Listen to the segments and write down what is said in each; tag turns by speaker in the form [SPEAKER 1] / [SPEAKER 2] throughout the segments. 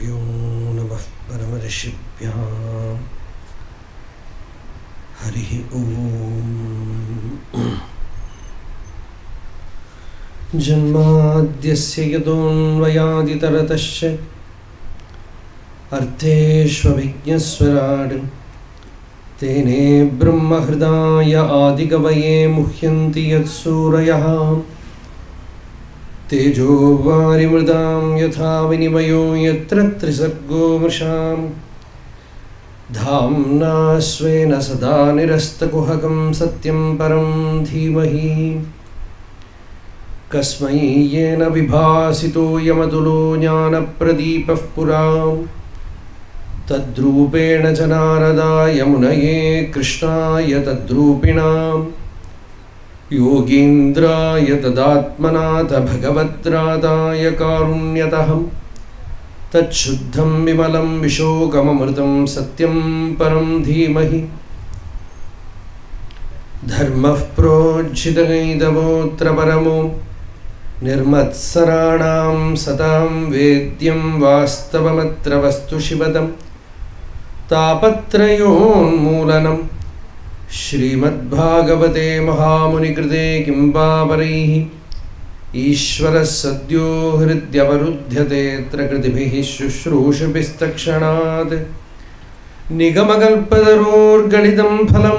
[SPEAKER 1] गुरुभ्यो नमः परमऋषिभ्यः हरिः ॐ जन्माद्यस्य यतोऽन्वयादितरतश्च अर्थेष्वभिज्ञस्वराड् तेने ब्रह्महृदाय आदिकवये मुह्यन्ति यत्सूरयः तेजो वारिमृदां यथा विनिमयो यत्र त्रिसर्गो मृषां धाम्ना स्वेन सदा निरस्तकुहकं सत्यं परं धीमहि कस्मै येन विभासितो यमतुलो ज्ञानप्रदीपः पुरा तद्रूपेण च नारदाय मुनये कृष्णाय तद्रूपिणाम् योगीन्द्राय तदात्मनाथ भगवद्रादाय कारुण्यतः तच्छुद्धं विमलं विशोकममृतं सत्यं परं धीमहि धर्मः प्रोज्झितगैतवोऽत्र परमो निर्मत्सराणां सतां वेद्यं वास्तवमत्र वस्तु शिवदं तापत्रयोन्मूलनम् श्रीमद्भागवते महामुनिकृते किं पापरैः ईश्वरः सद्यो हृद्यवरुध्यतेऽत्र कृतिभिः शुश्रूषुभिस्तक्षणात् निगमकल्पतरोर्गलितं फलं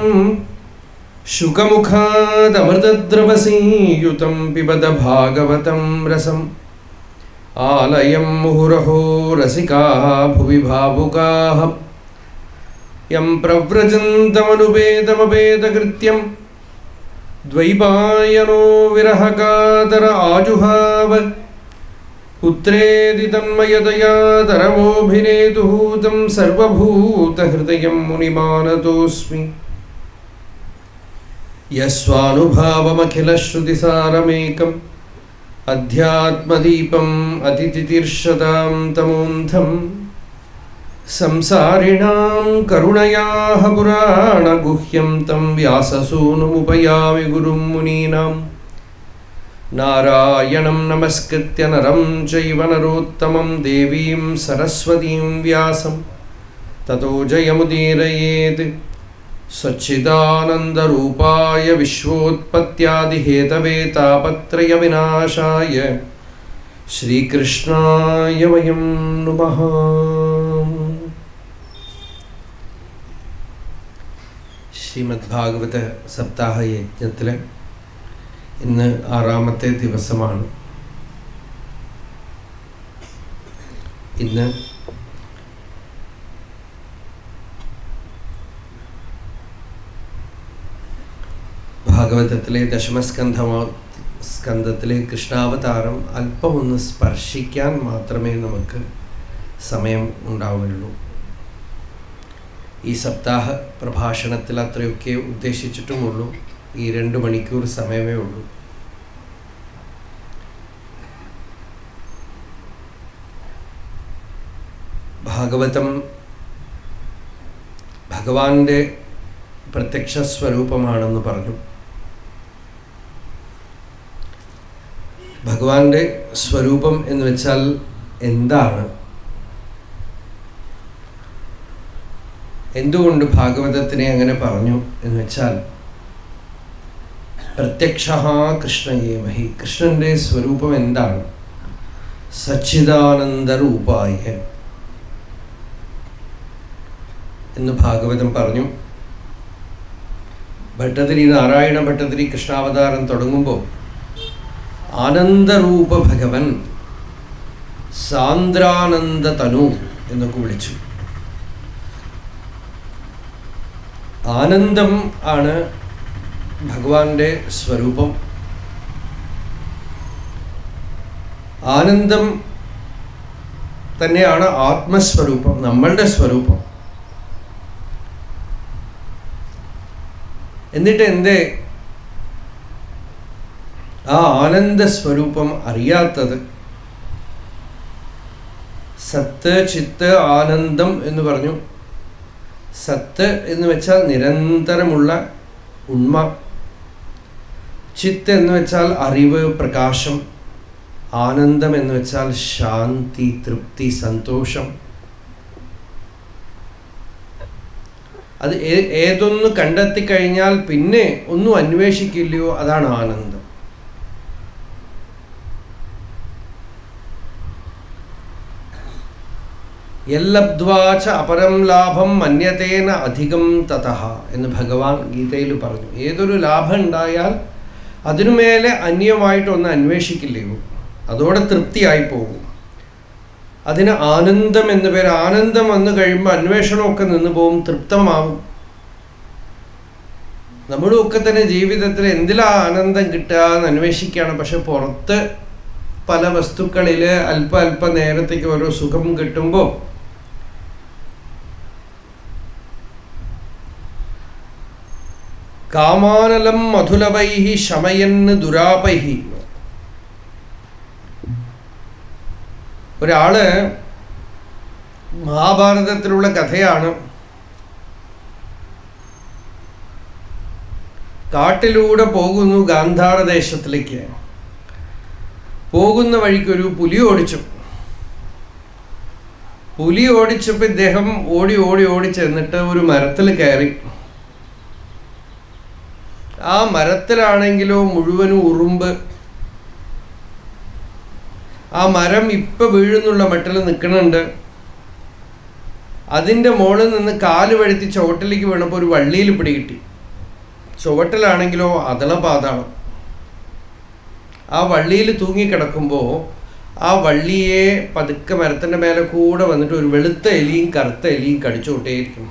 [SPEAKER 1] शुकमुखादमृतद्रवसीयुतं पिबद भागवतं रसम् आलयं मुहुरहो रसिकाः भुवि भावुकाः यं प्रव्रजन्तमनुपेतमपेतकृत्यं द्वैपायनो विरहकातर आजुहाव पुत्रेति तन्मयतया तरवोऽभिनेतुः तं सर्वभूतहृदयं मुनिमानतोऽस्मि यस्वानुभावमखिलश्रुतिसारमेकम् अध्यात्मदीपम् अतिथितिर्षतां तमोन्धम् संसारिणां करुणयाः पुराणगुह्यं तं व्याससूनुमुपयामि गुरुं मुनीनां नारायणं नमस्कृत्य नरं चैव नरोत्तमं देवीं सरस्वतीं व्यासं ततो जयमुदीरयेत् सच्चिदानन्दरूपाय विश्वोत्पत्त्यादिहेतवे तापत्रयविनाशाय ശ്രീകൃഷ്ണായ വയം നുമഃ ശ്രീമദ് ഭാഗവത സപ്താഹ യജ്ഞത്തിൽ ഇന്ന് ആറാമത്തെ ദിവസമാണ് ഇന്ന് ഭാഗവതത്തിലെ ദശമസ്കന്ധമോ സ്കന്ധത്തിലെ കൃഷ്ണാവതാരം അല്പമൊന്ന് സ്പർശിക്കാൻ മാത്രമേ നമുക്ക് സമയം ഉണ്ടാവുകയുള്ളൂ ഈ സപ്താഹ പ്രഭാഷണത്തിൽ അത്രയൊക്കെ ഉദ്ദേശിച്ചിട്ടുമുള്ളൂ ഈ രണ്ട് മണിക്കൂർ സമയമേ ഉള്ളൂ ഭാഗവതം ഭഗവാന്റെ പ്രത്യക്ഷ സ്വരൂപമാണെന്ന് പറഞ്ഞു ഭഗവാന്റെ സ്വരൂപം എന്ന് വെച്ചാൽ എന്താണ് എന്തുകൊണ്ട് ഭാഗവതത്തിനെ അങ്ങനെ പറഞ്ഞു എന്ന് വെച്ചാൽ പ്രത്യക്ഷ കൃഷ്ണയേമഹി കൃഷ്ണന്റെ സ്വരൂപം എന്താണ് സച്ചിദാനന്ദരൂപായ എന്ന് ഭാഗവതം പറഞ്ഞു ഭട്ടതിരി നാരായണ ഭട്ടതിരി കൃഷ്ണാവതാരം തുടങ്ങുമ്പോൾ ആനന്ദരൂപ ഭഗവൻ സാന്ദ്രാനന്ദ തനു എന്നൊക്കെ വിളിച്ചു ആനന്ദം ആണ് ഭഗവാന്റെ സ്വരൂപം ആനന്ദം തന്നെയാണ് ആത്മസ്വരൂപം നമ്മളുടെ സ്വരൂപം എന്നിട്ട് എന്തേ ആ ആനന്ദ സ്വരൂപം അറിയാത്തത് സത്ത് ചിത്ത് ആനന്ദം എന്ന് പറഞ്ഞു സത്ത് എന്ന് വെച്ചാൽ നിരന്തരമുള്ള ഉണ്മ ചിത്ത് എന്ന് വെച്ചാൽ അറിവ് പ്രകാശം ആനന്ദം എന്ന് വെച്ചാൽ ശാന്തി തൃപ്തി സന്തോഷം അത് ഏ- ഏതൊന്ന് കണ്ടെത്തി കഴിഞ്ഞാൽ പിന്നെ ഒന്നും അന്വേഷിക്കില്ലയോ അതാണ് ആനന്ദം യല്ലബ്ധ്വാച അപരം ലാഭം മന്യതേന അധികം തതഹ എന്ന് ഭഗവാൻ ഗീതയിൽ പറഞ്ഞു ഏതൊരു ലാഭം ഉണ്ടായാൽ അതിനുമേലെ അന്യമായിട്ടൊന്ന് അന്വേഷിക്കില്ലയോ അതോടെ തൃപ്തിയായി പോകും അതിന് ആനന്ദം എന്ന് പേര് ആനന്ദം വന്നു കഴിയുമ്പോൾ അന്വേഷണമൊക്കെ നിന്ന് പോകും തൃപ്തമാവും നമ്മളും ഒക്കെ തന്നെ ജീവിതത്തിൽ എന്തിലാ ആനന്ദം കിട്ടുക എന്ന് അന്വേഷിക്കുകയാണ് പക്ഷെ പുറത്ത് പല വസ്തുക്കളിൽ അല്പ അല്പ നേരത്തേക്ക് ഓരോ സുഖം കിട്ടുമ്പോൾ കാമാനലം മധുലവൈഹി ശമയന്ന് ദുരാപൈഹി ഒരാള് മഹാഭാരതത്തിലുള്ള കഥയാണ് കാട്ടിലൂടെ പോകുന്നു ഗാന്ധാര ദേശത്തിലേക്ക് പോകുന്ന വഴിക്കൊരു പുലി ഓടിച്ചു പുലി ഓടിച്ചപ്പോൾ ഇദ്ദേഹം ഓടി ഓടി ഓടി ചെന്നിട്ട് ഒരു മരത്തിൽ കയറി ആ മരത്തിലാണെങ്കിലോ മുഴുവനും ഉറുമ്പ് ആ മരം ഇപ്പൊ വീഴുന്നുള്ള മട്ടിൽ നിൽക്കുന്നുണ്ട് അതിൻ്റെ മുകളിൽ നിന്ന് കാല് വഴുത്തി ചുവട്ടിലേക്ക് വീണപ്പോൾ ഒരു വള്ളിയിൽ പിടികിട്ടി ചുവട്ടിലാണെങ്കിലോ അതളപാതാളം ആ വള്ളിയിൽ തൂങ്ങിക്കിടക്കുമ്പോൾ ആ വള്ളിയെ പതുക്കെ മരത്തിൻ്റെ മേലെ കൂടെ വന്നിട്ട് ഒരു വെളുത്ത എലിയും കറുത്ത എലിയും കടിച്ചുകൊട്ടേയിരിക്കും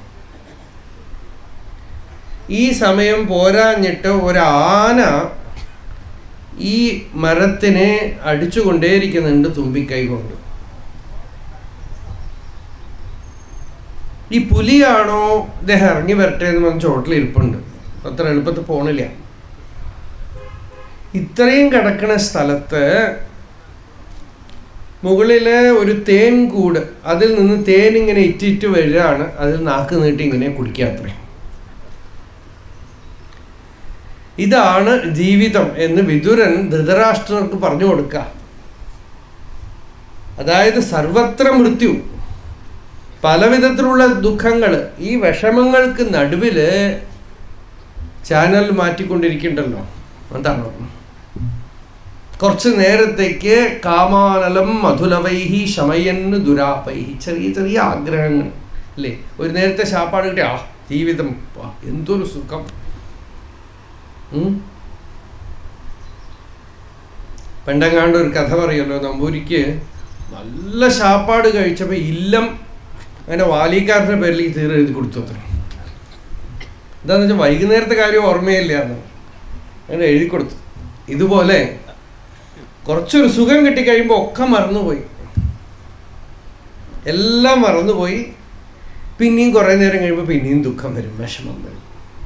[SPEAKER 1] ഈ സമയം പോരാഞ്ഞിട്ട് ഒരാന ഈ മരത്തിനെ അടിച്ചുകൊണ്ടേയിരിക്കുന്നുണ്ട് തുമ്പിക്കൈ കൊണ്ട് ഈ പുലിയാണോ ഇദ്ദേഹം ഇറങ്ങി വരട്ടെ എന്ന് പറഞ്ഞ ചോട്ടിലിരിപ്പുണ്ട് അത്ര എളുപ്പത്തിൽ പോണില്ല ഇത്രയും കിടക്കുന്ന സ്ഥലത്ത് മുകളില് ഒരു തേൻ കൂട് അതിൽ നിന്ന് തേൻ ഇങ്ങനെ ഇറ്റിറ്റ് വരികയാണ് അതിൽ നാക്ക് നീട്ടി ഇങ്ങനെ കുടിക്കാത്രേ ഇതാണ് ജീവിതം എന്ന് വിതുരൻ ധൃതരാഷ്ട്രർക്ക് പറഞ്ഞു കൊടുക്ക അതായത് സർവത്ര മൃത്യു പലവിധത്തിലുള്ള ദുഃഖങ്ങൾ ഈ വിഷമങ്ങൾക്ക് നടുവില് ചാനൽ മാറ്റിക്കൊണ്ടിരിക്കണ്ടല്ലോ അതാണോ കുറച്ച് നേരത്തേക്ക് കാമാനലം മധുലവൈഹി ശമയന് ദുരാപൈഹി ചെറിയ ചെറിയ ആഗ്രഹങ്ങൾ അല്ലേ ഒരു നേരത്തെ ശാപ്പാട് കിട്ടിയ ആ ജീവിതം വാ, എന്തൊരു സുഖം ഉം. പണ്ടങ്ങാണ്ട് ഒരു കഥ പറയുമല്ലോ നമ്പൂരിക്ക് നല്ല ശാപ്പാട് കഴിച്ചപ്പോൾ ഇല്ലം അങ്ങനെ വാലിക്കാരുടെ പേരിൽ ഈ തീർ എഴുതി കൊടുത്തു അത്ര എന്താന്ന് വെച്ചാൽ വൈകുന്നേരത്തെ കാര്യം ഓർമ്മയില്ല എന്ന് അങ്ങനെ എഴുതി കൊടുത്തു ഇതുപോലെ കുറച്ചൊരു സുഖം കിട്ടിക്കഴിയുമ്പോൾ ഒക്കെ മറന്നുപോയി എല്ലാം മറന്നുപോയി പിന്നെയും കുറേ നേരം കഴിയുമ്പോൾ പിന്നെയും ദുഃഖം വരും വിഷമം വരും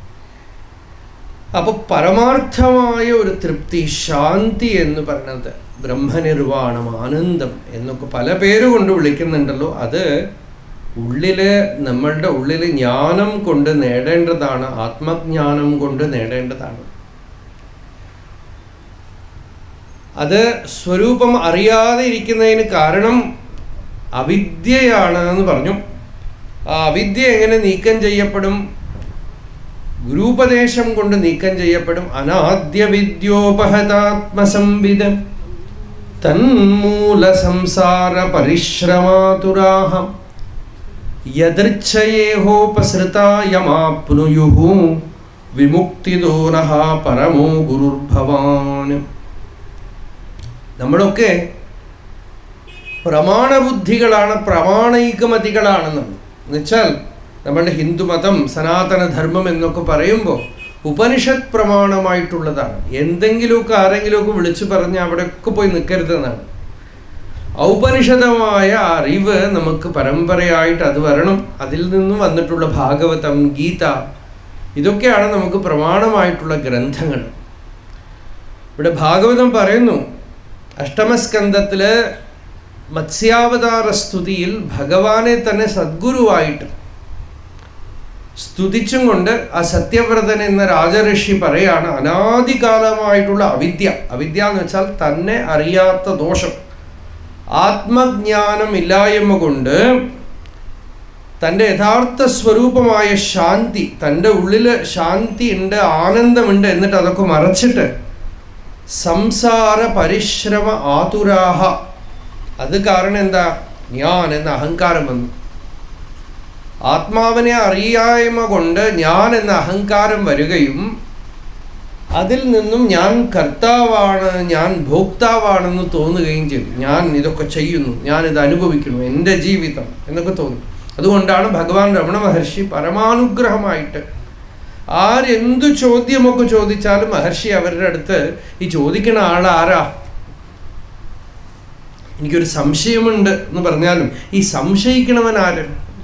[SPEAKER 1] അപ്പൊ പരമാർത്ഥമായ ഒരു തൃപ്തി ശാന്തി എന്ന് പറയുന്നത് ബ്രഹ്മനിർവാണം ആനന്ദം എന്നൊക്കെ പല പേരുകൊണ്ട് വിളിക്കുന്നുണ്ടല്ലോ അത് ഉള്ളില് നമ്മളുടെ ഉള്ളിൽ ജ്ഞാനം കൊണ്ട് നേടേണ്ടതാണ് ആത്മജ്ഞാനം കൊണ്ട് നേടേണ്ടതാണ് അത് സ്വരൂപം അറിയാതെ ഇരിക്കുന്നതിന് കാരണം അവിദ്യയാണ് എന്ന് പറഞ്ഞു ആ അവിദ്യ എങ്ങനെ നീക്കം ചെയ്യപ്പെടും ഗുരുപദേശം കൊണ്ട് നീക്കം ചെയ്യപ്പെടും അനാദ്യ വിദ്യോപഹതാത്മസംവിധം തന്മൂല സംസാര പരിശ്രമാതുരാഹം യദൃച്ഛയേഹോപസൃതായമാപ്നുയുഹു വിമുക്തിദോനഃ പരമോ ഗുരുർഭവാൻ നമ്മളൊക്കെ പ്രമാണബുദ്ധികളാണ് പ്രമാണൈകമതികളാണെന്നാണ് എന്നുവെച്ചാൽ നമ്മളുടെ ഹിന്ദുമതം സനാതന ധർമ്മം എന്നൊക്കെ പറയുമ്പോൾ ഉപനിഷത്ത് പ്രമാണമായിട്ടുള്ളതാണ് എന്തെങ്കിലുമൊക്കെ ആരെങ്കിലുമൊക്കെ വിളിച്ചു പറഞ്ഞ് അവിടെയൊക്കെ പോയി നിൽക്കരുതെന്നാണ് ഔപനിഷദമായ അറിവ് നമുക്ക് പരമ്പരയായിട്ട് അത് വരണം അതിൽ നിന്നും വന്നിട്ടുള്ള ഭാഗവതം ഗീത ഇതൊക്കെയാണ് നമുക്ക് പ്രമാണമായിട്ടുള്ള ഗ്രന്ഥങ്ങൾ ഇവിടെ ഭാഗവതം പറയുന്നു അഷ്ടമസ്കന്ധത്തില് മത്സ്യാവതാര സ്തുതിയിൽ ഭഗവാനെ തന്നെ സദ്ഗുരുവായിട്ട് സ്തുതിച്ചും കൊണ്ട് ആ സത്യവ്രതൻ എന്ന രാജഋഷി പറയാണ് അനാദികാലമായിട്ടുള്ള അവിദ്യ അവിദ്യ എന്ന് വെച്ചാൽ തന്നെ അറിയാത്ത ദോഷം ആത്മജ്ഞാനം ഇല്ലായ്മ കൊണ്ട് തൻ്റെ യഥാർത്ഥ സ്വരൂപമായ ശാന്തി തൻ്റെ ഉള്ളിൽ ശാന്തി ഉണ്ട് ആനന്ദമുണ്ട് എന്നിട്ട് അതൊക്കെ മറച്ചിട്ട് സംസാര പരിശ്രമ ആതുരാഹ അത് കാരണം എന്താ ഞാൻ എന്ന അഹങ്കാരം വന്നു ആത്മാവിനെ അറിയായ്മ കൊണ്ട് ഞാൻ എന്ന അഹങ്കാരം വരികയും അതിൽ നിന്നും ഞാൻ കർത്താവാണ് ഞാൻ ഭോക്താവാണെന്ന് തോന്നുകയും ചെയ്തു ഞാൻ ഇതൊക്കെ ചെയ്യുന്നു ഞാൻ ഇത് അനുഭവിക്കുന്നു എൻ്റെ ജീവിതം എന്നൊക്കെ തോന്നി അതുകൊണ്ടാണ് ഭഗവാൻ രമണ മഹർഷി പരമാനുഗ്രഹമായിട്ട് ആരെന്തു ചോദ്യമൊക്കെ ചോദിച്ചാലും മഹർഷി അവരുടെ അടുത്ത് ഈ ചോദിക്കുന്ന ആൾ ആരാ എനിക്കൊരു സംശയമുണ്ട് എന്ന് പറഞ്ഞാലും ഈ സംശയിക്കണവൻ ആര്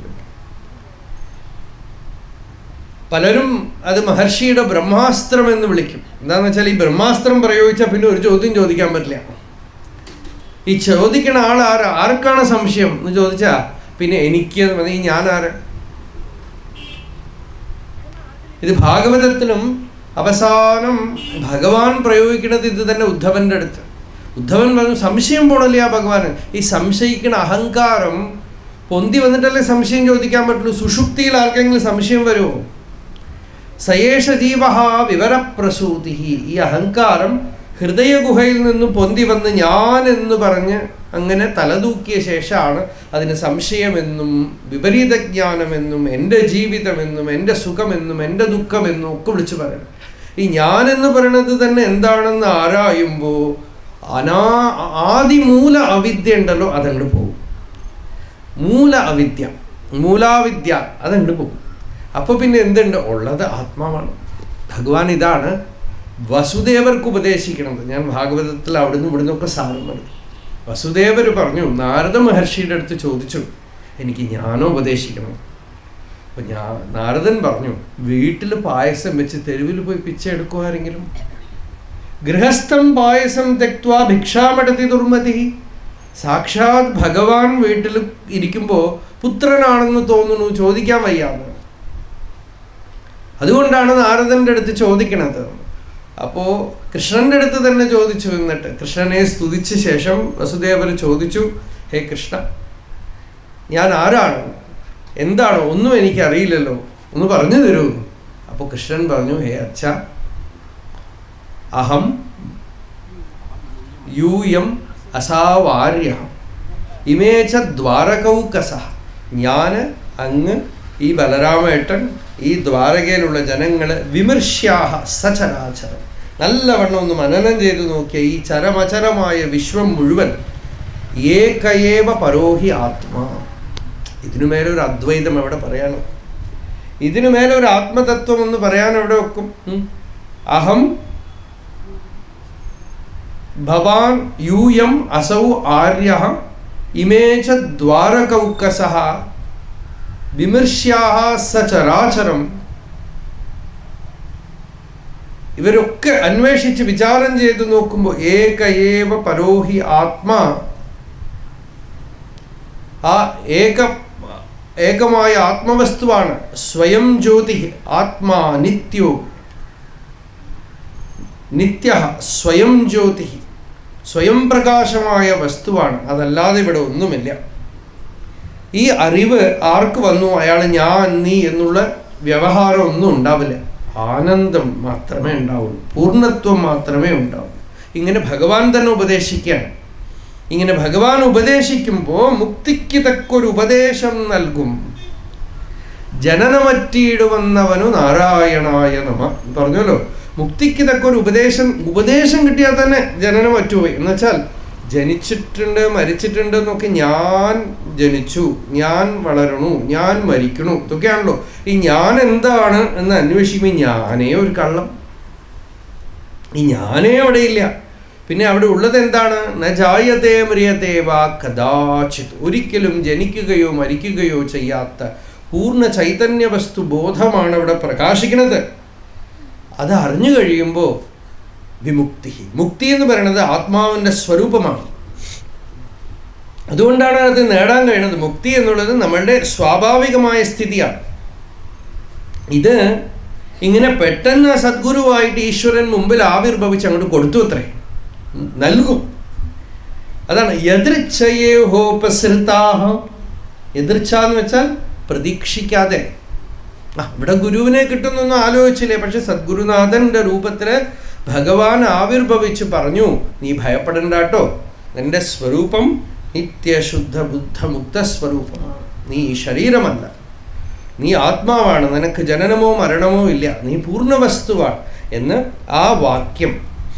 [SPEAKER 1] പലരും അത് മഹർഷിയുടെ ബ്രഹ്മാസ്ത്രം എന്ന് വിളിക്കും എന്താണെന്ന് വെച്ചാൽ ഈ ബ്രഹ്മാസ്ത്രം പ്രയോഗിച്ചാൽ പിന്നെ ഒരു ചോദ്യം ചോദിക്കാൻ പറ്റില്ല ഈ ചോദിക്കണ ആൾ ആരാ ആർക്കാണ് സംശയം എന്ന് ചോദിച്ചാ പിന്നെ എനിക്ക് എന്ന് പറഞ്ഞാൽ ഈ ഞാൻ ആര് ഇത് ഭാഗവതത്തിലും അവസാനം ഭഗവാൻ പ്രയോഗിക്കുന്നത് ഇത് തന്നെ ഉദ്ധവന്റെ അടുത്ത് ഉദ്ധവൻ പറഞ്ഞു സംശയം പോണല്ലേ ആ ഭഗവാന് ഈ സംശയിക്കുന്ന അഹങ്കാരം പൊന്തി വന്നിട്ടല്ലേ സംശയം ചോദിക്കാൻ പറ്റുള്ളൂ സുഷുപ്തിയിൽ ആർക്കെങ്കിലും സംശയം വരുമോ സയേഷ ജീവ വിവരപ്രസൂതി ഈ അഹങ്കാരം ഹൃദയഗുഹയിൽ നിന്നും പൊന്തി വന്ന് ഞാൻ എന്ന് പറഞ്ഞ് അങ്ങനെ തലതൂക്കിയ ശേഷമാണ് അതിന് സംശയമെന്നും വിപരീത ജ്ഞാനമെന്നും എൻ്റെ ജീവിതമെന്നും എൻ്റെ സുഖമെന്നും എൻ്റെ ദുഃഖമെന്നും ഒക്കെ വിളിച്ചു പറയണം ഈ ഞാൻ എന്ന് പറയുന്നത് തന്നെ എന്താണെന്ന് ആരായുമ്പോൾ അനാ ആദിമൂല അവിദ്യ ഉണ്ടല്ലോ അതങ്ങോട്ട് പോകും മൂല അവിദ്യ മൂലാവിദ്യ അതങ്ങോട്ട് പോകും അപ്പോൾ പിന്നെ എന്തുണ്ട് ഉള്ളത് ആത്മാവാണ് ഭഗവാൻ ഇതാണ് വസുദേവർക്ക് ഉപദേശിക്കണത് ഞാൻ ഭാഗവതത്തിൽ അവിടുന്ന് ഇവിടുന്ന് ഒക്കെ സാരം പറഞ്ഞു വസുദേവർ പറഞ്ഞു നാരദ മഹർഷിയുടെ അടുത്ത് ചോദിച്ചു എനിക്ക് ജ്ഞാനം ഉപദേശിക്കണം അപ്പൊ ഞാൻ നാരദൻ പറഞ്ഞു വീട്ടിൽ പായസം വെച്ച് തെരുവിൽ പോയി പിച്ച എടുക്കുക ആരെങ്കിലും ഗൃഹസ്ഥം പായസം തെക്വാ ഭിക്ഷാമടത്തി ദുർമതി സാക്ഷാത് ഭഗവാൻ വീട്ടിൽ ഇരിക്കുമ്പോൾ പുത്രനാണെന്ന് തോന്നുന്നു ചോദിക്കാൻ വയ്യാന്ന് അതുകൊണ്ടാണ് നാരദന്റെ അടുത്ത് ചോദിക്കണത് അപ്പോൾ കൃഷ്ണന്റെ അടുത്ത് തന്നെ ചോദിച്ചു എന്നിട്ട് കൃഷ്ണനെ സ്തുതിച്ച ശേഷം വസുദേവർ ചോദിച്ചു ഹേ കൃഷ്ണ ഞാൻ ആരാണ് എന്താണ് ഒന്നും എനിക്ക് അറിയില്ലല്ലോ ഒന്ന് പറഞ്ഞു തരൂ അപ്പോൾ കൃഷ്ണൻ പറഞ്ഞു ഹേ അച്ഛ അഹം യൂയം അസാവാര്യ ഇമേച്ച ദ്വാരകൗകസ ഞാൻ അങ്ങ് ഈ ബലരാമേട്ടൻ ഈ ദ്വാരകയിലുള്ള ജനങ്ങൾ വിമർശ്യാഹ സചരാചരം നല്ലവണ്ണം ഒന്ന് മനനം ചെയ്തു നോക്കിയ ഈ ചരമചരമായ വിശ്വം മുഴുവൻ ഏകയേവ പരോഹി ആത്മാ ഇതിനു മേലെ ഒരു അദ്വൈതം എവിടെ പറയാനോ ഇതിനു മേലെ ഒരു ആത്മതത്വം എന്ന് പറയാൻ എവിടെ വെക്കും ഉം? അഹം ഭവാൻ യൂയം അസൗ ആര്യ ഇമേ ച ദ്വാരകൗകസഃ വിമർശ്യാഹ സചരാചരം ഇവരൊക്കെ അന്വേഷിച്ച് വിചാരം ചെയ്ത് നോക്കുമ്പോൾ ഏക ഏവ പരോഹി ആത്മാ ആ ഏക ഏകമായ ആത്മവസ്തുവാണ് സ്വയം ജ്യോതി ആത്മാ നിത്യോ നിത്യ സ്വയം ജ്യോതി സ്വയം പ്രകാശമായ വസ്തുവാണ് അതല്ലാതെ ഇവിടെ ഒന്നുമില്ല ഈ അറിവ് ആർക്ക് വന്നു അയാൾ ഞാൻ നീ എന്നുള്ള വ്യവഹാരം ഒന്നും ഉണ്ടാവില്ല ആനന്ദം മാത്രമേ ഉണ്ടാവുള്ളൂ പൂർണ്ണത്വം മാത്രമേ ഉണ്ടാവൂ ഇങ്ങനെ ഭഗവാൻ തന്നെ ഉപദേശിക്കുകയാണ് ഇങ്ങനെ ഭഗവാൻ ഉപദേശിക്കുമ്പോൾ മുക്തിക്ക് തക്കൊരു ഉപദേശം നൽകും ജനനമറ്റിയിടുവന്നവനു നാരായണായ നമ പറഞ്ഞല്ലോ മുക്തിക്ക് തക്കൊരു ഉപദേശം ഉപദേശം കിട്ടിയാൽ തന്നെ ജനനം പറ്റുപോയി എന്ന് വെച്ചാൽ ജനിച്ചിട്ടുണ്ട് മരിച്ചിട്ടുണ്ട് എന്നൊക്കെ ഞാൻ ജനിച്ചു ഞാൻ വളരണു ഞാൻ മരിക്കണു ഇതൊക്കെയാണല്ലോ ഈ ഞാൻ എന്താണ് എന്ന് അന്വേഷിക്കുമ്പോൾ ഞാനേ ഒരു കള്ളം ഈ ഞാനേ അവിടെ ഇല്ല പിന്നെ അവിടെ ഉള്ളത് എന്താണ് ന ജായതേ മ്രിയതേ വാ കഥാചിത് ഒരിക്കലും ജനിക്കുകയോ മരിക്കുകയോ ചെയ്യാത്ത പൂർണ്ണ ചൈതന്യ വസ്തു ബോധമാണ് അവിടെ പ്രകാശിക്കുന്നത് അത് അറിഞ്ഞു കഴിയുമ്പോൾ വിമുക്തി മുക്തി എന്ന് പറയുന്നത് ആത്മാവിൻ്റെ സ്വരൂപമാണ് അതുകൊണ്ടാണ് അത് നേടാൻ കഴിയുന്നത് മുക്തി എന്നുള്ളത് നമ്മളുടെ സ്വാഭാവികമായ സ്ഥിതിയാണ് ഇത് ഇങ്ങനെ പെട്ടെന്ന് സദ്ഗുരുവായിട്ട് ഈശ്വരൻ മുമ്പിൽ ആവിർഭവിച്ച് അങ്ങോട്ട് കൊടുത്തു അത്രേ ഉം, നൽകും അതാണ് യദൃച്ഛയേഹോപസൃതാഹ എതിർച്ച എന്ന് വെച്ചാൽ പ്രതീക്ഷിക്കാതെ ആ ഇവിടെ ഗുരുവിനെ കിട്ടുന്നൊന്നും ആലോചിച്ചില്ലേ പക്ഷെ സദ്ഗുരുനാഥന്റെ രൂപത്തില് ഭഗവാൻ ആവിർഭവിച്ച് പറഞ്ഞു നീ ഭയപ്പെടണ്ട കേട്ടോ നിന്റെ സ്വരൂപം നിത്യശുദ്ധ ബുദ്ധ മുക്ത സ്വരൂപമാണ് നീ ഈ ശരീരമല്ല നീ ആത്മാവാണ് നിനക്ക് ജനനമോ മരണമോ ഇല്ല നീ പൂർണ്ണ വസ്തുവാണ് എന്ന് ആ വാക്യം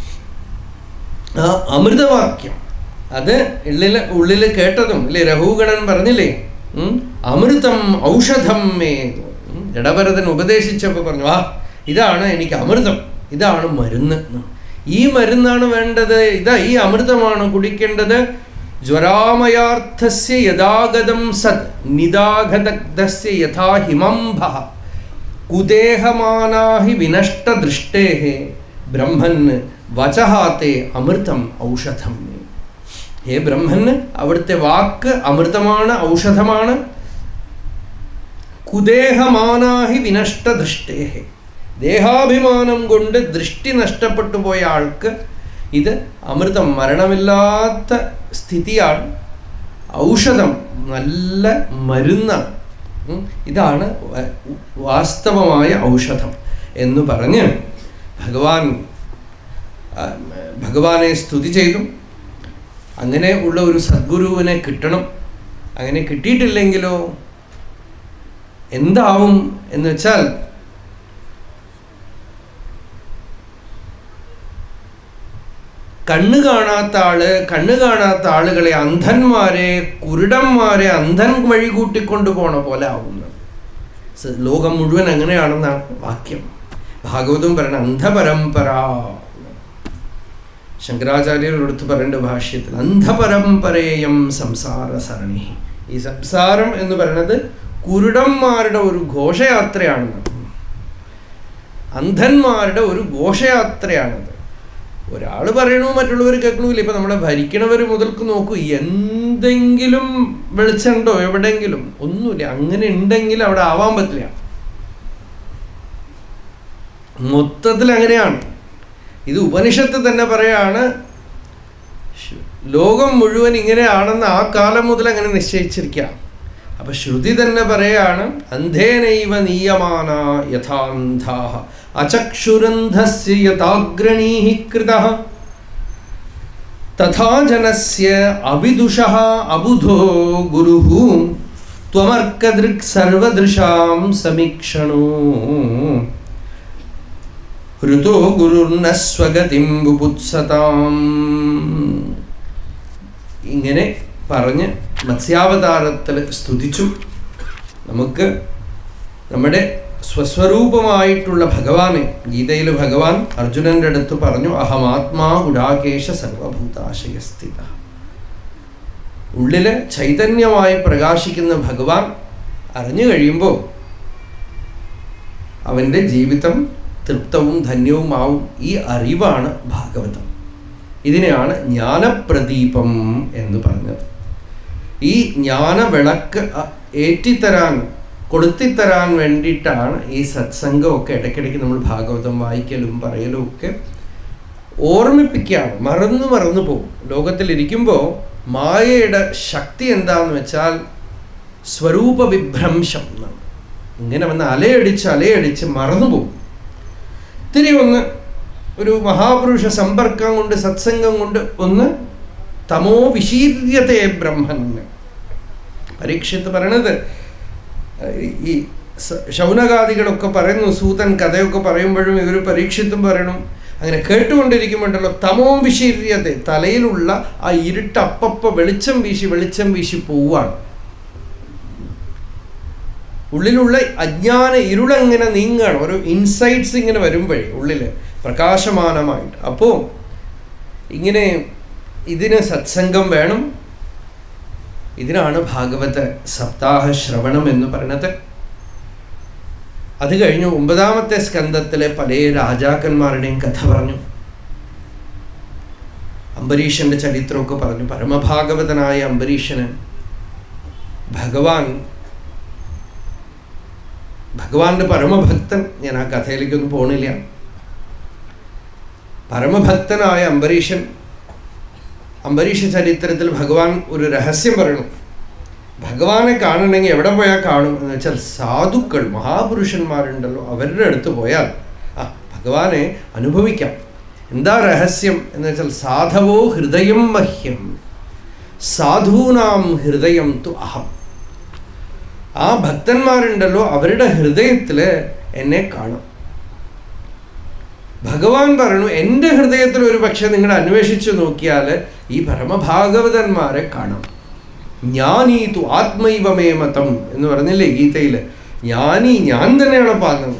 [SPEAKER 1] ആ അമൃതവാക്യം അത് ഉള്ളില് ഉള്ളിൽ കേട്ടതും ഇല്ലേ രഘുഗണൻ പറഞ്ഞില്ലേ ഉം, അമൃതം ഔഷധം മേ ഉം, ജഡഭരതൻ ഉപദേശിച്ചപ്പോൾ പറഞ്ഞു ആ ഇതാണ് എനിക്ക് അമൃതം ഇതാണ് മരുന്ന് എന്ന്. ഈ മരുന്നാണ് വേണ്ടത് ഇതാ ഈ അമൃതമാണ് കുടിക്കേണ്ടത് ജ്വരാമയാർത്ഥസ്യ യഥാഗതം സത് നിദാഘദഗ്ധസ്യ യഥാ ഹിമംഭ കുദേഹമാനാഹി വിനഷ്ടദൃഷ്ടേ ബ്രഹ്മൻ വചഹാത്തെ അമൃതം ഔഷധം ഹേ ബ്രഹ്മൻ അവിടുത്തെ വാക്ക് അമൃതമാണ് ഔഷധമാണ് കുദേഹമാനാഹി വിനഷ്ടദൃഷ്ടേ ദേഹാഭിമാനം കൊണ്ട് ദൃഷ്ടി നഷ്ടപ്പെട്ടു പോയ ആൾക്ക് ഇത് അമൃതം മരണമില്ലാത്ത സ്ഥിതിയാണ് ഔഷധം നല്ല മരുന്നാണ് ഉം. ഇതാണ് വ- വാസ്തവമായ ഔഷധം എന്ന് പറഞ്ഞ് ഭഗവാൻ ആ, ഭഗവാനെ സ്തുതി ചെയ്തു അങ്ങനെ ഉള്ള ഒരു സദ്ഗുരുവിനെ കിട്ടണം അങ്ങനെ കിട്ടിയിട്ടില്ലെങ്കിലോ എന്താവും എന്ന് വെച്ചാൽ കണ്ണ് കാണാത്ത ആള് കണ്ണ് കാണാത്ത ആളുകളെ അന്ധന്മാരെ കുരുടന്മാരെ അന്ധൻ വഴി കൂട്ടിക്കൊണ്ടു പോണ പോലെ ആവുന്നത് സ- ലോകം മുഴുവൻ അങ്ങനെയാണെന്നാണ് വാക്യം ഭാഗവതം പറയുന്ന അന്ധപരമ്പര ശങ്കരാചാര്യരെടുത്ത് പറയേണ്ട ഭാഷ്യത്തിൽ അന്ധപരമ്പരേയം സംസാര സരണി ഈ സംസാരം എന്ന് പറയുന്നത് കുരുടന്മാരുടെ ഒരു ഘോഷയാത്രയാണെന്ന് അന്ധന്മാരുടെ ഒരു ഘോഷയാത്രയാണത് ഒരാൾ പറയണു മറ്റുള്ളവർ കേൾക്കണമില്ല ഇപ്പൊ നമ്മളെ ഭരിക്കണവർ മുതൽക്ക് നോക്കൂ എന്തെങ്കിലും വെളിച്ചമുണ്ടോ എവിടെയെങ്കിലും ഒന്നുമില്ല അങ്ങനെ ഉണ്ടെങ്കിൽ അവിടെ ആവാൻ പറ്റില്ല മൊത്തത്തിൽ അങ്ങനെയാണ് ഇത് ഉപനിഷത്ത് തന്നെ പറയാണ് ശ്- ലോകം മുഴുവൻ ഇങ്ങനെയാണെന്ന് ആ കാലം മുതൽ അങ്ങനെ നിശ്ചയിച്ചിരിക്കാം അപ്പൊ ശ്രുതി തന്നെ പറയാണ് അന്ധേനൈവ നീയമാന യഥാന്ധാഹ അചക്ഷുരന്ധസ്യ യഥാഗ്രണീഃ കൃതഃ തഥാ ജനസ്യ അവിദുഷഃ അബുധോ ഗുരുഃ ത്വമർക്കദൃക് സർവദൃശാം സമീക്ഷണോ ഋതോ ഗുരുർന സ്വഗതിം ബുപുത്സതാം ഇങ്ങനെ പറഞ്ഞ് മത്സ്യാവതാരത്തിൽ സ്തുതിച്ചു നമുക്ക് നമ്മുടെ സ്വസ്വരൂപമായിട്ടുള്ള ഭഗവാനെ ഗീതയിൽ ഭഗവാൻ അർജുനന്റെ അടുത്ത് പറഞ്ഞു അഹമാത്മാ ഗുഡാകേശ സർവഭൂതാശയസ്ഥിത ഉള്ളില് ചൈതന്യമായി പ്രകാശിക്കുന്ന ഭഗവാൻ അറിഞ്ഞു കഴിയുമ്പോൾ അവൻ്റെ ജീവിതം തൃപ്തവും ധന്യവുമാവും ഈ അറിവാണ് ഭാഗവതം ഇതിനെയാണ് ജ്ഞാനപ്രദീപം എന്ന് പറഞ്ഞത് ഈ ജ്ഞാനവിളക്ക് അ- ഏറ്റിത്തരാൻ കൊളുത്തിത്തരാൻ വേണ്ടിയിട്ടാണ് ഈ സത്സംഗമൊക്കെ ഇടയ്ക്കിടയ്ക്ക് നമ്മൾ ഭാഗവതം വായിക്കലും പറയലും ഒക്കെ ഓർമ്മിപ്പിക്കുകയാണ് മറന്നു മറന്നു പോകും ലോകത്തിലിരിക്കുമ്പോൾ മായയുടെ ശക്തി എന്താന്ന് വെച്ചാൽ സ്വരൂപ വിഭ്രംശം എന്നാണ് ഇങ്ങനെ വന്ന് അലയടിച്ച് അലയടിച്ച് മറന്നു പോകും ഇത്തിരി ഒന്ന് ഒരു മഹാപുരുഷ സമ്പർക്കം കൊണ്ട് സത്സംഗം കൊണ്ട് ഒന്ന് തമോ വിശീര്യത്തെ ബ്രഹ്മൻ പരീക്ഷത്ത് പറയണത് ഈ- ഈ സ- ശൗനകാദികളൊക്കെ പറയുന്നു സൂതൻ കഥയൊക്കെ പറയുമ്പോഴും ഇവർ പരീക്ഷത്തും പറയണം അങ്ങനെ കേട്ടുകൊണ്ടിരിക്കുമ്പോണ്ടല്ലോ തമോ വിശീര്യത്തെ തലയിലുള്ള ആ ഇരുട്ട് അപ്പപ്പ വെളിച്ചം വീശി വെളിച്ചം വീശി പോവാണ് ഉള്ളിലുള്ള അജ്ഞാന ഇരുളങ്ങനെ നീങ്ങുകയാണ് ഓരോ ഇൻസൈറ്റ്സ് ഇങ്ങനെ വരുമ്പോഴേ ഉള്ളിൽ പ്രകാശമാനമായിട്ട് അപ്പോൾ ഇങ്ങനെ ഇതിന് സത്സംഗം വേണം ഇതിനാണ് ഭാഗവത സപ്താഹ ശ്രവണം എന്ന് പറയുന്നത് അത് കഴിഞ്ഞു ഒമ്പതാമത്തെ സ്കന്ധത്തിലെ പല രാജാക്കന്മാരുടെയും കഥ പറഞ്ഞു അംബരീഷന്റെ ചരിത്രമൊക്കെ പറഞ്ഞു പരമഭാഗവതനായ അംബരീഷന് ഭഗവാൻ ഭഗവാന്റെ പരമഭക്തൻ ഞാൻ ആ കഥയിലേക്കൊന്നും പോണില്ല പരമഭക്തനായ അംബരീഷൻ അംബരീഷ ചരിത്രത്തിൽ ഭഗവാൻ ഒരു രഹസ്യം പറയണം ഭഗവാനെ കാണണമെങ്കിൽ എവിടെ പോയാൽ കാണും എന്ന് വെച്ചാൽ സാധുക്കൾ മഹാപുരുഷന്മാരുണ്ടല്ലോ അവരുടെ അടുത്ത് പോയാൽ ആ ഭഗവാനെ അനുഭവിക്കാം എന്താ രഹസ്യം എന്ന് വെച്ചാൽ സാധവോ ഹൃദയം മഹ്യം സാധൂനാം ഹൃദയം തു അഹം ആ ഭക്തന്മാരുണ്ടല്ലോ അവരുടെ ഹൃദയത്തിൽ എന്നെ കാണും ഭഗവാൻ പറഞ്ഞു എൻ്റെ ഹൃദയത്തിൽ ഒരു പക്ഷെ നിങ്ങൾ അന്വേഷിച്ചു നോക്കിയാൽ ഈ പരമഭാഗവതന്മാരെ കാണാം ജ്ഞാനീ തു ആത്മൈവമേ മതം എന്ന് പറഞ്ഞില്ലേ ഗീതയിൽ ജ്ഞാനി ഞാൻ തന്നെയാണ് പാകുന്നത്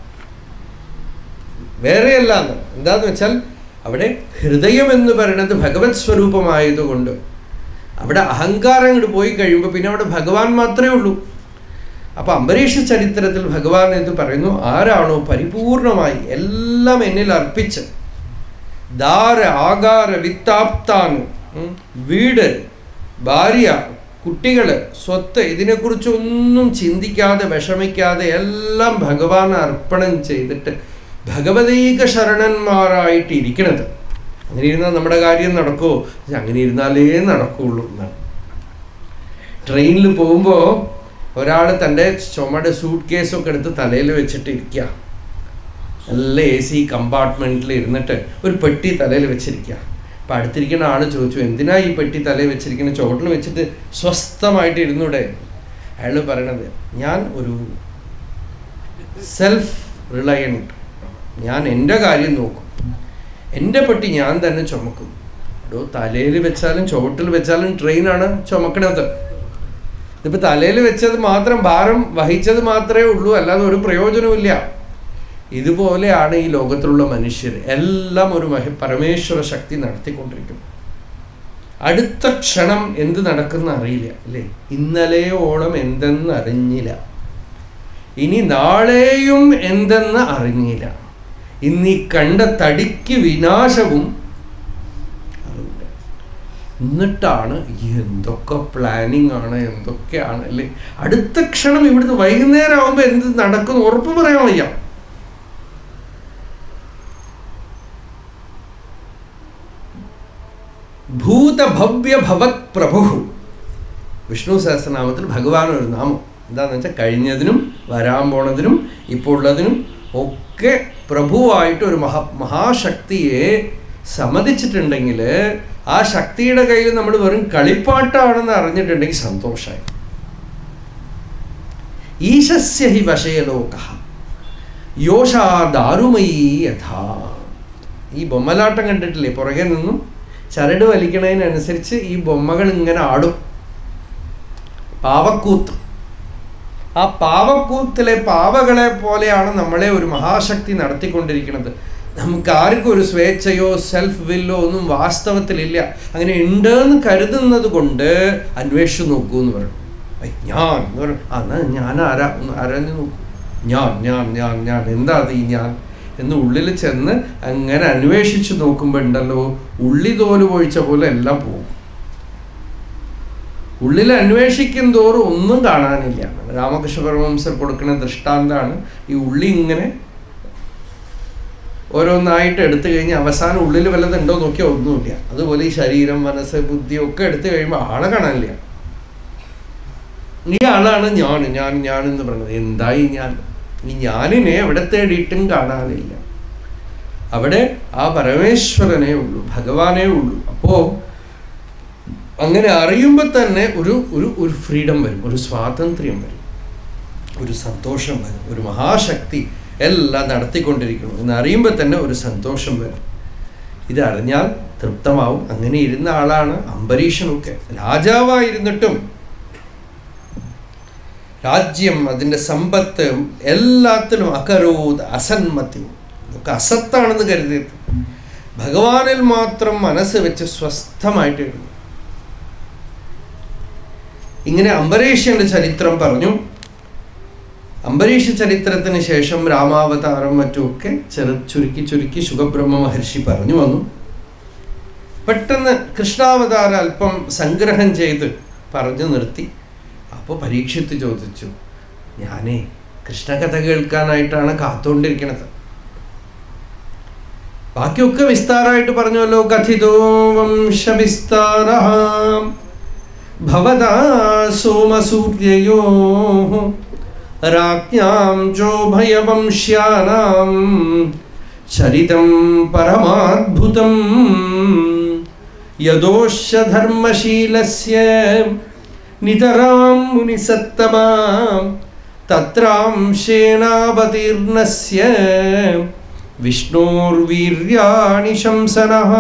[SPEAKER 1] വേറെയല്ല എന്ന് എന്താന്ന് വെച്ചാൽ അവിടെ ഹൃദയം എന്ന് പറയുന്നത് ഭഗവത് സ്വരൂപമായതുകൊണ്ട് അവിടെ അഹങ്കാരം അങ്ങോട്ട് പോയി കഴിയുമ്പോൾ പിന്നെ അവിടെ ഭഗവാൻ മാത്രമേ ഉള്ളൂ അപ്പൊ അംബരീഷ ചരിത്രത്തിൽ ഭഗവാൻ എന്ന് പറയുന്നു ആരാണോ പരിപൂർണമായി എല്ലാം എന്നിൽ അർപ്പിച്ച് ദാര ആകാര വിത്താപ്താൻ ഉം, വീട് ഭാര്യ കുട്ടികള് സ്വത്ത് ഇതിനെക്കുറിച്ചൊന്നും ചിന്തിക്കാതെ വിഷമിക്കാതെ എല്ലാം ഭഗവാൻ അർപ്പണം ചെയ്തിട്ട് ഭഗവതീക ശരണന്മാരായിട്ട് ഇരിക്കണത് അങ്ങനെ ഇരുന്നാൽ നമ്മുടെ കാര്യം നടക്കുമോ അങ്ങനെ ഇരുന്നാലേ നടക്കുള്ളൂ എന്നാണ് ട്രെയിനിൽ പോകുമ്പോൾ ഒരാൾ തൻ്റെ ചുമട് സൂട്ട് കേസൊക്കെ എടുത്ത് തലയിൽ വെച്ചിട്ട് ഇരിക്കുക നല്ല എ സി കമ്പാർട്ട്മെൻറ്റിൽ ഇരുന്നിട്ട് ഒരു പെട്ടി തലയിൽ വെച്ചിരിക്കുക അപ്പം അടുത്തിരിക്കുന്ന ആൾ ചോദിച്ചു എന്തിനാ ഈ പെട്ടി തലയിൽ വെച്ചിരിക്കുന്ന ചുവട്ടിൽ വെച്ചിട്ട് സ്വസ്ഥമായിട്ട് ഇരുന്നൂടെ അയാൾ പറയണത് ഞാൻ ഒരു സെൽഫ് റിലയൻറ്റ് ഞാൻ എൻ്റെ കാര്യം നോക്കും എൻ്റെ പെട്ടി ഞാൻ തന്നെ ചുമക്കും എടോ തലയിൽ വെച്ചാലും ചുവട്ടിൽ വെച്ചാലും ട്രെയിനാണ് ചുമക്കണത് ഇതിപ്പോൾ തലയിൽ വെച്ചത് മാത്രം ഭാരം വഹിച്ചത് മാത്രമേ ഉള്ളൂ അല്ലാതെ ഒരു പ്രയോജനവുമില്ല ഇതുപോലെയാണ് ഈ ലോകത്തിലുള്ള മനുഷ്യർ എല്ലാം ഒരു മഹ പരമേശ്വര ശക്തി നടത്തിക്കൊണ്ടിരിക്കുന്നു അടുത്ത ക്ഷണം എന്ത് നടക്കുന്ന അറിയില്ല അല്ലേ ഇന്നലെയോളം എന്തെന്ന് അറിഞ്ഞില്ല ഇനി നാളെയും എന്തെന്ന് അറിഞ്ഞില്ല ഇന്നീ കണ്ട തടിക്ക് വിനാശവും അറിയില്ല എന്നിട്ടാണ് എന്തൊക്കെ പ്ലാനിങ് ആണ് എന്തൊക്കെയാണ് അല്ലേ അടുത്ത ക്ഷണം ഇവിടുന്ന് വൈകുന്നേരം ആകുമ്പോൾ എന്ത് നടക്കുന്നു ഉറപ്പ് പറയാൻ വയ്യ ഭൂതഭവ്യ ഭവത് പ്രഭു വിഷ്ണു സഹസ്രനാമത്തിൽ ഭഗവാൻ ഒരു നാമം എന്താണെന്ന് വെച്ചാൽ കഴിഞ്ഞതിനും വരാൻ പോണതിനും ഇപ്പോൾ ഉള്ളതിനും ഒക്കെ പ്രഭുവായിട്ട് ഒരു മഹാ മഹാശക്തിയെ സമ്മതിച്ചിട്ടുണ്ടെങ്കിൽ ആ ശക്തിയുടെ കയ്യിൽ നമ്മൾ വെറും കളിപ്പാട്ടാണെന്ന് അറിഞ്ഞിട്ടുണ്ടെങ്കിൽ സന്തോഷമായി ഈശസ്യ ഹി വശയലോക യോഷാ ദാരുമയീ യഥാ ഈ ബൊമ്മലാട്ടം കണ്ടിട്ടില്ലേ പുറകെ നിന്നും ചരട് വലിക്കണതിനനുസരിച്ച് ഈ ബൊമ്മകൾ ഇങ്ങനെ ആടും പാവക്കൂത്ത് ആ പാവക്കൂത്തിലെ പാവകളെ പോലെയാണ് നമ്മളെ ഒരു മഹാശക്തി നടത്തിക്കൊണ്ടിരിക്കുന്നത് നമുക്ക് ആർക്കും ഒരു സ്വേച്ഛയോ സെൽഫ് വില്ലോ ഒന്നും വാസ്തവത്തിലില്ല അങ്ങനെ ഉണ്ടെന്ന് കരുതുന്നത് കൊണ്ട് അന്വേഷിച്ചു നോക്കൂ എന്ന് പറഞ്ഞു ഐ, ഞാൻ എന്ന് പറഞ്ഞു ആ എന്നാ ഞാൻ ആരാ ഒന്ന് ആരാഞ്ഞു നോക്കൂ ഞാൻ ഞാൻ ഞാൻ ഞാൻ എന്താ അത് ഈ ഞാൻ എന്ന് ഉള്ളിൽ ചെന്ന് അങ്ങനെ അന്വേഷിച്ച് നോക്കുമ്പോൾ ഉണ്ടല്ലോ ഉള്ളി തോല് പൊഴിച്ച പോലെ എല്ലാം പോകും ഉള്ളിൽ അന്വേഷിക്കും തോറും ഒന്നും കാണാനില്ല രാമകൃഷ്ണ പരമഹംസർ കൊടുക്കുന്ന ദൃഷ്ടാന്താണ് ഈ ഉള്ളി ഇങ്ങനെ ഓരോന്നായിട്ട് എടുത്തു കഴിഞ്ഞ് അവസാനം ഉള്ളിൽ വല്ലതുണ്ടോ നോക്കിയാൽ ഒന്നുമില്ല അതുപോലെ ഈ ശരീരം മനസ്സ് ബുദ്ധി ഒക്കെ എടുത്തു കഴിയുമ്പോൾ ആളെ കാണാനില്ല ഈ ആളാണ് ഞാൻ ഞാൻ ഞാൻ എന്ന് പറയുന്നത് എന്തായി ഞാൻ ഈ ഞാനിനെ എവിടെ തേടിയിട്ടും കാണാനില്ല അവിടെ ആ പരമേശ്വരനേ ഉള്ളൂ ഭഗവാനേ ഉള്ളൂ അപ്പോ അങ്ങനെ അറിയുമ്പോൾ തന്നെ ഒരു ഒരു ഒരു ഫ്രീഡം വരും ഒരു സ്വാതന്ത്ര്യം വരും ഒരു സന്തോഷം വരും ഒരു മഹാശക്തി എല്ലാം നടത്തിക്കൊണ്ടിരിക്കുന്നു എന്ന് അറിയുമ്പോൾ തന്നെ ഒരു സന്തോഷം വരും ഇത് അറിഞ്ഞാൽ തൃപ്തമാവും അങ്ങനെ ഇരുന്ന ആളാണ് അംബരീഷനൊക്കെ രാജാവായിരുന്നിട്ടും രാജ്യം അതിൻ്റെ സമ്പത്ത് എല്ലാത്തിലും അകരോത് അസന്മതി ഇതൊക്കെ അസത്താണെന്ന് കരുതിയത് ഭഗവാനിൽ മാത്രം മനസ്സ് വെച്ച് സ്വസ്ഥമായിട്ട് ഇരുന്നു ഇങ്ങനെ അംബരീഷന്റെ ചരിത്രം പറഞ്ഞു അംബരീഷ ചരിത്രത്തിന് ശേഷം രാമാവതാരം മറ്റുമൊക്കെ ചെറു ചുരുക്കി ചുരുക്കി സുഖബ്രഹ്മ മഹർഷി പറഞ്ഞു വന്നു പെട്ടെന്ന് കൃഷ്ണാവതാരം അല്പം സംഗ്രഹം ചെയ്ത് പറഞ്ഞു നിർത്തി അപ്പോൾ പരീക്ഷിത്ത് ചോദിച്ചു ഞാനേ കൃഷ്ണകഥ കേൾക്കാനായിട്ടാണ് കാത്തുകൊണ്ടിരിക്കുന്നത് ബാക്കിയൊക്കെ വിസ്താരമായിട്ട് പറഞ്ഞല്ലോ കഥിതോ വംശവിസ്താര ഭവതാ സോമസൂര്യയോ രാജ്ഞാം ചോഭയവംശ്യാനാം ചരിതം പരമാദ്ഭുതം യദോശ്യ ധർമ്മശീലസ്യ നിതരാം മുനിസത്തമാം തത്രാംശേനാവതീർണസ്യ വിഷ്ണോർവീര്യാണി ശംസനഃ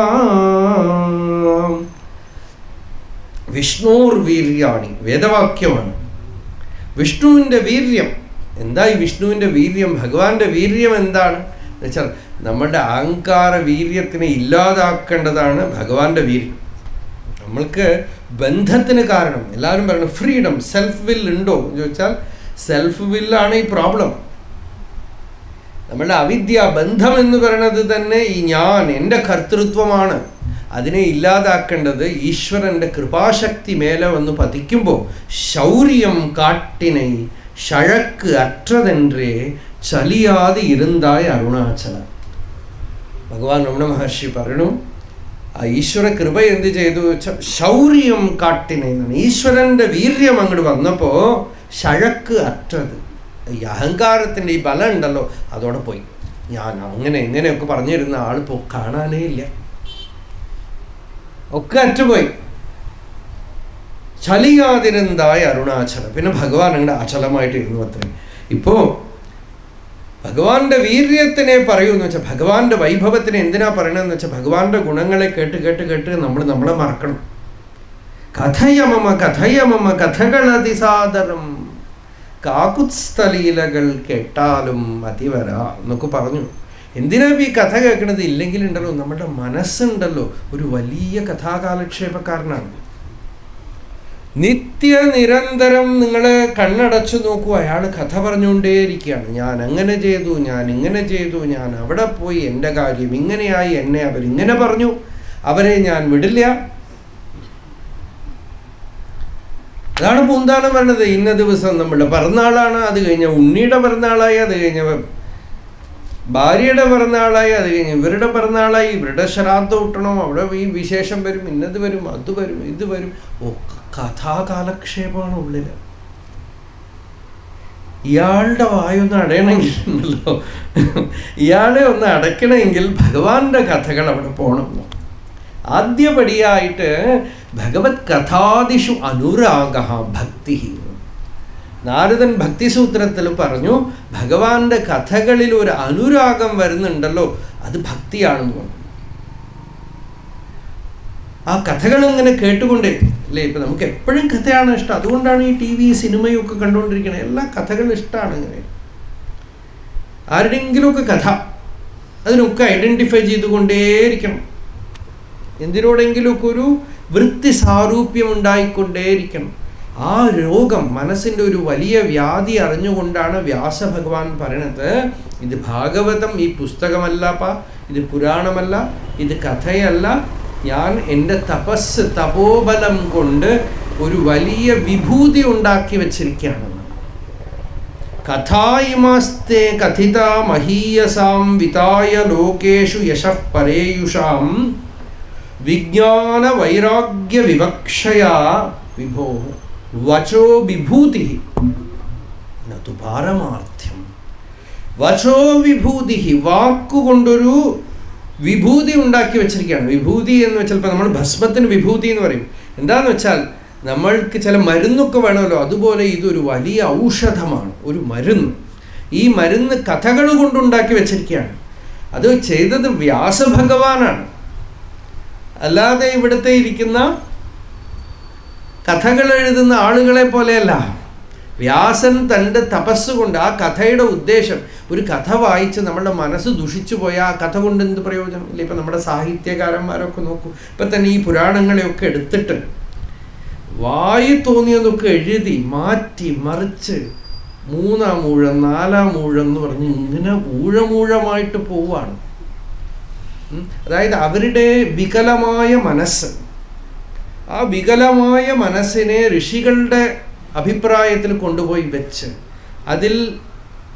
[SPEAKER 1] വിഷ്ണോർവീര്യാണി വേദവാക്യമാണ് വിഷ്ണുവിൻ്റെ വീര്യം എന്താ ഈ വിഷ്ണുവിൻ്റെ വീര്യം ഭഗവാന്റെ വീര്യം എന്താണ് എന്ന് വെച്ചാൽ നമ്മുടെ അഹങ്കാര വീര്യത്തിനെ ഇല്ലാതാക്കേണ്ടതാണ് ഭഗവാന്റെ വീര്യം നമ്മൾക്ക് ബന്ധത്തിന് കാരണം എല്ലാവരും പറയണം ഫ്രീഡം സെൽഫ് വിൽ ഉണ്ടോ എന്ന് ചോദിച്ചാൽ സെൽഫ് വില്ലാണ് ഈ പ്രോബ്ലം നമ്മളുടെ അവിദ്യ ബന്ധം എന്ന് പറയുന്നത് തന്നെ ഈ ഞാൻ എൻ്റെ കർത്തൃത്വമാണ് അതിനെ ഇല്ലാതാക്കേണ്ടത് ഈശ്വരൻ്റെ കൃപാശക്തി മേലെ വന്ന് പതിക്കുമ്പോൾ ശൗര്യം കാട്ടിനെ ഷഴക്ക് അற்றതെன்றേ ചലിയാതെ ഇരുന്നായ അരുണാചല ഭഗവാൻ രമണ മഹർഷി പറയണു ആ ഈശ്വര കൃപ എന്ത് ചെയ്തു വെച്ചാൽ ശൗര്യം കാട്ടിനെ എന്നാണ് ഈശ്വരൻ്റെ വീര്യം അങ്ങോട്ട് വന്നപ്പോൾ ഷഴക്ക് അറ്റത് ഈ അഹങ്കാരത്തിൻ്റെ ഈ ബലം ഉണ്ടല്ലോ അതോടെ പോയി ഞാൻ അങ്ങനെ ഇങ്ങനെയൊക്കെ പറഞ്ഞിരുന്ന ആൾ പോ കാണാനേ ഇല്ല ഒക്കെ അറ്റുപോയി ചലിയാതിരുന്നതായ അരുണാചലം പിന്നെ ഭഗവാൻ അങ്ങനെ അചലമായിട്ട് ഇരുന്നു അത്രേ ഇപ്പോ ഭഗവാന്റെ വീര്യത്തിനെ പറയൂ എന്ന് വെച്ചാൽ ഭഗവാന്റെ വൈഭവത്തിനെ എന്തിനാ പറയണമെന്ന് വെച്ചാൽ ഭഗവാന്റെ ഗുണങ്ങളെ കേട്ട് കേട്ട് കേട്ട് നമ്മൾ നമ്മളെ മറക്കണം കഥയമമ കഥയമമ കഥകളതിസാദരം കാക്കുത്സ്ഥലീലകൾ കേട്ടാലും അതിവര എന്നൊക്കെ പറഞ്ഞു എന്തിനാ ഈ കഥ കേൾക്കണത് ഇല്ലെങ്കിലുണ്ടല്ലോ നമ്മുടെ മനസ്സുണ്ടല്ലോ ഒരു വലിയ കഥാകാലക്ഷേപക്കാരനാണ് നിത്യ നിരന്തരം നിങ്ങൾ കണ്ണടച്ചു നോക്കൂ അയാൾ കഥ പറഞ്ഞുകൊണ്ടേയിരിക്കുകയാണ് ഞാൻ അങ്ങനെ ചെയ്തു ഞാൻ ഇങ്ങനെ ചെയ്തു ഞാൻ അവിടെ പോയി എൻ്റെ കാര്യം ഇങ്ങനെയായി എന്നെ അവരിങ്ങനെ പറഞ്ഞു അവരെ ഞാൻ വിടില്ല അതാണ് പൂന്താനം പറഞ്ഞത് ഇന്ന ദിവസം നമ്മുടെ പിറന്നാളാണ് അത് കഴിഞ്ഞ ഉണ്ണിയുടെ പിറന്നാളായി അത് കഴിഞ്ഞ ഭാര്യയുടെ പിറന്നാളായി അത് കഴിഞ്ഞ് ഇവരുടെ പിറന്നാളായി ഇവരുടെ ശ്രാദ്ധം ഊട്ടണം അവിടെ ഈ വിശേഷം വരും ഇന്നത് വരും അത് വരും ഇത് വരും ഓ കഥാകാലക്ഷേപമാണ് ഉള്ളിൽ ഇയാളുടെ വായൊന്ന് അടയണമെങ്കിൽ ഉണ്ടല്ലോ ഇയാളെ ഒന്ന് അടയ്ക്കണമെങ്കിൽ ഭഗവാന്റെ കഥകൾ അവിടെ പോകണം ആദ്യപടിയായിട്ട് ഭഗവത് കഥാദിഷു അനുരാഗ ഭക്തി നാരദൻ ഭക്തിസൂത്രത്തിൽ പറഞ്ഞു ഭഗവാന്റെ കഥകളിൽ ഒരു അനുരാഗം വരുന്നുണ്ടല്ലോ അത് ഭക്തിയാണെന്ന് പറഞ്ഞു ആ കഥകൾ ഇങ്ങനെ കേട്ടുകൊണ്ടേ അല്ലേ ഇപ്പം നമുക്ക് എപ്പോഴും കഥയാണ് ഇഷ്ടം അതുകൊണ്ടാണ് ഈ ടി വി സിനിമയും ഒക്കെ കണ്ടുകൊണ്ടിരിക്കുന്നത് എല്ലാ കഥകളും ഇഷ്ടമാണ് ഇങ്ങനെ ആരുടെയെങ്കിലുമൊക്കെ കഥ അതിനൊക്കെ ഐഡൻറ്റിഫൈ ചെയ്തുകൊണ്ടേയിരിക്കണം എന്തിനോടെങ്കിലുമൊക്കെ ഒരു വൃത്തി സാരൂപ്യം ഉണ്ടായിക്കൊണ്ടേയിരിക്കണം ആ രോഗം മനസ്സിൻ്റെ ഒരു വലിയ വ്യാധി അറിഞ്ഞുകൊണ്ടാണ് വ്യാസഭഗവാൻ പറയണത് ഇത് ഭാഗവതം ഈ പുസ്തകമല്ലപ്പ ഇത് പുരാണമല്ല ഇത് കഥയല്ല ഞാൻ എൻ്റെ തപസ് തപോബലം കൊണ്ട് ഒരു വലിയ വിഭൂതി ഉണ്ടാക്കി വച്ചിരിക്കുകയാണെന്ന് കഥായിമാസ്തേ കഥിത മഹീയസാം വിതായ ലോകേഷു യശഃ പരേയുഷാം വിജ്ഞാന വൈരാഗ്യ വിവക്ഷയാ വിഭോ വചോ വിഭൂതി നതു പാരമാർത്ഥ്യം വചോ വിഭൂതി വാക്കുകൊണ്ടൊരു വിഭൂതി ഉണ്ടാക്കി വെച്ചിരിക്കുകയാണ് വിഭൂതി എന്ന് വെച്ചാൽ ഇപ്പോൾ നമ്മൾ ഭസ്മത്തിന് വിഭൂതി എന്ന് പറയും എന്താന്ന് വെച്ചാൽ നമ്മൾക്ക് ചില മരുന്നൊക്കെ വേണമല്ലോ അതുപോലെ ഇതൊരു വലിയ ഔഷധമാണ് ഒരു മരുന്ന് ഈ മരുന്ന് കഥകൾ കൊണ്ടുണ്ടാക്കി വെച്ചിരിക്കുകയാണ് അത് ചെയ്തത് വ്യാസഭഗവാനാണ് അല്ലാതെ ഇവിടുത്തെ ഇരിക്കുന്ന കഥകൾ എഴുതുന്ന ആളുകളെ പോലെയല്ല വ്യാസൻ തൻ്റെ തപസ് കൊണ്ട് ആ കഥയുടെ ഉദ്ദേശം ഒരു കഥ വായിച്ച് നമ്മുടെ മനസ്സ് ദുഷിച്ചു പോയ ആ കഥ കൊണ്ട് എന്ത് പ്രയോജനം ഇല്ല ഇപ്പം നമ്മുടെ സാഹിത്യകാരന്മാരൊക്കെ നോക്കൂ ഇപ്പം തന്നെ ഈ പുരാണങ്ങളെയൊക്കെ എടുത്തിട്ട് വായി തോന്നിയതൊക്കെ എഴുതി മാറ്റി മറിച്ച് മൂന്നാം മൂഴം നാലാം മൂഴം എന്ന് പറഞ്ഞ് ഇങ്ങനെ ഊഴമൂഴമായിട്ട് പോവാണ് അതായത് അവരുടെ വികലമായ മനസ്സ് ആ വികലമായ മനസ്സിനെ ഋഷികളുടെ അഭിപ്രായത്തിൽ കൊണ്ടുപോയി വെച്ച് അതിൽ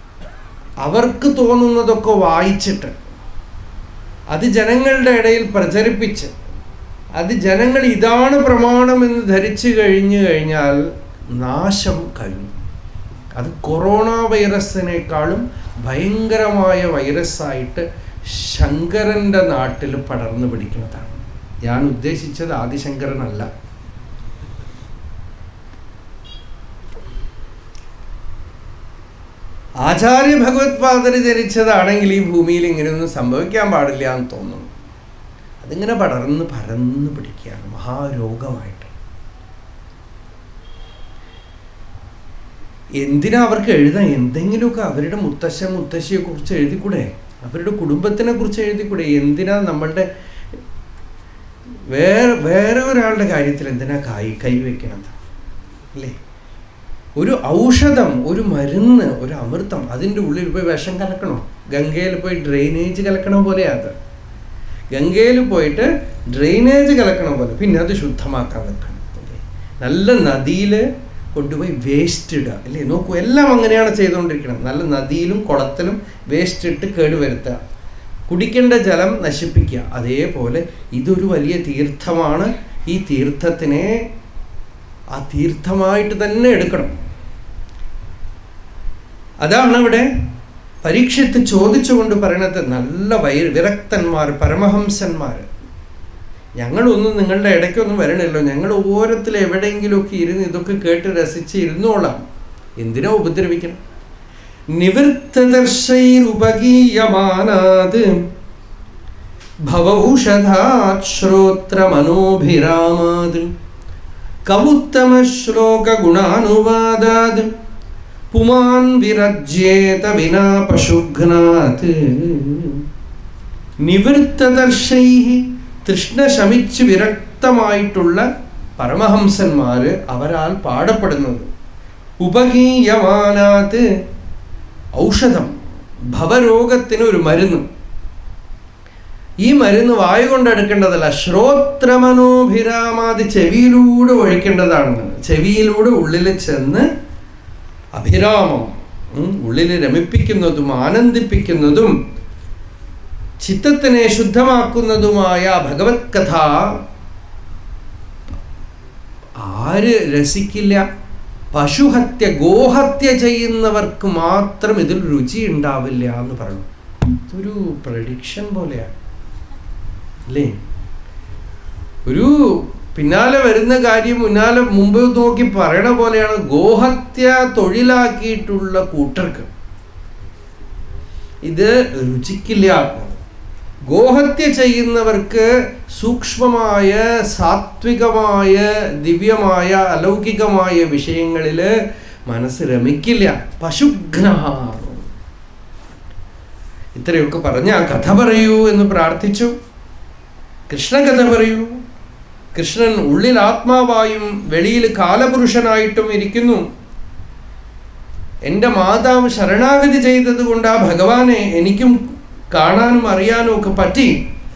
[SPEAKER 1] അവർക്ക് തോന്നുന്നതൊക്കെ വായിച്ചിട്ട് അത് ജനങ്ങളുടെ ഇടയിൽ പ്രചരിപ്പിച്ച് അത് ജനങ്ങൾ ഇതാണ് പ്രമാണമെന്ന് ധരിച്ചു കഴിഞ്ഞു കഴിഞ്ഞാൽ നാശം കഴിഞ്ഞു അത് കൊറോണ വൈറസിനേക്കാളും ഭയങ്കരമായ വൈറസായിട്ട് ശങ്കരൻ്റെ നാട്ടിൽ പടർന്നു പിടിക്കുന്നതാണ് ഞാൻ ഉദ്ദേശിച്ചത് ആദിശങ്കരനല്ല ആചാര്യ ഭഗവത്പാദര് ധരിച്ചതാണെങ്കിൽ ഈ ഭൂമിയിൽ ഇങ്ങനെയൊന്നും സംഭവിക്കാൻ പാടില്ല എന്ന് തോന്നുന്നു അതിങ്ങനെ പടർന്ന് പരന്ന് പിടിക്കുകയാണ് മഹാരോഗമായിട്ട് എന്തിനാ അവർക്ക് എഴുതാൻ എന്തെങ്കിലുമൊക്കെ അവരുടെ മുത്തശ്ശ മുത്തശ്ശിയെ കുറിച്ച് എഴുതിക്കൂടെ അവരുടെ കുടുംബത്തിനെ കുറിച്ച് എഴുതിക്കൂടെ എന്തിനാ നമ്മളുടെ വേറെ വേറെ ഒരാളുടെ കാര്യത്തിൽ എന്തിനാ കൈ കൈവയ്ക്കണത് അല്ലേ ഒരു ഔഷധം ഒരു മരുന്ന് ഒരു അമൃതം അതിൻ്റെ ഉള്ളിൽ പോയി വിഷം കലക്കണോ ഗംഗയിൽ പോയി ഡ്രെയിനേജ് കലക്കണ പോലെയാ അത് ഗംഗയിൽ പോയിട്ട് ഡ്രെയിനേജ് കലക്കണ പോലെ പിന്നെ അത് ശുദ്ധമാക്കാൻ നിൽക്കണം അല്ലേ നല്ല നദിയിൽ കൊണ്ടുപോയി വേസ്റ്റ് ഇടുക അല്ലേ നോക്കൂ എല്ലാം അങ്ങനെയാണ് ചെയ്തുകൊണ്ടിരിക്കണം നല്ല നദിയിലും കുളത്തിലും വേസ്റ്റ് ഇട്ട് കേടുവരുത്തുക കുടിക്കേണ്ട ജലം നശിപ്പിക്കുക അതേപോലെ ഇതൊരു വലിയ തീർത്ഥമാണ് ഈ തീർത്ഥത്തിനെ ആ തീർത്ഥമായിട്ട് തന്നെ എടുക്കണം അതാണ് ഇവിടെ പരീക്ഷത്ത് ചോദിച്ചുകൊണ്ട് പറയണത് നല്ല വൈ വിരക്തന്മാർ പരമഹംസന്മാർ ഞങ്ങളൊന്നും നിങ്ങളുടെ ഇടയ്ക്കൊന്നും വരണല്ലോ ഞങ്ങൾ ഓരത്തിൽ എവിടെയെങ്കിലുമൊക്കെ ഇരുന്ന് ഇതൊക്കെ കേട്ട് രസിച്ച് ഇരുന്നോളാം എന്തിനാ ഉപദ്രവിക്കണം നിവൃത്തദർശൈരുപഗീയമാനാത് ഭവൗഷധാത് ശ്രോത്രമനോഭിരാമാത് കവുത്തമശ്ലോകഗുണാനുവാദാത് പുമാൻ വിരജ്യേത വിനാ പശുഘ്നാത് നിവൃത്തദർശൈ തൃഷ്ണ ശമിച്ച് വിരക്തമായിട്ടുള്ള പരമഹംസന്മാര് അവരാൽ പാടപ്പെടുന്നത് ഉപഗീയമാനാത് ഔഷധം ഭവരോഗത്തിന് ഒരു മരുന്ന് ഈ മരുന്ന് വായു കൊണ്ടെടുക്കേണ്ടതല്ല ശ്രോത്രമനോഭിരാമാതി ചെവിയിലൂടെ ഒഴിക്കേണ്ടതാണെന്ന് ചെവിയിലൂടെ ഉള്ളിൽ ചെന്ന് അഭിരാമം ഉള്ളിൽ രമിപ്പിക്കുന്നതും ആനന്ദിപ്പിക്കുന്നതും ചിത്തത്തിനെ ശുദ്ധമാക്കുന്നതുമായ ഭഗവത് കഥ ആര് രസിക്കില്ല പശുഹത്യ ഗോഹത്യ ചെയ്യുന്നവർക്ക് മാത്രം ഇതിൽ രുചി ഉണ്ടാവില്ല എന്ന് പറഞ്ഞു ഇതൊരു പ്രഡിക്ഷൻ പോലെയാണ് അല്ലേ ഒരു പിന്നാലെ വരുന്ന കാര്യം മുന്നാലെ മുമ്പ് നോക്കി പറയണ പോലെയാണ് ഗോഹത്യ തൊഴിലാക്കിയിട്ടുള്ള കൂട്ടർക്ക് ഇത് രുചിക്കില്ല ഗോഹത്യ ചെയ്യുന്നവർക്ക് സൂക്ഷ്മമായ സാത്വികമായ ദിവ്യമായ അലൗകികമായ വിഷയങ്ങളിൽ മനസ്സ് രമിക്കില്ല പശുഘ്ന ഇത്രയൊക്കെ പറഞ്ഞ ആ കഥ പറയൂ എന്ന് പ്രാർത്ഥിച്ചു കൃഷ്ണകഥ പറയൂ കൃഷ്ണൻ ഉള്ളിൽ ആത്മാവായും വെളിയിൽ കാലപുരുഷനായിട്ടും ഇരിക്കുന്നു എൻ്റെ മാതാവ് ശരണാഗതി ചെയ്തത് കൊണ്ട് ആ ഭഗവാനെ എനിക്കും കാണാനും അറിയാനും ഒക്കെ പറ്റി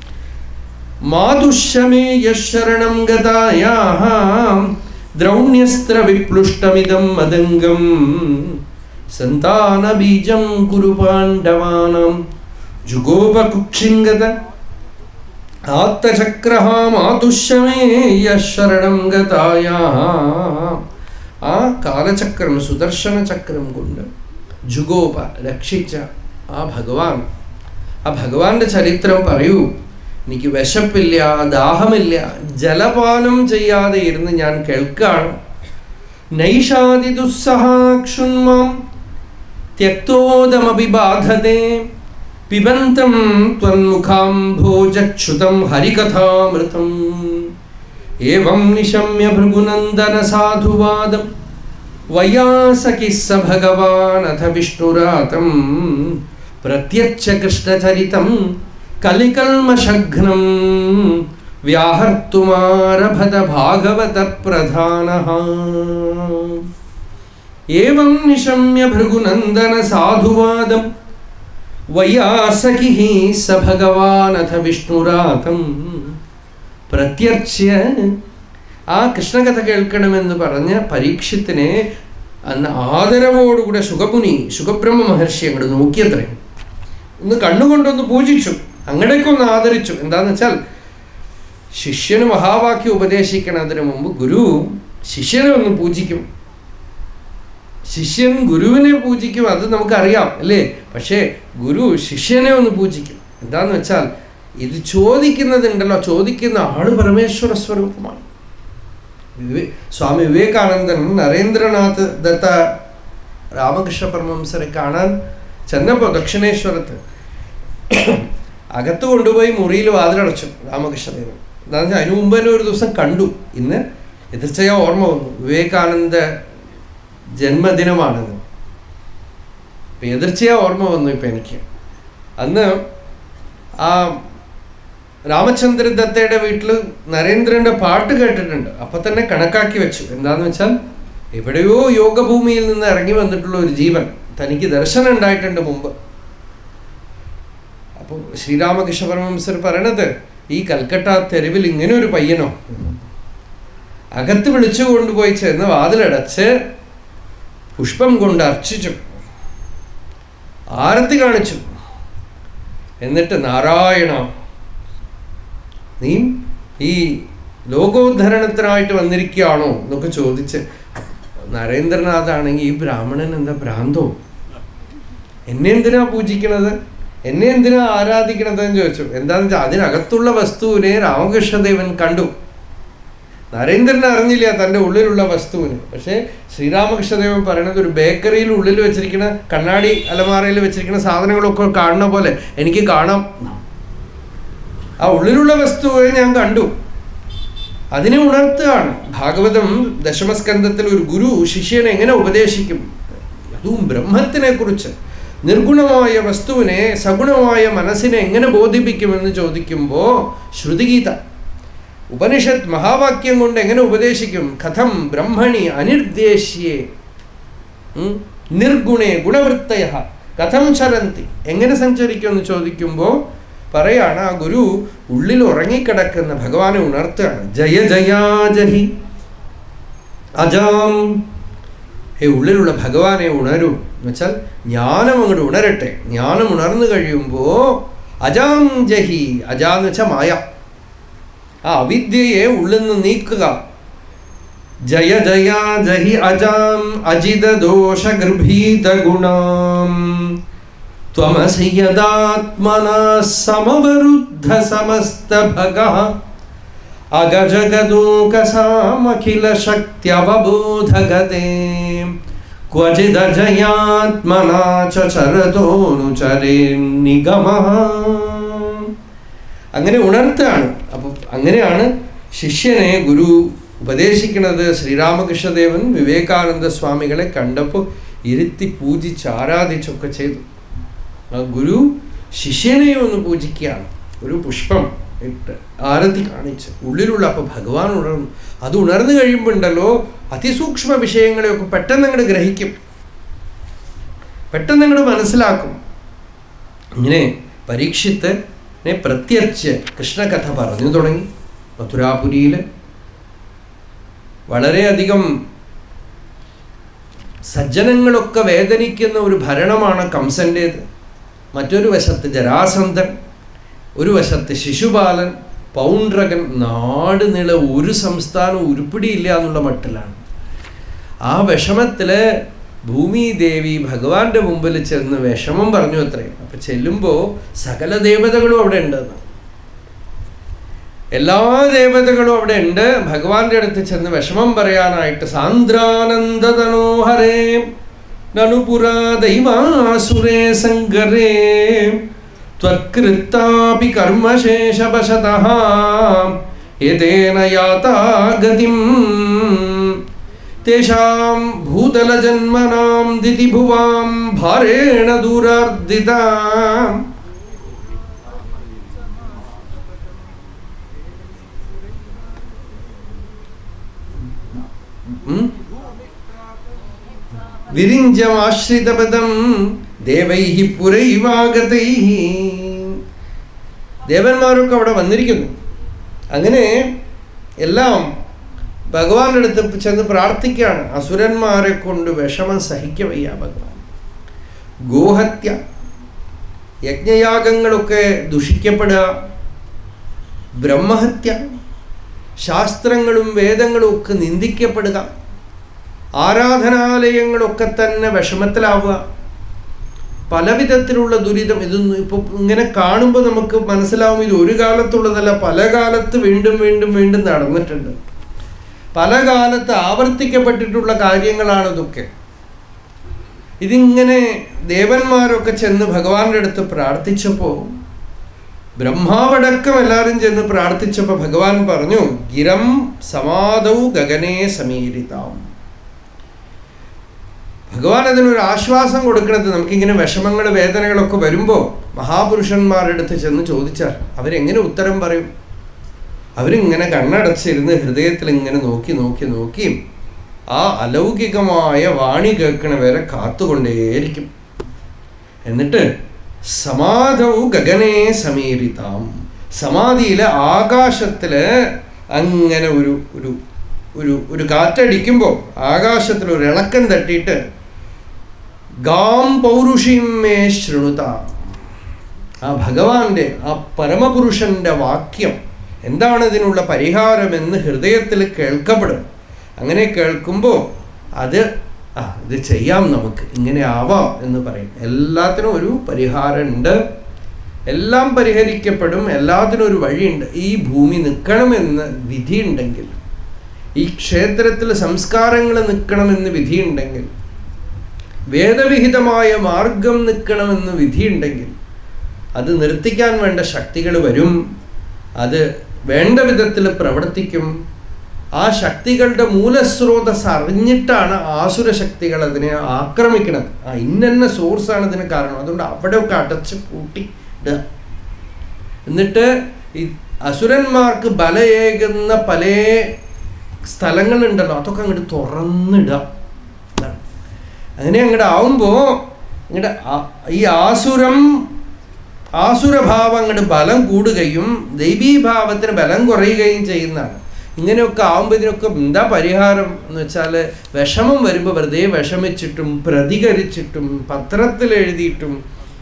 [SPEAKER 1] മാതുഷമേ യശരണം ഗതായാഹ ദ്രൗണ്യസ്ത്ര വിപ്ലുഷ്ടമിതം മദംഗം സന്താനബീജം കുരു പാണ്ഡവാനം ജുഗോപകുക്ഷിംഗത ആത്തചക്രഹ മാതുഷമേ യശരണം ഗതായാഹ ആ കാലചക്രം സുദർശന ചക്രം കൊണ്ട് ജുഗോപ രക്ഷിച്ച ആ ഭഗവാൻ ആ ഭഗവാന്റെ ചരിത്രം പറയൂ എനിക്ക് വിശപ്പില്ല ദാഹമില്ല ജലപാനം ചെയ്യാതെ ഇരുന്ന് ഞാൻ കേൾക്കാണ് നൈഷാദി ദുസ്സഹാക്ഷുന്മാം ത്യക്തോദമപി ബാധത്തെ പിബന്തം ത്വന്മുഖാംഭോജക്ഷുതം ഹരികഥാമൃതം ഏവം നിശമ്യ ഭൃഗുനന്ദന സാധുവാദം വയാസകി സ ഭഗവാനഥ വിഷ്ണുരാതം പ്രത്യക്ഷ കൃഷ്ണചരിതം കലികൽമശഘ്നം വ്യാഹർത്തുമാരഭത ഭാഗവത പ്രധാന ഏവം നിശമ്യ ഭൃഗുനന്ദന സാധുവാദം വയാസകി സ ഭഗവാനഥ വിഷ്ണുരാതം പ്രത്യർച്ച്യ ആ കൃഷ്ണകഥ കേൾക്കണമെന്ന് പറഞ്ഞ പരീക്ഷത്തിനെ അന്ന് ആദരവോടുകൂടെ സുഖമുനി സുഖബ്രഹ്മ മഹർഷി അങ്ങോട്ട് നോക്കിയത്രേ ഒന്ന് കണ്ണുകൊണ്ടൊന്ന് പൂജിച്ചു അങ്ങടേക്കൊന്ന് ആദരിച്ചു എന്താന്ന് വെച്ചാൽ ശിഷ്യന് മഹാവാക്യം ഉപദേശിക്കണതിന് മുമ്പ് ഗുരു ശിഷ്യനെ ഒന്ന് പൂജിക്കും ശിഷ്യൻ ഗുരുവിനെ പൂജിക്കും അത് നമുക്കറിയാം അല്ലേ പക്ഷേ ഗുരു ശിഷ്യനെ ഒന്ന് പൂജിക്കും എന്താന്ന് വെച്ചാൽ ഇത് ചോദിക്കുന്നതുണ്ടല്ലോ ചോദിക്കുന്ന ആള് പരമേശ്വര സ്വരൂപമാണ് വിവേ സ്വാമി വിവേകാനന്ദൻ നരേന്ദ്രനാഥ് ദത്ത രാമകൃഷ്ണ പരമഹംസരെ കാണാൻ ചെന്നപ്പോൾ ദക്ഷിണേശ്വരത്ത് അകത്ത് കൊണ്ടുപോയി മുറിയിൽ വാതിലടച്ചു രാമകൃഷ്ണദേവൻ എന്താണെന്ന് വെച്ചാൽ അതിനു മുമ്പ് തന്നെ ഒരു ദിവസം കണ്ടു ഇന്ന് എതിർച്ചയാ ഓർമ്മ വന്നു വിവേകാനന്ദ ജന്മദിനമാണിത് ഇപ്പം എതിർച്ചയാ ഓർമ്മ വന്നു ഇപ്പം എനിക്ക് അന്ന് ആ രാമചന്ദ്ര ദത്തയുടെ വീട്ടിൽ നരേന്ദ്രന്റെ പാട്ട് കേട്ടിട്ടുണ്ട് അപ്പൊ തന്നെ കണക്കാക്കി വെച്ചു എന്താന്ന് വെച്ചാൽ എവിടെയോ യോഗഭൂമിയിൽ നിന്ന് ഇറങ്ങി വന്നിട്ടുള്ള ഒരു ജീവൻ തനിക്ക് ദർശനം ഉണ്ടായിട്ടുണ്ട് മുമ്പ് അപ്പോൾ ശ്രീരാമകൃഷ്ണ പരമഹംസർ പറയണത് ഈ കൽക്കട്ട തെരുവിൽ ഇങ്ങനെ ഒരു പയ്യനോ അകത്ത് വിളിച്ചു കൊണ്ടുപോയി ചെന്ന് വാതിലടച്ച് പുഷ്പം കൊണ്ട് അർച്ചിച്ചു ആരത്തി കാണിച്ചു എന്നിട്ട് നാരായണ നീ ഈ ലോകോദ്ധരണത്തിനായിട്ട് വന്നിരിക്കുകയാണോ എന്നൊക്കെ ചോദിച്ച് നരേന്ദ്രനാഥാണെങ്കിൽ ഈ ബ്രാഹ്മണൻ എന്താ ഭ്രാന്തോ എന്നെ എന്തിനാ പൂജിക്കണത് എന്നെ എന്തിനാ ആരാധിക്കണത് എന്ന് ചോദിച്ചു എന്താന്ന് വെച്ചാൽ അതിനകത്തുള്ള വസ്തുവിനെ രാമകൃഷ്ണദേവൻ കണ്ടു നരേന്ദ്രൻ അറിഞ്ഞില്ല തൻ്റെ ഉള്ളിലുള്ള വസ്തുവിന് പക്ഷേ ശ്രീരാമകൃഷ്ണദേവൻ പറയണത് ഒരു ബേക്കറിയിൽ ഉള്ളിൽ വെച്ചിരിക്കുന്ന കണ്ണാടി അലമാറയിൽ വെച്ചിരിക്കുന്ന സാധനങ്ങളൊക്കെ കാണുന്ന പോലെ എനിക്ക് കാണാം ആ ഉള്ളിലുള്ള വസ്തുവെ ഞാൻ കണ്ടു അതിനെ ഉണർത്തുകയാണ് ഭാഗവതം ദശമസ്കന്ധത്തിൽ ഒരു ഗുരു ശിഷ്യനെ എങ്ങനെ ഉപദേശിക്കും അതും ബ്രഹ്മത്തിനെ കുറിച്ച് നിർഗുണമായ വസ്തുവിനെ സഗുണമായ മനസ്സിനെ എങ്ങനെ ബോധിപ്പിക്കുമെന്ന് ചോദിക്കുമ്പോൾ ശ്രുതിഗീത ഉപനിഷത്ത് മഹാവാക്യം കൊണ്ട് എങ്ങനെ ഉപദേശിക്കും കഥം ബ്രഹ്മണി അനിർദ്ദേശ്യേ ഉം, നിർഗുണേ ഗുണവൃത്തയ കഥം ചരന്തി എങ്ങനെ സഞ്ചരിക്കും എന്ന് ചോദിക്കുമ്പോൾ പറയാണ് ആ ഗുരു ഉള്ളിൽ ഉറങ്ങിക്കിടക്കുന്ന ഭഗവാനെ ഉണർത്തുകയാണ് ജയ ജയാ ജഹി അജാം ഹേ ഉള്ളിലുള്ള ഭഗവാനെ ഉണരൂ എന്ന് വെച്ചാൽ ജ്ഞാനം അങ്ങോട്ട് ഉണരട്ടെ ജ്ഞാനം ഉണർന്നു കഴിയുമ്പോൾ അജാം ജഹി അജാന്ന് വെച്ചാൽ മായ ആ അവിദ്യയെ ഉള്ളിൽ നിന്ന് നീക്കുക ജയ ജയ ജഹി അജാം അജിത ദോഷ ഗർഭീത ഗുണാം ത്വമസി യദാത്മനാ സമവരുദ്ധ സമസ്ത ഭഗ അഗജഗദോകസാമഖില ശക്ത്യവബോധഗതേ ക്വചിദജയാത്മനാ ച ചരതോനുചരേ നിഗമഃ അങ്ങനെ ഉണർത്താണ് അപ്പോൾ അങ്ങനെയാണ് ശിഷ്യനെ ഗുരു ഉപദേശിക്കുന്നത് ശ്രീരാമകൃഷ്ണദേവൻ വിവേകാനന്ദ സ്വാമികളെ കണ്ടപ്പോൾ ഇരുത്തി പൂജിച്ച് ആരാധിച്ചൊക്കെ ചെയ്തു ആ ഗുരു ശിഷ്യനെ ഒന്ന് പൂജിക്കുകയാണ് ഒരു പുഷ്പം ഇട്ട് ആരതി കാണിച്ച് ഉള്ളിലുള്ള അപ്പോൾ ഭഗവാൻ ഉണർന്നു അത് ഉണർന്നു കഴിയുമ്പോൾ ഉണ്ടല്ലോ അതിസൂക്ഷ്മ വിഷയങ്ങളെയൊക്കെ പെട്ടെന്ന് അങ്ങോട്ട് ഗ്രഹിക്കും പെട്ടെന്ന് അങ്ങോട്ട് മനസ്സിലാക്കും ഇങ്ങനെ പരീക്ഷിത്ത് നെ പ്രത്യർച്ച് കൃഷ്ണകഥ പറഞ്ഞു തുടങ്ങി മഥുരാപുരിയിൽ വളരെയധികം സജ്ജനങ്ങളൊക്കെ വേദനിക്കുന്ന ഒരു ഭരണമാണ് കംസൻ്റേത് മറ്റൊരു വശത്ത് ജരാസന്ധൻ ഒരു വശത്ത് ശിശുപാലൻ പൗണ്ഡ്രകൻ നാട് നില ഒരു സംസ്ഥാനം ഉരുപ്പിടിയില്ല എന്നുള്ള മട്ടിലാണ് ആ വിഷമത്തില് ഭൂമിദേവി ഭഗവാന്റെ മുമ്പിൽ ചെന്ന് വിഷമം പറഞ്ഞു അത്രേ അപ്പൊ ചെല്ലുമ്പോ സകല ദേവതകളും അവിടെ ഉണ്ടെന്ന് എല്ലാ ദേവതകളും അവിടെ ഉണ്ട് ഭഗവാന്റെ അടുത്ത് ചെന്ന് വിഷമം പറയാനായിട്ട് സാന്ദ്രാനന്ദതനോഹരേ നനുപുരാ ദൈവാസുരേ സങ്കരേ त्वत्कृत्तापि कर्मशेषवशतः एतेन याता गतिम् तेषां भूतलजन्मनां दितिभुवां भारेण दूरार्दिता വിരിഞ്ചമാശ്രിതപദം ദേവൈഹ പുരൈവാഗതൈഹ ദേവന്മാരൊക്കെ അവിടെ വന്നിരിക്കുന്നു അങ്ങനെ എല്ലാം ഭഗവാന്റെ അടുത്ത് ചെന്ന് പ്രാർത്ഥിക്കുകയാണ് അസുരന്മാരെ കൊണ്ട് വിഷമം സഹിക്കവയ്യ ഭഗവാൻ ഗോഹത്യ യജ്ഞയാഗങ്ങളൊക്കെ ദുഷിക്കപ്പെടുക ബ്രഹ്മഹത്യ ശാസ്ത്രങ്ങളും വേദങ്ങളും ഒക്കെ നിന്ദിക്കപ്പെടുക ആരാധനാലയങ്ങളൊക്കെ തന്നെ വിഷമത്തിലാവുക പല വിധത്തിലുള്ള ദുരിതം ഇതൊന്നും ഇപ്പോൾ ഇങ്ങനെ കാണുമ്പോൾ നമുക്ക് മനസ്സിലാവും ഇത് ഒരു കാലത്തുള്ളതല്ല പല കാലത്ത് വീണ്ടും വീണ്ടും വീണ്ടും നടന്നിട്ടുണ്ട് പല കാലത്ത് ആവർത്തിക്കപ്പെട്ടിട്ടുള്ള കാര്യങ്ങളാണ് ഇതൊക്കെ ഇതിങ്ങനെ ദേവന്മാരൊക്കെ ചെന്ന് ഭഗവാന്റെ അടുത്ത് പ്രാർത്ഥിച്ചപ്പോൾ ബ്രഹ്മാവടക്കം എല്ലാവരും ചെന്ന് പ്രാർത്ഥിച്ചപ്പോൾ ഭഗവാൻ പറഞ്ഞു ഗിരം സമാധൗ ഗഗനെ സമീരിതാം ഭഗവാൻ അതിനൊരു ആശ്വാസം കൊടുക്കുന്നത് നമുക്കിങ്ങനെ വിഷമങ്ങൾ വേദനകളൊക്കെ വരുമ്പോൾ മഹാപുരുഷന്മാരുടെ അടുത്ത് ചെന്ന് ചോദിച്ചാൽ അവരെങ്ങനെ ഉത്തരം പറയും അവരിങ്ങനെ കണ്ണടച്ചിരുന്ന് ഹൃദയത്തിൽ ഇങ്ങനെ നോക്കി നോക്കി നോക്കി ആ അലൗകികമായ വാണി കേൾക്കണ വരെ കാത്തുകൊണ്ടേയിരിക്കും എന്നിട്ട് സമാധവും ഗഗനെ സമീരിതാം സമാധിയിലെ ആകാശത്തില് അങ്ങനെ ഒരു ഒരു ഒരു ഒരു കാറ്റടിക്കുമ്പോൾ ആകാശത്തിൽ ഒരു ഇളക്കം തട്ടിയിട്ട് ഗാം പൗരുഷിം മേ ശൃണുത ആ ഭഗവാന്റെ ആ പരമപുരുഷന്റെ വാക്യം എന്താണ് ഇതിനുള്ള പരിഹാരമെന്ന് ഹൃദയത്തിൽ കേൾക്കപ്പെടും അങ്ങനെ കേൾക്കുമ്പോൾ അത് ആ ഇത് ചെയ്യാം നമുക്ക് ഇങ്ങനെ ആവാം എന്ന് പറയും എല്ലാത്തിനും ഒരു പരിഹാരമുണ്ട് എല്ലാം പരിഹരിക്കപ്പെടും എല്ലാത്തിനും ഒരു വഴിയുണ്ട് ഈ ഭൂമി നിൽക്കണമെന്ന് വിധിയുണ്ടെങ്കിൽ ഈ ക്ഷേത്രത്തിൽ സംസ്കാരങ്ങൾ നിൽക്കണമെന്ന് വിധിയുണ്ടെങ്കിൽ വേദവിഹിതമായ മാർഗം നിൽക്കണമെന്ന് വിധിയുണ്ടെങ്കിൽ അത് നിർത്തിക്കാൻ വേണ്ട ശക്തികൾ വരും അത് വേണ്ട വിധത്തിൽ പ്രവർത്തിക്കും ആ ശക്തികളുടെ മൂലസ്രോതസ് അറിഞ്ഞിട്ടാണ് ആസുര ശക്തികൾ അതിനെ ആക്രമിക്കുന്നത് ആ ഇന്നന്ന സോഴ്സാണ് ഇതിന് കാരണം അതുകൊണ്ട് അവിടെയൊക്കെ അടച്ച് പൂട്ടി ഇടുക എന്നിട്ട് ഈ അസുരന്മാർക്ക് ബലയേകുന്ന പല സ്ഥലങ്ങളുണ്ടല്ലോ അതൊക്കെ അങ്ങോട്ട് തുറന്നിടുക അതാണ്. അങ്ങനെ അങ്ങോട്ട് ആവുമ്പോൾ ഇങ്ങോട്ട് ഈ ആസുരം ആസുരഭാവം അങ്ങോട്ട് ബലം കൂടുകയും ദൈവീഭാവത്തിന് ബലം കുറയുകയും ചെയ്യുന്നതാണ് ഇങ്ങനെയൊക്കെ ആവുമ്പോൾ ഇതിനൊക്കെ എന്താ പരിഹാരം എന്ന് വെച്ചാൽ വിഷമം വരുമ്പോൾ വെറുതെ വിഷമിച്ചിട്ടും പ്രതികരിച്ചിട്ടും പത്രത്തിൽ എഴുതിയിട്ടും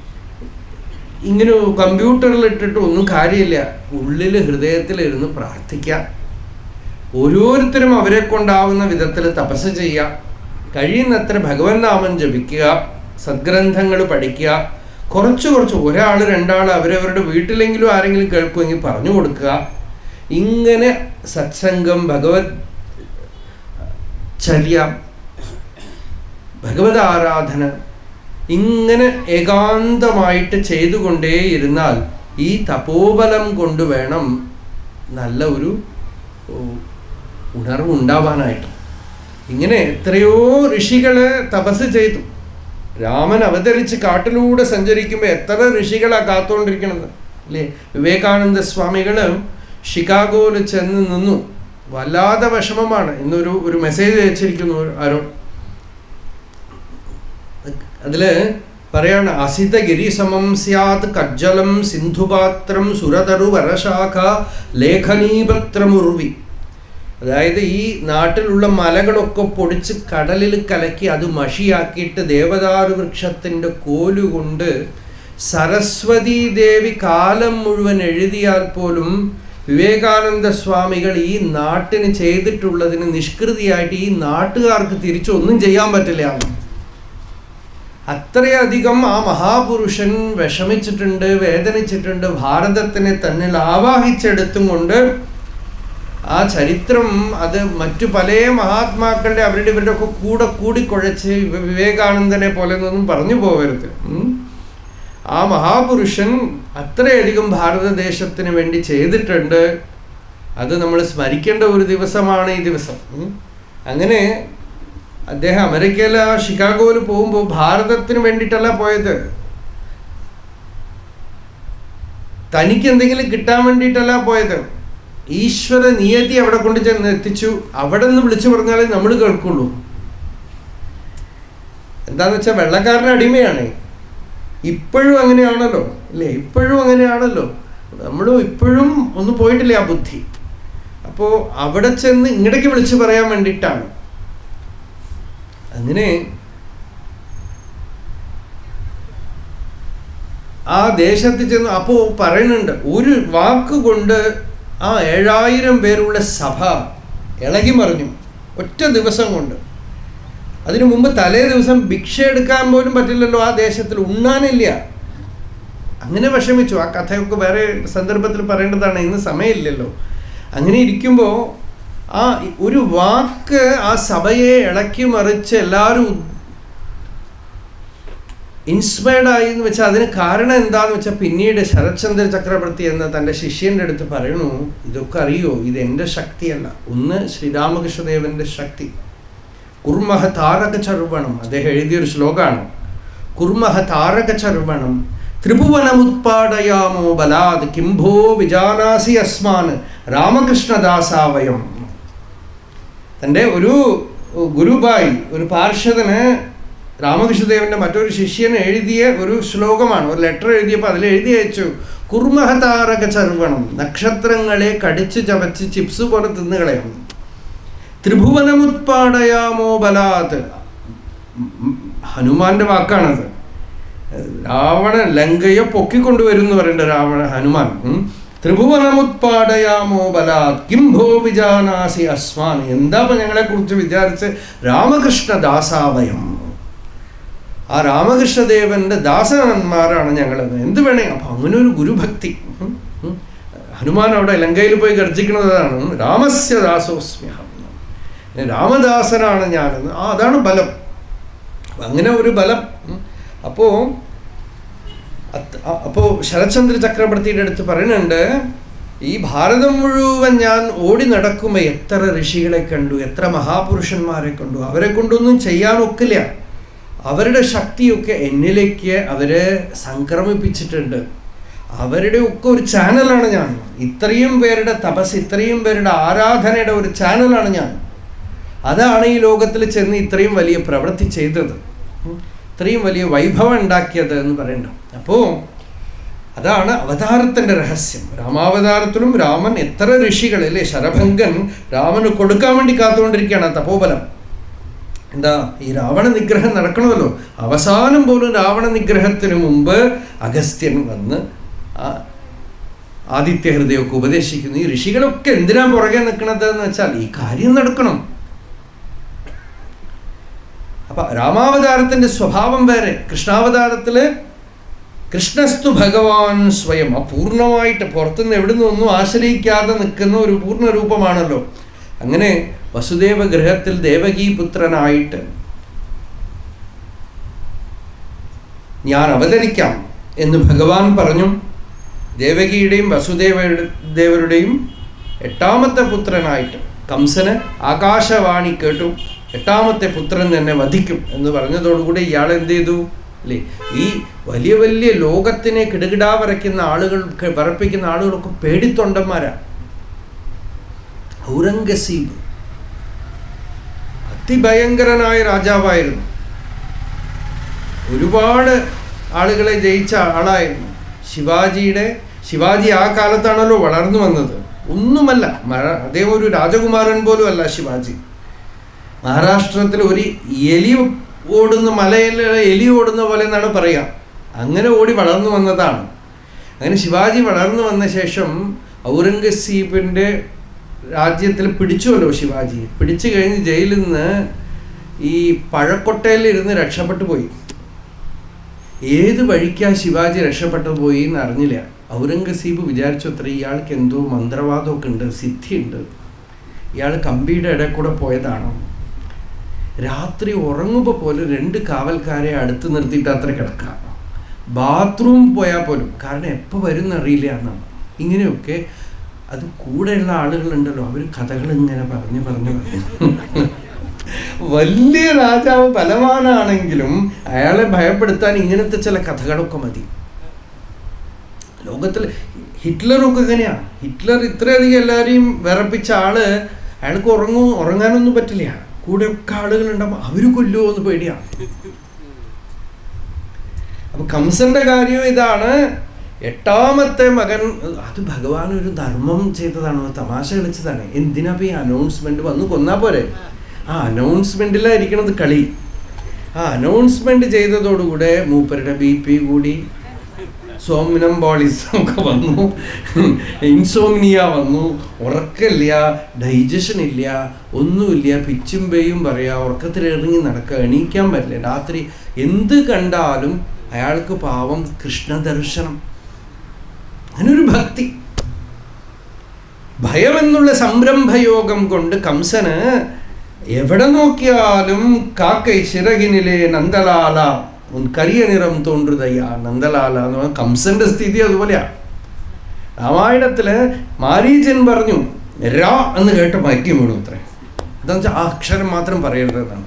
[SPEAKER 1] ഇങ്ങനെ കമ്പ്യൂട്ടറിൽ ഇട്ടിട്ടും ഒന്നും കാര്യമില്ല ഉള്ളിൽ ഹൃദയത്തിലിരുന്ന് പ്രാർത്ഥിക്കുക ഓരോരുത്തരും അവരെ കൊണ്ടാവുന്ന വിധത്തിൽ തപസ് ചെയ്യുക കഴിയുന്നത്ര ഭഗവൻ നാമം ജപിക്കുക സദ്ഗ്രന്ഥങ്ങൾ പഠിക്കുക കുറച്ച് കുറച്ച് ഒരാൾ രണ്ടാൾ അവരവരുടെ വീട്ടിലെങ്കിലും ആരെങ്കിലും കേൾക്കുമെങ്കിൽ പറഞ്ഞു കൊടുക്കുക ഇങ്ങനെ സത്സംഗം ഭഗവത് ചര്യ ഭഗവത് ആരാധന ഇങ്ങനെ ഏകാന്തമായിട്ട് ചെയ്തുകൊണ്ടേയിരുന്നാൽ ഈ തപോബലം കൊണ്ട് വേണം നല്ല ഒരു ഉണർവ് ഉണ്ടാവാനായിട്ട് ഇങ്ങനെ എത്രയോ ഋഷികള് തപസ് ചെയ്തു രാമൻ അവതരിച്ച് കാട്ടിലൂടെ സഞ്ചരിക്കുമ്പോൾ എത്ര ഋഷികളാ കാത്തുകൊണ്ടിരിക്കണത് അല്ലേ വിവേകാനന്ദ സ്വാമികൾ ഷിക്കാഗോയിൽ ചെന്ന് നിന്നു വല്ലാതെ വിഷമമാണ് ഇന്നൊരു ഒരു മെസ്സേജ് അയച്ചിരിക്കുന്നു ആരോ അതില് പറയാണ് അസിത ഗിരിസമം സ്യാത് കജ്ജലം സിന്ധുപാത്രം സുരതരു വരശാഖ ലേഖനീപത്രമുർവി അതായത് ഈ നാട്ടിലുള്ള മലകളൊക്കെ പൊടിച്ച് കടലിൽ കലക്കി അത് മഷിയാക്കിയിട്ട് ദേവദാരു വൃക്ഷത്തിൻ്റെ കോലുകൊണ്ട് സരസ്വതി ദേവി കാലം മുഴുവൻ എഴുതിയാൽ പോലും വിവേകാനന്ദ സ്വാമികൾ ഈ നാട്ടിന് ചെയ്തിട്ടുള്ളതിന് നിഷ്കൃതിയായിട്ട് ഈ നാട്ടുകാർക്ക് തിരിച്ചൊന്നും ചെയ്യാൻ പറ്റില്ല അത്രയധികം ആ മഹാപുരുഷൻ വിഷമിച്ചിട്ടുണ്ട് വേദനിച്ചിട്ടുണ്ട് ഭാരതത്തിനെ തന്നിൽ ആവാഹിച്ചെടുത്തും കൊണ്ട് ആ ചരിത്രം അത് മറ്റു പല മഹാത്മാക്കളുടെ അവരുടെ ഇവരുടെ ഒക്കെ കൂടെ കൂടിക്കുഴച്ച് വിവേകാനന്ദനെ പോലെ ഒന്നും പറഞ്ഞു പോകരുത് ആ മഹാപുരുഷൻ അത്രയധികം ഭാരതദേശത്തിന് വേണ്ടി ചെയ്തിട്ടുണ്ട് അത് നമ്മൾ സ്മരിക്കേണ്ട ഒരു ദിവസമാണ് ഈ ദിവസം അങ്ങനെ അദ്ദേഹം അമേരിക്കയിലെ ഷിക്കാഗോയിൽ പോകുമ്പോൾ ഭാരതത്തിന് വേണ്ടിയിട്ടല്ല പോയത് തനിക്ക് എന്തെങ്കിലും കിട്ടാൻ വേണ്ടിയിട്ടല്ല പോയത് ഈശ്വര നിയതി അവിടെ കൊണ്ട് ചെന്ന് എത്തിച്ചു അവിടെ നിന്ന് വിളിച്ചു പറഞ്ഞാലേ നമ്മൾ കേൾക്കുള്ളൂ എന്താന്ന് വെച്ചാൽ വെള്ളക്കാരൻ്റെ അടിമയാണ് ഇപ്പോഴും അങ്ങനെയാണല്ലോ അല്ലേ ഇപ്പോഴും അങ്ങനെയാണല്ലോ നമ്മളും ഇപ്പോഴും ഒന്നും പോയിട്ടില്ല ആ ബുദ്ധി അപ്പോൾ അവിടെ ചെന്ന് ഇങ്ങടേക്ക് വിളിച്ചു പറയാൻ വേണ്ടിയിട്ടാണ് അങ്ങനെ ആ ദേശത്ത് ചെന്ന് അപ്പോൾ പറയുന്നുണ്ട് ഒരു വാക്കുകൊണ്ട് ആ ഏഴായിരം പേരുള്ള സഭ ഇളകി മറിഞ്ഞു ഒറ്റ ദിവസം കൊണ്ട് അതിനു മുമ്പ് തലേ ദിവസം ഭിക്ഷ എടുക്കാൻ പോലും പറ്റില്ലല്ലോ ആ ദേശത്തിൽ ഉണ്ണാനില്ല അങ്ങനെ വിഷമിച്ചു ആ കഥയൊക്കെ വേറെ സന്ദർഭത്തിൽ പറയേണ്ടതാണ് ഇന്ന് സമയമില്ലല്ലോ അങ്ങനെ ഇരിക്കുമ്പോൾ ആ ഒരു വാക്ക് ആ സഭയെ ഇളക്കി മറിച്ച് എല്ലാവരും ഇൻസ്പയർഡ് ആയി എന്ന് വെച്ചാൽ അതിന് കാരണം എന്താന്ന് വെച്ചാൽ പിന്നീട് ശരത്ചന്ദ്ര ചക്രവർത്തി എന്ന തൻ്റെ ശിഷ്യൻ്റെ അടുത്ത് പറയണു ഇതൊക്കെ അറിയോ ഇത് എൻ്റെ ശക്തിയല്ല ഒന്ന് ശ്രീരാമകൃഷ്ണദേവൻ്റെ ശക്തി കുർമഹ താരക ചർവണം അദ്ദേഹം എഴുതിയൊരു ശ്ലോകമാണ് കുർമഹ താരക ചർവണം ത്രിഭുവനമുത്പാടയാമോ ബലാത് കിംഭോ വിജാനാസി അസ്മാൻ രാമകൃഷ്ണദാസാവയം തൻ്റെ ഒരു ഗുരുബായി ഒരു പാർഷദന് രാമകൃഷ്ണദേവന്റെ മറ്റൊരു ശിഷ്യന് എഴുതിയ ഒരു ശ്ലോകമാണ് ഒരു ലെറ്റർ എഴുതിയപ്പോൾ അതിൽ എഴുതി അയച്ചു കുർമഹതാരക ചർവണം നക്ഷത്രങ്ങളെ കടിച്ച് ചവച്ച് ചിപ്സ് പോലെ തിന്നു കളയണം ത്രിഭുവനമുത്പാടയാമോ ബലാത് ഹനുമാന്റെ വാക്കാണത് രാവണ ലങ്കയെ പൊക്കിക്കൊണ്ടുവരും എന്ന് പറയണ്ട രാവണ ഹനുമാൻ ഉം. ത്രിഭുവനമുത്പാടയാമോ ബലാത് കിംഭോ വിജാനാസി അസ്മാൻ എന്താ ഞങ്ങളെ കുറിച്ച് വിചാരിച്ച് രാമകൃഷ്ണ ദാസാവയം ആ രാമകൃഷ്ണദേവന്റെ ദാസന്മാരാണ് ഞങ്ങൾ എന്ത് വേണേ അപ്പൊ അങ്ങനെ ഒരു ഗുരുഭക്തി ഉം, ഉം. ഹനുമാൻ അവിടെ ലങ്കയിൽ പോയി ഗർജിക്കുന്നതാണ് രാമസ്യ ദാസോസ്മ്യഹം രാമദാസനാണ് ഞാനെന്ന് ആ അതാണ് ബലം അങ്ങനെ ഒരു ബലം ഉം. അപ്പോ അത്- അ- അപ്പോ ശരത്ചന്ദ്ര ചക്രവർത്തിയുടെ അടുത്ത് പറയുന്നുണ്ട് ഈ ഭാരതം മുഴുവൻ ഞാൻ ഓടി നടക്കുമ്പോൾ എത്ര ഋഷികളെ കണ്ടു എത്ര മഹാപുരുഷന്മാരെ കണ്ടു അവരെ കൊണ്ടൊന്നും ചെയ്യാനൊക്കില്ല അവരുടെ ശക്തിയൊക്കെ എന്നിലേക്ക് അവരെ സംക്രമിപ്പിച്ചിട്ടുണ്ട് അവരുടെ ഒക്കെ ഒരു ചാനലാണ് ഞാൻ ഇത്രയും പേരുടെ തപസ് ഇത്രയും പേരുടെ ആരാധനയുടെ ഒരു ചാനലാണ് ഞാൻ അതാണ് ഈ ലോകത്തിൽ ചെന്ന് ഇത്രയും വലിയ പ്രവൃത്തി ചെയ്തത് ഉം. ഇത്രയും വലിയ വൈഭവം ഉണ്ടാക്കിയത് എന്ന് പറയണ്ട അപ്പോൾ അതാണ് അവതാരത്തിൻ്റെ രഹസ്യം രാമാവതാരത്തിലും രാമൻ എത്ര ഋഷികൾ അല്ലേ ശരഭംഗൻ രാമന് കൊടുക്കാൻ വേണ്ടി കാത്തുകൊണ്ടിരിക്കുകയാണ് ആ തപോബലം എന്താ ഈ രാവണ നിഗ്രഹം നടക്കണമല്ലോ അവസാനം പോലും രാവണ നിഗ്രഹത്തിന് മുമ്പ് അഗസ്ത്യൻ വന്ന് ആ ആദിത്യ ഹൃദയമൊക്കെ ഉപദേശിക്കുന്നു ഈ ഋഷികളൊക്കെ എന്തിനാ പുറകെ നിൽക്കണത് എന്ന് വെച്ചാൽ ഈ കാര്യം നടക്കണം അപ്പൊ രാമാവതാരത്തിന്റെ സ്വഭാവം വേറെ കൃഷ്ണാവതാരത്തില് കൃഷ്ണസ്തു ഭഗവാൻ സ്വയം ആ പൂർണ്ണമായിട്ട് പുറത്തുനിന്ന് എവിടുന്ന് ഒന്നും ആശ്രയിക്കാതെ നിൽക്കുന്ന ഒരു പൂർണ്ണ രൂപമാണല്ലോ അങ്ങനെ വസുദേവ ഗൃഹത്തിൽ ദേവകീപുത്രനായിട്ട് ഞാൻ അവതരിക്കാം എന്ന് ഭഗവാൻ പറഞ്ഞു ദേവകിയുടെയും വസുദേവയുടെ ദേവരുടെയും എട്ടാമത്തെ പുത്രനായിട്ട് കംസന് ആകാശവാണി കേട്ടു എട്ടാമത്തെ പുത്രൻ തന്നെ വധിക്കും എന്ന് പറഞ്ഞതോടുകൂടി ഇയാൾ എന്ത് ചെയ്തു അല്ലേ ഈ വലിയ വലിയ ലോകത്തിനെ കിടുകിടാ വരയ്ക്കുന്ന ആളുകൾ വറപ്പിക്കുന്ന ആളുകളൊക്കെ പേടിത്തൊണ്ടന്മാരാ ഔറംഗസീബ് അതിഭയങ്കരനായ രാജാവായിരുന്നു ഒരുപാട് ആളുകളെ ജയിച്ച ആളായിരുന്നു ശിവാജിയുടെ ശിവാജി ആ കാലത്താണല്ലോ വളർന്നു വന്നത് ഒന്നുമല്ല മര- അദ്ദേഹം ഒരു രാജകുമാരൻ പോലും അല്ല ശിവാജി മഹാരാഷ്ട്രത്തിൽ ഒരു എലി ഓടുന്ന മലയിൽ എലി ഓടുന്ന പോലെ എന്നാണ് പറയുക അങ്ങനെ ഓടി വളർന്നു വന്നതാണ് അങ്ങനെ ശിവാജി വളർന്നു വന്ന ശേഷം ഔറംഗസീബിൻ്റെ രാജ്യത്തിൽ പിടിച്ചുവല്ലോ ശിവാജി പിടിച്ചു കഴിഞ്ഞ് ജയിലിൽ നിന്ന് ഈ പഴക്കൊട്ടയിൽ ഇരുന്ന് രക്ഷപ്പെട്ടു പോയി ഏത് വഴിക്കാ ശിവാജി രക്ഷപ്പെട്ടു പോയി എന്ന് അറിഞ്ഞില്ല ഔറംഗസീബ് വിചാരിച്ചു അത്ര ഇയാൾക്ക് എന്തോ മന്ത്രവാദമൊക്കെ ഉണ്ട് സിദ്ധിയുണ്ട് ഇയാൾ കമ്പിയുടെ ഇടയിൽ കൂടെ പോയതാണോ രാത്രി ഉറങ്ങുമ്പോൾ പോലും രണ്ട് കാവൽക്കാരെ അടുത്ത് നിർത്തിയിട്ട് അത്ര കിടക്കുക ബാത്റൂം പോയാൽ പോലും കാരണം എപ്പോൾ വരും അറിയില്ല എന്നാണ് ഇങ്ങനെയൊക്കെ അത് കൂടെയുള്ള ആളുകളുണ്ടല്ലോ അവർ കഥകൾ ഇങ്ങനെ പറഞ്ഞു പറഞ്ഞു പറഞ്ഞു വലിയ രാജാവ് ബലവാനാണെങ്കിലും അയാളെ ഭയപ്പെടുത്താൻ ഇങ്ങനത്തെ ചില കഥകളൊക്കെ മതി ലോകത്തിൽ ഹിറ്റ്ലറൊക്കെ എങ്ങനെയാണ് ഹിറ്റ്ലർ ഇത്രയധികം എല്ലാവരെയും വിറപ്പിച്ച ആള് അയാൾക്ക് ഉറങ്ങും ഉറങ്ങാനൊന്നും പറ്റില്ല കൂടെയൊക്കെ ആളുകളുണ്ടാകുമ്പോൾ അവർ കൊല്ലുമോ എന്ന് പേടിയാണ് അപ്പൊ കംസന്റെ കാര്യം ഇതാണ് എട്ടാമത്തെ മകൻ അത് ഭഗവാൻ ഒരു ധർമ്മം ചെയ്തതാണോ തമാശ കളിച്ചതാണ് എന്തിനാ ഇപ്പൊ ഈ അനൗൺസ്മെന്റ് വന്ന് കൊന്നാ പോരെ ആ അനൗൺസ്മെന്റിലായിരിക്കണത് കളി ആ അനൗൺസ്മെന്റ് ചെയ്തതോടുകൂടെ മൂപ്പരുടെ ബി പി കൂടി സോമിനംബോളിസം ഒക്കെ വന്നു ഇൻസോമിനിയ വന്നു ഉറക്കമില്ല ഡൈജഷൻ ഇല്ല ഒന്നുമില്ല പിച്ചും പേയും പറയാ ഉറക്കത്തിൽ ഇറങ്ങി നടക്കുക എണീക്കാൻ പറ്റില്ല രാത്രി എന്ത് കണ്ടാലും അയാൾക്ക് പാവം കൃഷ്ണദർശനം അങ്ങനൊരു ഭക്തി ഭയമെന്നുള്ള സംരംഭയോഗം കൊണ്ട് കംസന് എവിടെ നോക്കിയാലും കാക്കൈ ചിറകിനിലെ നന്ദലാല ഉൻ കരിയ നിറം തോன்றுതയ്യ നന്ദലാല എന്ന് പറഞ്ഞാൽ കംസന്റെ സ്ഥിതി അതുപോലെയാ രാമായണത്തില് മാരീചൻ പറഞ്ഞു രാ എന്ന് കേട്ട് മയക്കി വീണു അത്രേ എന്താ വെച്ചാൽ ആ അക്ഷരം മാത്രം പറയരുതെന്നാണ്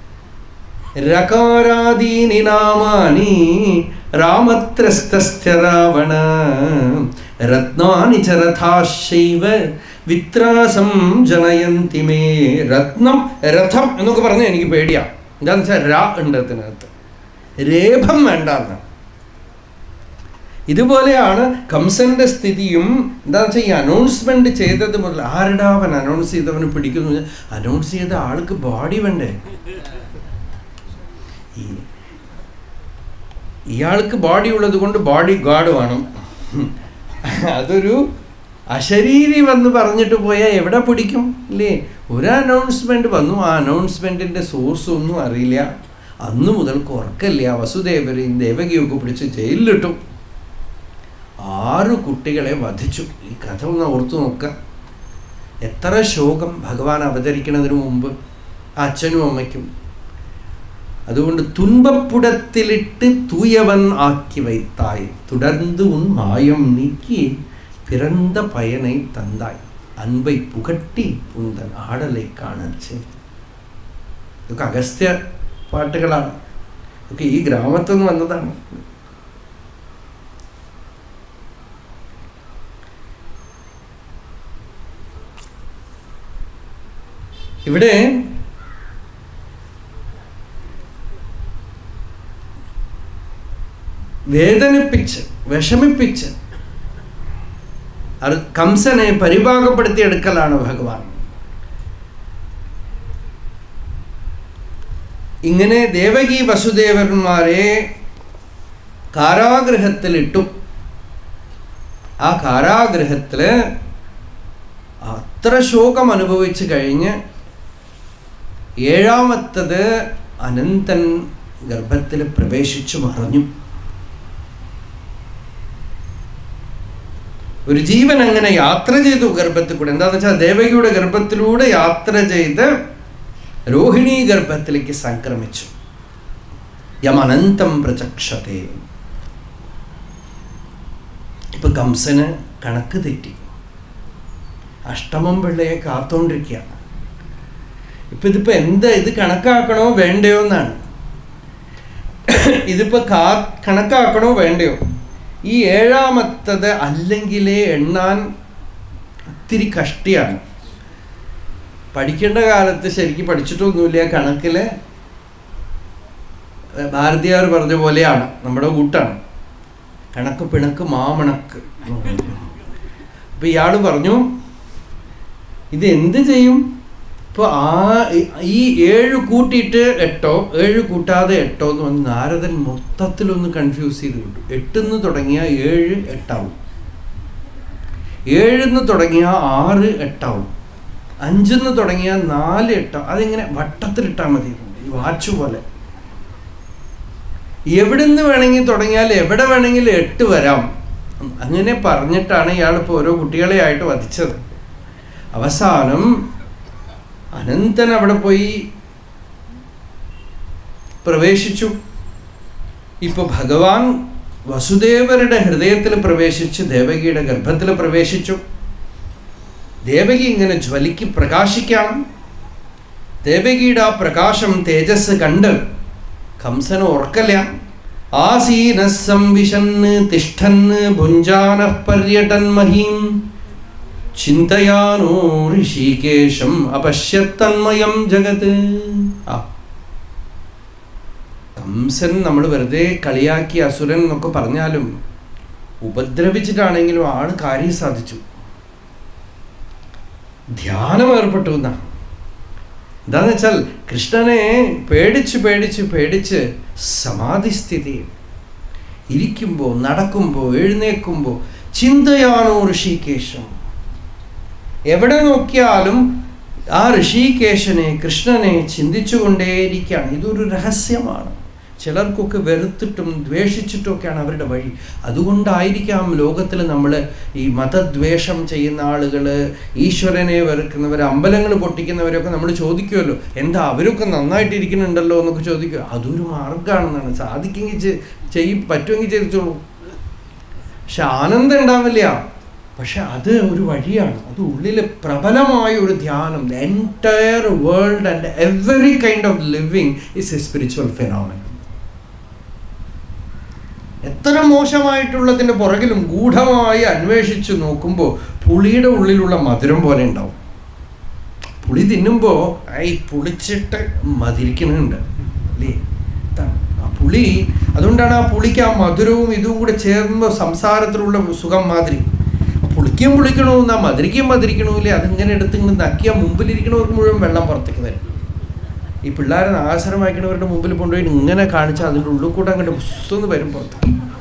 [SPEAKER 1] രകാരാദീനി നാമാനി രാമത്രസ്തസ്യ രാവണ രത്നാനി ച രഥാശൈവ വിത്രാസം ജനയന്തി മേ രത്നം രഥം എന്നൊക്കെ പറഞ്ഞാൽ എനിക്ക് പേടിയാ എന്താന്ന് വെച്ചാൽ ര ഉണ്ട് അതിനകത്ത് രേഭം വേണ്ട എന്ന് ഇതുപോലെയാണ് കംസന്റെ സ്ഥിതിയും എന്താന്ന് വെച്ചാൽ ഈ അനൗൺസ്മെന്റ് ചെയ്തത് മുതൽ ആരുടെ അവൻ അനൗൺസ് ചെയ്തവന് പിടിക്കുന്നു അനൗൺസ് ചെയ്ത ആൾക്ക് ബോഡി വേണ്ടേ ഈ ഇയാൾക്ക് ബോഡി ഉള്ളത് കൊണ്ട് ബോഡി ഗാർഡ് വേണം അതൊരു അശരീരി വന്ന് പറഞ്ഞിട്ട് പോയാൽ എവിടെ പിടിക്കും ഇല്ലേ ഒരു അനൗൺസ്മെന്റ് വന്നു ആ അനൗൺസ്മെന്റിന്റെ സോഴ്സ് ഒന്നും അറിയില്ല അന്ന് മുതൽക്ക് ഉറക്കല്ല വസുദേവരെയും ദേവകിയൊക്കെ പിടിച്ച് ജയിലിലിട്ടു ആറ് കുട്ടികളെ വധിച്ചു ഈ കഥ ഒന്ന് ഓർത്തു നോക്കാം എത്ര ശോകം ഭഗവാൻ അവതരിക്കുന്നതിന് മുമ്പ് ആ അച്ഛനും അമ്മയ്ക്കും അതുകൊണ്ട് തുன்பப்புடத்திலிட்டு தூயவன் ஆக்கி வைத்தாய் தொடர்ந்து உன் மாயம் நீக்கி பிறந்த பயனை தந்தாய் അൻപൈ പുകട്ടി ഉന്തൻ ആടലെ കാണച്ച് ഇതൊക്കെ അഗസ്ത്യ പാട്ടുകളാണ് ഇതൊക്കെ ഈ ഗ്രാമത്തിൽ നിന്ന് വന്നതാണ് ഇവിടെ വേദനിപ്പിച്ച് വിഷമിപ്പിച്ച് അത് കംസനെ പരിഭാഗപ്പെടുത്തിയെടുക്കലാണ് ഭഗവാൻ ഇങ്ങനെ ദേവകി വസുദേവന്മാരെ കാരാഗൃഹത്തിലിട്ടു ആ കാരാഗൃഹത്തിൽ അത്ര ശോകം അനുഭവിച്ചു കഴിഞ്ഞ് ഏഴാമത്തത് അനന്തൻ ഗർഭത്തിൽ പ്രവേശിച്ചു മറഞ്ഞു ഒരു ജീവൻ അങ്ങനെ യാത്ര ചെയ്തു ഗർഭത്തിൽ കൂടെ എന്താന്ന് വെച്ചാൽ ദേവകിയുടെ ഗർഭത്തിലൂടെ യാത്ര ചെയ്ത് രോഹിണി ഗർഭത്തിലേക്ക് സംക്രമിച്ചു യമനന്തം പ്രചക്ഷതേ ഇപ്പൊ കംസന് കണക്ക് തെറ്റി അഷ്ടമം പിള്ളയെ കാത്തോണ്ടിരിക്കുക ഇപ്പൊ ഇതിപ്പോ എന്താ ഇത് കണക്കാക്കണോ വേണ്ടയോ എന്നാണ് ഇതിപ്പോ കാ കണക്കാക്കണോ വേണ്ടയോ ഈ ഏഴാമത്തത് അല്ലെങ്കിലേ എണ്ണാൻ ഒത്തിരി കഷ്ടിയാണ് പഠിക്കേണ്ട കാലത്ത് ശരിക്കും പഠിച്ചിട്ടൊന്നുമില്ല കണക്കില് ഭാരതിയാർ പറഞ്ഞ പോലെയാണ് നമ്മുടെ കൂട്ടാണ് കണക്ക് പിണക്ക് മാമണക്ക് അപ്പൊ ഇയാള് പറഞ്ഞു ഇത് എന്ത് ചെയ്യും ഇപ്പോൾ ആ ഈ ഏഴ് കൂട്ടിയിട്ട് എട്ടോ ഏഴ് കൂട്ടാതെ എട്ടോ എന്ന് പറഞ്ഞ് നാരദൻ മൊത്തത്തിലൊന്ന് കൺഫ്യൂസ് ചെയ്ത് വിട്ടു എട്ടെന്ന് തുടങ്ങിയ ഏഴ് എട്ടാവും ഏഴെന്ന് തുടങ്ങിയ ആറ് എട്ടാവും അഞ്ചെന്ന് തുടങ്ങിയ നാല് എട്ടാവും അതിങ്ങനെ വട്ടത്തിലിട്ടാൽ മതി ഈ വാച്ച് പോലെ എവിടുന്ന് വേണമെങ്കിൽ തുടങ്ങിയാൽ എവിടെ വേണമെങ്കിലും എട്ട് വരാം അങ്ങനെ പറഞ്ഞിട്ടാണ് ഇയാളിപ്പോൾ ഓരോ കുട്ടികളെ ആയിട്ട് വധിച്ചത് അവസാനം അനന്തൻ അവിടെ പോയി പ്രവേശിച്ചു ഇപ്പൊ ഭഗവാൻ വസുദേവരുടെ ഹൃദയത്തിൽ പ്രവേശിച്ച് ദേവകിയുടെ ഗർഭത്തിൽ പ്രവേശിച്ചു ദേവകി ഇങ്ങനെ ജ്വലിക്ക് പ്രകാശിക്കണം ദേവകിയുടെ ആ പ്രകാശം തേജസ് കണ്ട് കംസന് ഉറക്കല്ല ആസീന സംവിശന്ന് തിഷ്ഠന്ന് ഭുഞ്ചാന പര്യടൻ മഹീം ചിന്തയാനോ ഋഷികേശം അപശ്യത്തന്മയം ജഗത് ആ കംസൻ നമ്മൾ വെറുതെ കളിയാക്കി അസുരൻ എന്നൊക്കെ പറഞ്ഞാലും ഉപദ്രവിച്ചിട്ടാണെങ്കിലും ആണ് കാര്യം സാധിച്ചു ധ്യാനം ഏർപ്പെട്ടു എന്നാണ് എന്താന്ന് വെച്ചാൽ കൃഷ്ണനെ പേടിച്ച് പേടിച്ച് പേടിച്ച് സമാധിസ്ഥിതി ഇരിക്കുമ്പോൾ നടക്കുമ്പോൾ എഴുന്നേൽക്കുമ്പോൾ ചിന്തയാണോ ഋഷികേശം എവിടെ നോക്കിയാലും ആ ഋഷികേശനെ കൃഷ്ണനെ ചിന്തിച്ചുകൊണ്ടേയിരിക്കുകയാണ് ഇതൊരു രഹസ്യമാണ് ചിലർക്കൊക്കെ വെറുത്തിട്ടും ദ്വേഷിച്ചിട്ടുമൊക്കെയാണ് അവരുടെ വഴി അതുകൊണ്ടായിരിക്കാം ലോകത്തിൽ നമ്മൾ ഈ മതദ്വേഷം ചെയ്യുന്ന ആളുകൾ ഈശ്വരനെ വെറുക്കുന്നവർ അമ്പലങ്ങൾ പൊട്ടിക്കുന്നവരൊക്കെ നമ്മൾ ചോദിക്കുമല്ലോ എന്താ അവരൊക്കെ നന്നായിട്ടിരിക്കുന്നുണ്ടല്ലോ എന്നൊക്കെ ചോദിക്കുക അതൊരു മാർഗമാണെന്നാണ് സാധിക്കെങ്കിൽ ചെയ്യും പറ്റുമെങ്കിൽ ചെയ്തോളൂ പക്ഷെ ആനന്ദം ഉണ്ടാവില്ല പക്ഷെ അത് ഒരു വഴിയാണ് അത് ഉള്ളിൽ പ്രബലമായ ഒരു ധ്യാനം the entire world and every kind of living is a spiritual phenomena എത്ര മോശമായിട്ടുള്ളതിൻ്റെ പുറകിലും ഗൂഢമായി അന്വേഷിച്ച് നോക്കുമ്പോൾ പുളിയുടെ ഉള്ളിലുള്ള മധുരം പോലെ ഉണ്ടാവും പുളി തിന്നുമ്പോൾ ഈ പുളിച്ചിട്ട് മതിരിക്കുന്നുണ്ട് അല്ലേ ആ പുളി അതുകൊണ്ടാണ് ആ പുളിക്ക് ആ മധുരവും ഇതും കൂടെ ചേർന്നുമ്പോൾ സംസാരത്തിലുള്ള സുഖം മാതിരി പുളിക്കും പുളിക്കണമെന്നാ മധുരിക്കും മധുരിക്കണമില്ലേ അതിങ്ങനെ എടുത്ത് ഇങ്ങനെ നക്കിയാൽ മുമ്പിലിരിക്കണവർക്ക് മുഴുവൻ വെള്ളം പുറത്തേക്ക് വരും ഈ പിള്ളേരെ നാശനം വായിക്കണവരുടെ മുമ്പിൽ കൊണ്ടുപോയി ഇങ്ങനെ കാണിച്ചാൽ അതിൻ്റെ ഉള്ളിൽ കൂടെ അങ്ങോട്ട് പുസ്തകം വരും പുറത്ത്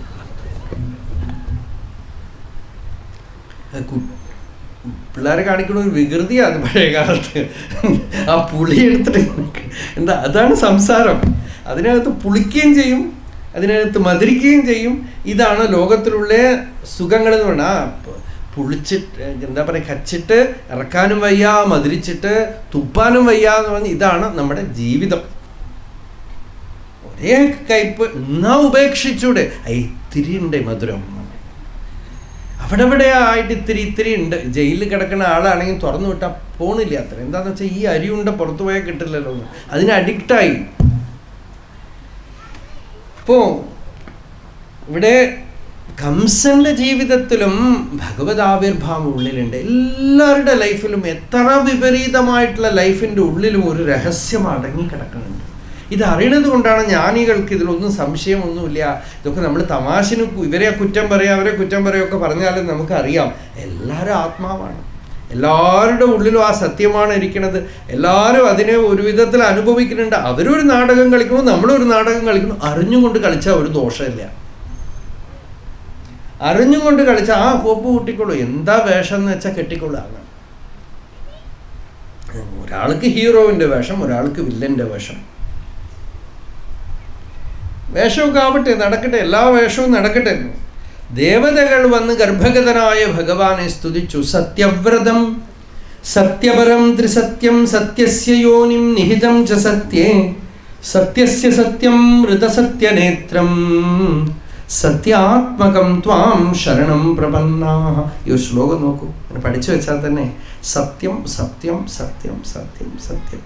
[SPEAKER 1] പിള്ളേരെ കാണിക്കണ ഒരു വികൃതിയാണ് പഴയ കാലത്ത് ആ പുളി എടുത്തിട്ട് എന്താ അതാണ് സംസാരം അതിനകത്ത് പുളിക്കുകയും ചെയ്യും അതിനകത്ത് മധുരിക്കുകയും ചെയ്യും ഇതാണ് ലോകത്തിലുള്ള സുഖങ്ങൾ എന്ന് പറഞ്ഞാൽ പുളിച്ചിട്ട് എന്താ പറയുക കച്ചിട്ട് ഇറക്കാനും വയ്യ മധുരിച്ചിട്ട് തുപ്പാനും വയ്യ എന്ന് പറഞ്ഞ് ഇതാണ് നമ്മുടെ ജീവിതം ഒരേ കയ്പ് എന്നാ ഉപേക്ഷിച്ചൂടെ ഇത്തിരി ഉണ്ട് മധുരം അവിടെ ഇവിടെ ആയിട്ട് ഇത്തിരി ഇത്തിരി ഉണ്ട് ജയിലിൽ കിടക്കുന്ന ആളാണെങ്കിൽ തുറന്നു വിട്ടാൽ പോണില്ല അത്ര എന്താന്ന് വെച്ചാൽ ഈ അരി ഉണ്ട പുറത്തു പോയാൽ കിട്ടില്ലല്ലോ അതിന് അഡിക്റ്റായി അപ്പോ ഇവിടെ കംസന്റെ ജീവിതത്തിലും ഭഗവത് ആവിർഭാവം ഉള്ളിലുണ്ട് എല്ലാവരുടെ ലൈഫിലും എത്ര വിപരീതമായിട്ടുള്ള ലൈഫിൻ്റെ ഉള്ളിലും ഒരു രഹസ്യം അടങ്ങി കിടക്കുന്നുണ്ട് ഇത് അറിയണത് കൊണ്ടാണ് ജ്ഞാനികൾക്ക് ഇതിലൊന്നും സംശയമൊന്നുമില്ല ഇതൊക്കെ നമ്മൾ തമാശന് ഇവരെ കുറ്റം പറയുക അവരെ കുറ്റം പറയുകയൊക്കെ പറഞ്ഞാലും നമുക്കറിയാം എല്ലാവരും ആത്മാവാണ് എല്ലാവരുടെ ഉള്ളിലും ആ സത്യമാണ് ഇരിക്കുന്നത് എല്ലാവരും അതിനെ ഒരു വിധത്തിൽ അനുഭവിക്കുന്നുണ്ട് അവരൊരു നാടകം കളിക്കുന്നു നമ്മളൊരു നാടകം കളിക്കുന്നു അറിഞ്ഞും കൊണ്ട് കളിച്ചാൽ ഒരു ദോഷമില്ല അറിഞ്ഞും കൊണ്ട് കളിച്ച ആ കോപ്പ് കൂട്ടിക്കോളൂ എന്താ വേഷം എന്ന് വെച്ചാൽ കെട്ടിക്കൊള്ളു അങ്ങനെ ഒരാൾക്ക് ഹീറോവിൻ്റെ വേഷം ഒരാൾക്ക് വില്ലൻ്റെ വേഷം വേഷമൊക്കെ ആവട്ടെ നടക്കട്ടെ എല്ലാ വേഷവും നടക്കട്ടെ ദേവതകൾ വന്ന് ഗർഭഗതനായ ഭഗവാനെ സ്തുതിച്ചു സത്യവ്രതം സത്യപരം ത്രിസത്യം സത്യസ്യ യോനിം നിഹിതം ച സത്യേ സത്യസ്യ സത്യം ഋതസത്യനേത്രം സത്യാത്മകം ത്വാം ശരണം പ്രപന്നാ ഈ ഒരു ശ്ലോകം നോക്കൂ അങ്ങനെ പഠിച്ചു വെച്ചാൽ തന്നെ സത്യം സത്യം സത്യം സത്യം സത്യം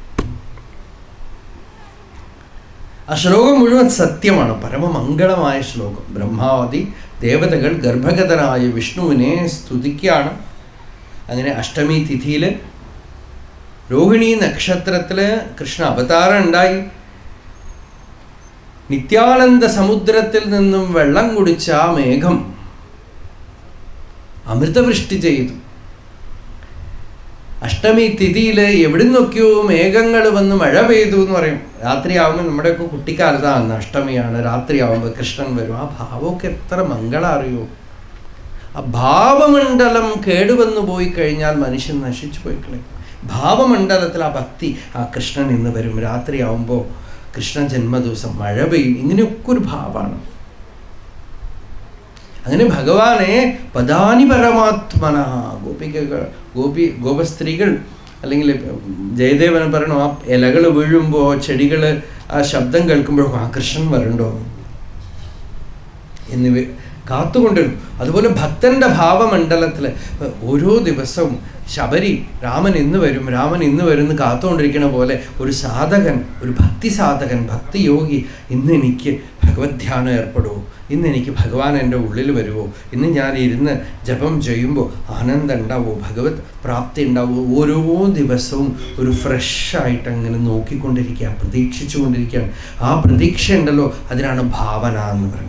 [SPEAKER 1] ആ ശ്ലോകം മുഴുവൻ സത്യമാണ് പരമമംഗളമായ ശ്ലോകം ബ്രഹ്മാവതി ദേവതകൾ ഗർഭഗതനായ വിഷ്ണുവിനെ സ്തുതിക്കുകയാണ് അങ്ങനെ അഷ്ടമി തിഥിയിൽ രോഹിണി നക്ഷത്രത്തിൽ കൃഷ്ണ അവതാരം ഉണ്ടായി നിത്യാനന്ദ സമുദ്രത്തിൽ നിന്നും വെള്ളം കുടിച്ച ആ മേഘം അമൃതവൃഷ്ടി ചെയ്തു അഷ്ടമി തിഥിയിൽ എവിടെ നിന്നൊക്കെയോ മേഘങ്ങൾ വന്ന് മഴ പെയ്തു എന്ന് പറയും രാത്രിയാവുമ്പോൾ നമ്മുടെയൊക്കെ കുട്ടിക്കാലത്താണ് അഷ്ടമിയാണ് രാത്രിയാവുമ്പോൾ കൃഷ്ണൻ വരും ആ ഭാവമൊക്കെ എത്ര മംഗള അറിയോ ആ ഭാവമണ്ഡലം കേടുവന്നു പോയി കഴിഞ്ഞാൽ മനുഷ്യൻ നശിച്ചു പോയി കളയും ഭാവമണ്ഡലത്തിൽ ആ ഭക്തി ആ കൃഷ്ണൻ ഇന്ന് വരും രാത്രിയാവുമ്പോൾ കൃഷ്ണ ജന്മദിവസം മഴ പെയ്യും ഇങ്ങനെയൊക്കെ ഒരു ഭാവമാണ് അങ്ങനെ ഭഗവാനെ പദാനി പരമാത്മന ഗോപികകൾ ഗോപി ഗോപസ്ത്രീകൾ അല്ലെങ്കിൽ ജയദേവൻ പറയണു ആ ഇലകൾ വീഴുമ്പോൾ ചെടികൾ ആ ശബ്ദം കേൾക്കുമ്പോഴോ ആ കൃഷ്ണൻ വരണ്ടോ എന്നിവ കാത്തുകൊണ്ടിരുന്നു അതുപോലെ ഭക്തന്റെ ഭാവമണ്ഡലത്തിൽ ഓരോ ദിവസവും ശബരി രാമൻ ഇന്ന് വരും രാമൻ ഇന്ന് വരും എന്ന് കാത്തുകൊണ്ടിരിക്കുന്ന പോലെ ഒരു സാധകൻ ഒരു ഭക്തി സാധകൻ ഭക്തി യോഗി ഇന്ന് എനിക്ക് ഭഗവത് ധ്യാനം ഏർപ്പെടുമോ ഇന്ന് എനിക്ക് ഭഗവാൻ എൻ്റെ ഉള്ളിൽ വരുമോ ഇന്ന് ഞാൻ ഇരുന്ന് ജപം ചെയ്യുമ്പോൾ ആനന്ദം ഉണ്ടാവുമോ ഭഗവത് പ്രാപ്തി ഉണ്ടാവുമോ ഓരോ ദിവസവും ഒരു ഫ്രഷായിട്ട് അങ്ങനെ നോക്കിക്കൊണ്ടിരിക്കുക പ്രതീക്ഷിച്ചു കൊണ്ടിരിക്കുകയാണ് ആ പ്രതീക്ഷ ഉണ്ടല്ലോ അതിനാണ് ഭാവന എന്ന് പറയുന്നത്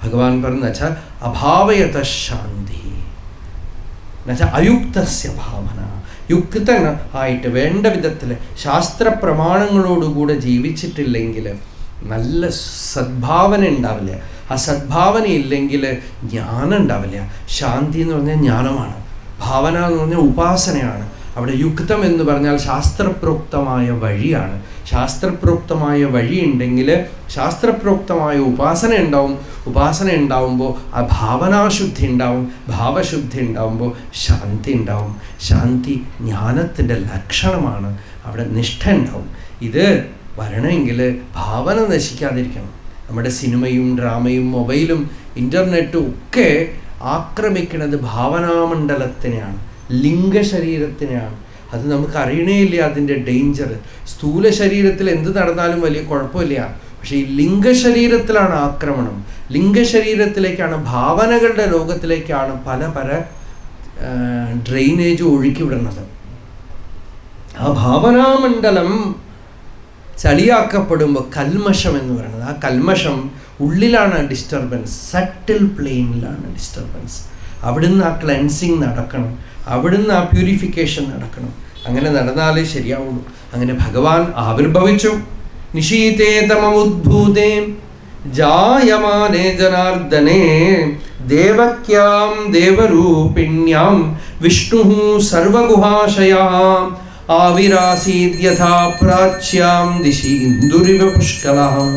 [SPEAKER 1] ഭഗവാൻ പറഞ്ഞ വെച്ചാൽ അഭാവയത ശാന്തി എന്നുവെച്ചാൽ അയുക്തസ്യ ഭാവന യുക്തൻ ആയിട്ട് വേണ്ട വിധത്തിൽ ശാസ്ത്ര പ്രമാണങ്ങളോടുകൂടെ ജീവിച്ചിട്ടില്ലെങ്കിൽ നല്ല സദ്ഭാവന ഉണ്ടാവില്ല ആ സദ്ഭാവന ഇല്ലെങ്കിൽ ജ്ഞാനം ഉണ്ടാവില്ല ശാന്തി എന്ന് പറഞ്ഞാൽ ജ്ഞാനമാണ് ഭാവന എന്ന് പറഞ്ഞാൽ ഉപാസനയാണ് അവിടെ യുക്തം എന്ന് പറഞ്ഞാൽ ശാസ്ത്രപ്രോക്തമായ വഴിയാണ് ശാസ്ത്രപ്രോക്തമായ വഴി ഉണ്ടെങ്കിൽ ശാസ്ത്രപ്രോക്തമായ ഉപാസന ഉണ്ടാവും ഉപാസന ഉണ്ടാവുമ്പോൾ ആ ഭാവനാശുദ്ധി ഉണ്ടാവും ഭാവശുദ്ധി ഉണ്ടാവുമ്പോൾ ശാന്തി ഉണ്ടാവും ശാന്തി ജ്ഞാനത്തിൻ്റെ ലക്ഷണമാണ് അവിടെ നിഷ്ഠ ഉണ്ടാവും ഇത് വരണമെങ്കിൽ ഭാവന നശിക്കാതിരിക്കണം നമ്മുടെ സിനിമയും ഡ്രാമയും മൊബൈലും ഇൻ്റർനെറ്റും ഒക്കെ ആക്രമിക്കുന്നത് ഭാവനാമണ്ഡലത്തിനെയാണ് ലിംഗശരീരത്തിനെയാണ് അത് നമുക്ക് അറിയണേ ഇല്ല അതിൻ്റെ ഡേഞ്ചർ സ്ഥൂല ശരീരത്തിൽ എന്ത് നടന്നാലും വലിയ കുഴപ്പമില്ല പക്ഷേ ഈ ലിംഗശരീരത്തിലാണ് ആക്രമണം ലിംഗശരീരത്തിലേക്കാണ് ഭാവനകളുടെ ലോകത്തിലേക്കാണ് പല പല ഡ്രെയിനേജ് ഒഴുക്കി വിടുന്നത് ആ ഭാവനാമണ്ഡലം ചളിയാക്കപ്പെടുമ്പോൾ കൽമഷം എന്ന് പറയുന്നത് ആ കൽമഷം ഉള്ളിലാണ് ഡിസ്റ്റർബൻസ് സട്ടിൽ പ്ലെയിനിലാണ് ഡിസ്റ്റർബൻസ് അവിടുന്ന് ആ ക്ലെൻസിങ് നടക്കണം അവിടുന്ന് ആ പ്യൂരിഫിക്കേഷൻ നടക്കണം അങ്ങനെ നടന്നാലേ ശരിയാവുള്ളൂ അങ്ങനെ ഭഗവാൻ ആവിർഭവിച്ചു നിശീതേ തമമുദ്ഭൂതേ ജായമാനേ ജനാർദ്ദനേ ദേവക്യാം ദേവരൂപിണ്യാം വിഷ്ണു സർവഗുഹാശയാം ആവിരാസീത് യഥാ പ്രാച്യാം ദിശി ഇന്ദുരിവ പുഷ്കല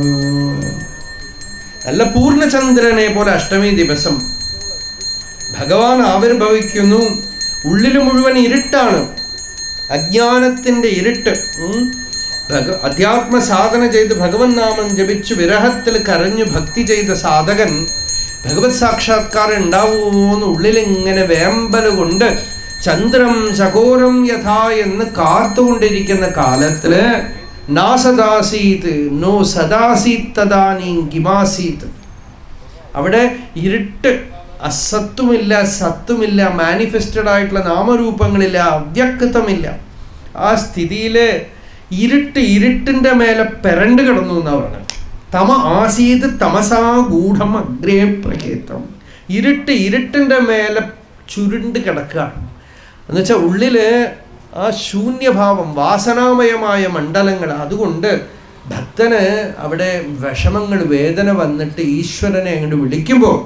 [SPEAKER 1] നല്ല പൂർണ്ണചന്ദ്രനെ പോലെ അഷ്ടമി ദിവസം ഭഗവാൻ ആവിർഭവിക്കുന്നു ഉള്ളിൽ മുഴുവൻ ഇരുട്ടാണ് അജ്ഞാനത്തിൻ്റെ ഇരുട്ട് ഉം. ഭഗ അധ്യാത്മ സാധന ചെയ്ത് ഭഗവൻ നാമം ജപിച്ചു വിരഹത്തിൽ കരഞ്ഞു ഭക്തി ചെയ്ത സാധകൻ ഭഗവത് സാക്ഷാത്കാരം ഉണ്ടാവുമോ എന്ന് ഉള്ളിലിങ്ങനെ വേമ്പൽ കൊണ്ട് ചന്ദ്രം ചകോരം യഥാ എന്ന് കാത്തുകൊണ്ടിരിക്കുന്ന കാലത്തില് നാസദാസീത് നോ സദാസീത് തദാനീ കിമാസീത് അവിടെ ഇരുട്ട് അസത്തുമില്ല സത്തുമില്ല മാനിഫെസ്റ്റഡ് ആയിട്ടുള്ള നാമരൂപങ്ങളില്ല അവ്യക്തമില്ല ആ സ്ഥിതിയിൽ ഇരുട്ട് ഇരുട്ടിൻ്റെ മേലെ പെരണ്ട് കിടന്നു എന്നാ പറഞ്ഞത് തമ ആസീത് തമസാ ഗൂഢം അഗ്രേ പ്രകേത്രം ഇരുട്ട് ഇരുട്ടിൻ്റെ മേലെ ചുരുണ്ട് കിടക്കുകയാണ് എന്നുവെച്ചാൽ ഉള്ളിൽ ആ ശൂന്യഭാവം വാസനാമയമായ മണ്ഡലങ്ങൾ അതുകൊണ്ട് ഭക്തന് അവിടെ വിഷമങ്ങൾ വേദന വന്നിട്ട് ഈശ്വരനെ അങ്ങോട്ട് വിളിക്കുമ്പോൾ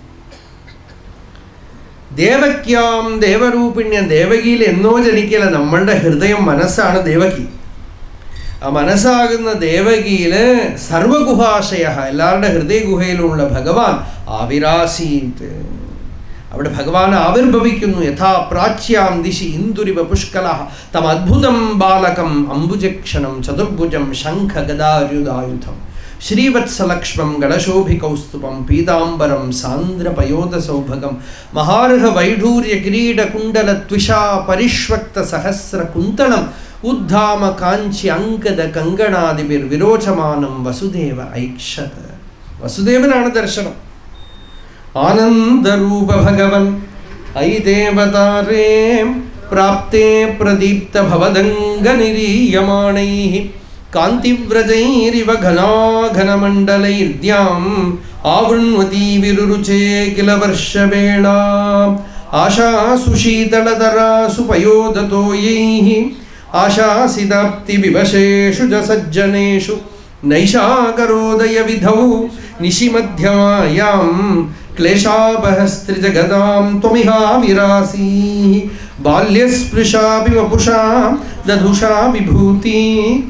[SPEAKER 1] ദേവക്യാം ദേവരൂപിണ്യം ദേവകിയിൽ എന്നോ ജനിക്കല നമ്മളുടെ ഹൃദയം മനസ്സാണ് ദേവകി ആ മനസ്സാകുന്ന ദേവകിയില് സർവഗുഹാശയ എല്ലാവരുടെ ഹൃദയഗുഹയിലുള്ള ഭഗവാൻ ആവിരാസീത് അവിടെ ഭഗവാൻ ആവിർഭവിക്കുന്നു യഥാ പ്രാച്യാം ദിശി ഇന്ദുരിവ പുഷ്കല തം അദ്ഭുതം ബാലകം അംബുജക്ഷണം ചതുർഭുജം ശംഖ ഗദാരുദായുധം ശ്രീവത്സലക്ഷ്മം ഗണശോഭികൗസ്തുഭം പീതാംബരം സാന്ദ്രപയോധസൗഭഗം മഹാർഹ വൈഢൂര്യ കിരീട കുണ്ടല ത്വിഷാ പരിഷ്വക്ത സഹസ്ര കുന്തളം ഉദ്ധാമ കാഞ്ചി അങ്കദ കങ്കണാദിബിർ വിരോചമാനം വസുദേവ ഐക്ഷത വസുദേവനാണ് ദർശനം ആനന്ദരൂപ ഭഗവൻ ഐ ദേവതാരേ പ്രാപ്തേ പ്രദീപ്ത ഭവദംഗനിരീയമാണൈ കാന്തിവ്രജൈരിവ ഘനാഘനമണ്ഡലൈർദ്യാം ആവൃണ്വതി വിരുരുചേ കില വർഷവേള ആശാസു ശീതളതരാസു പയോദതോയൈः आशासिदाप्तिविवशेषु च सज्जनेषु नैषाकरोदयविधौ निशिमध्यमायां क्लेशापहस्त्रिजगदां त्वमिहा विरासीः बाल्यस्पृशापि वपुषा दधुषा विभूति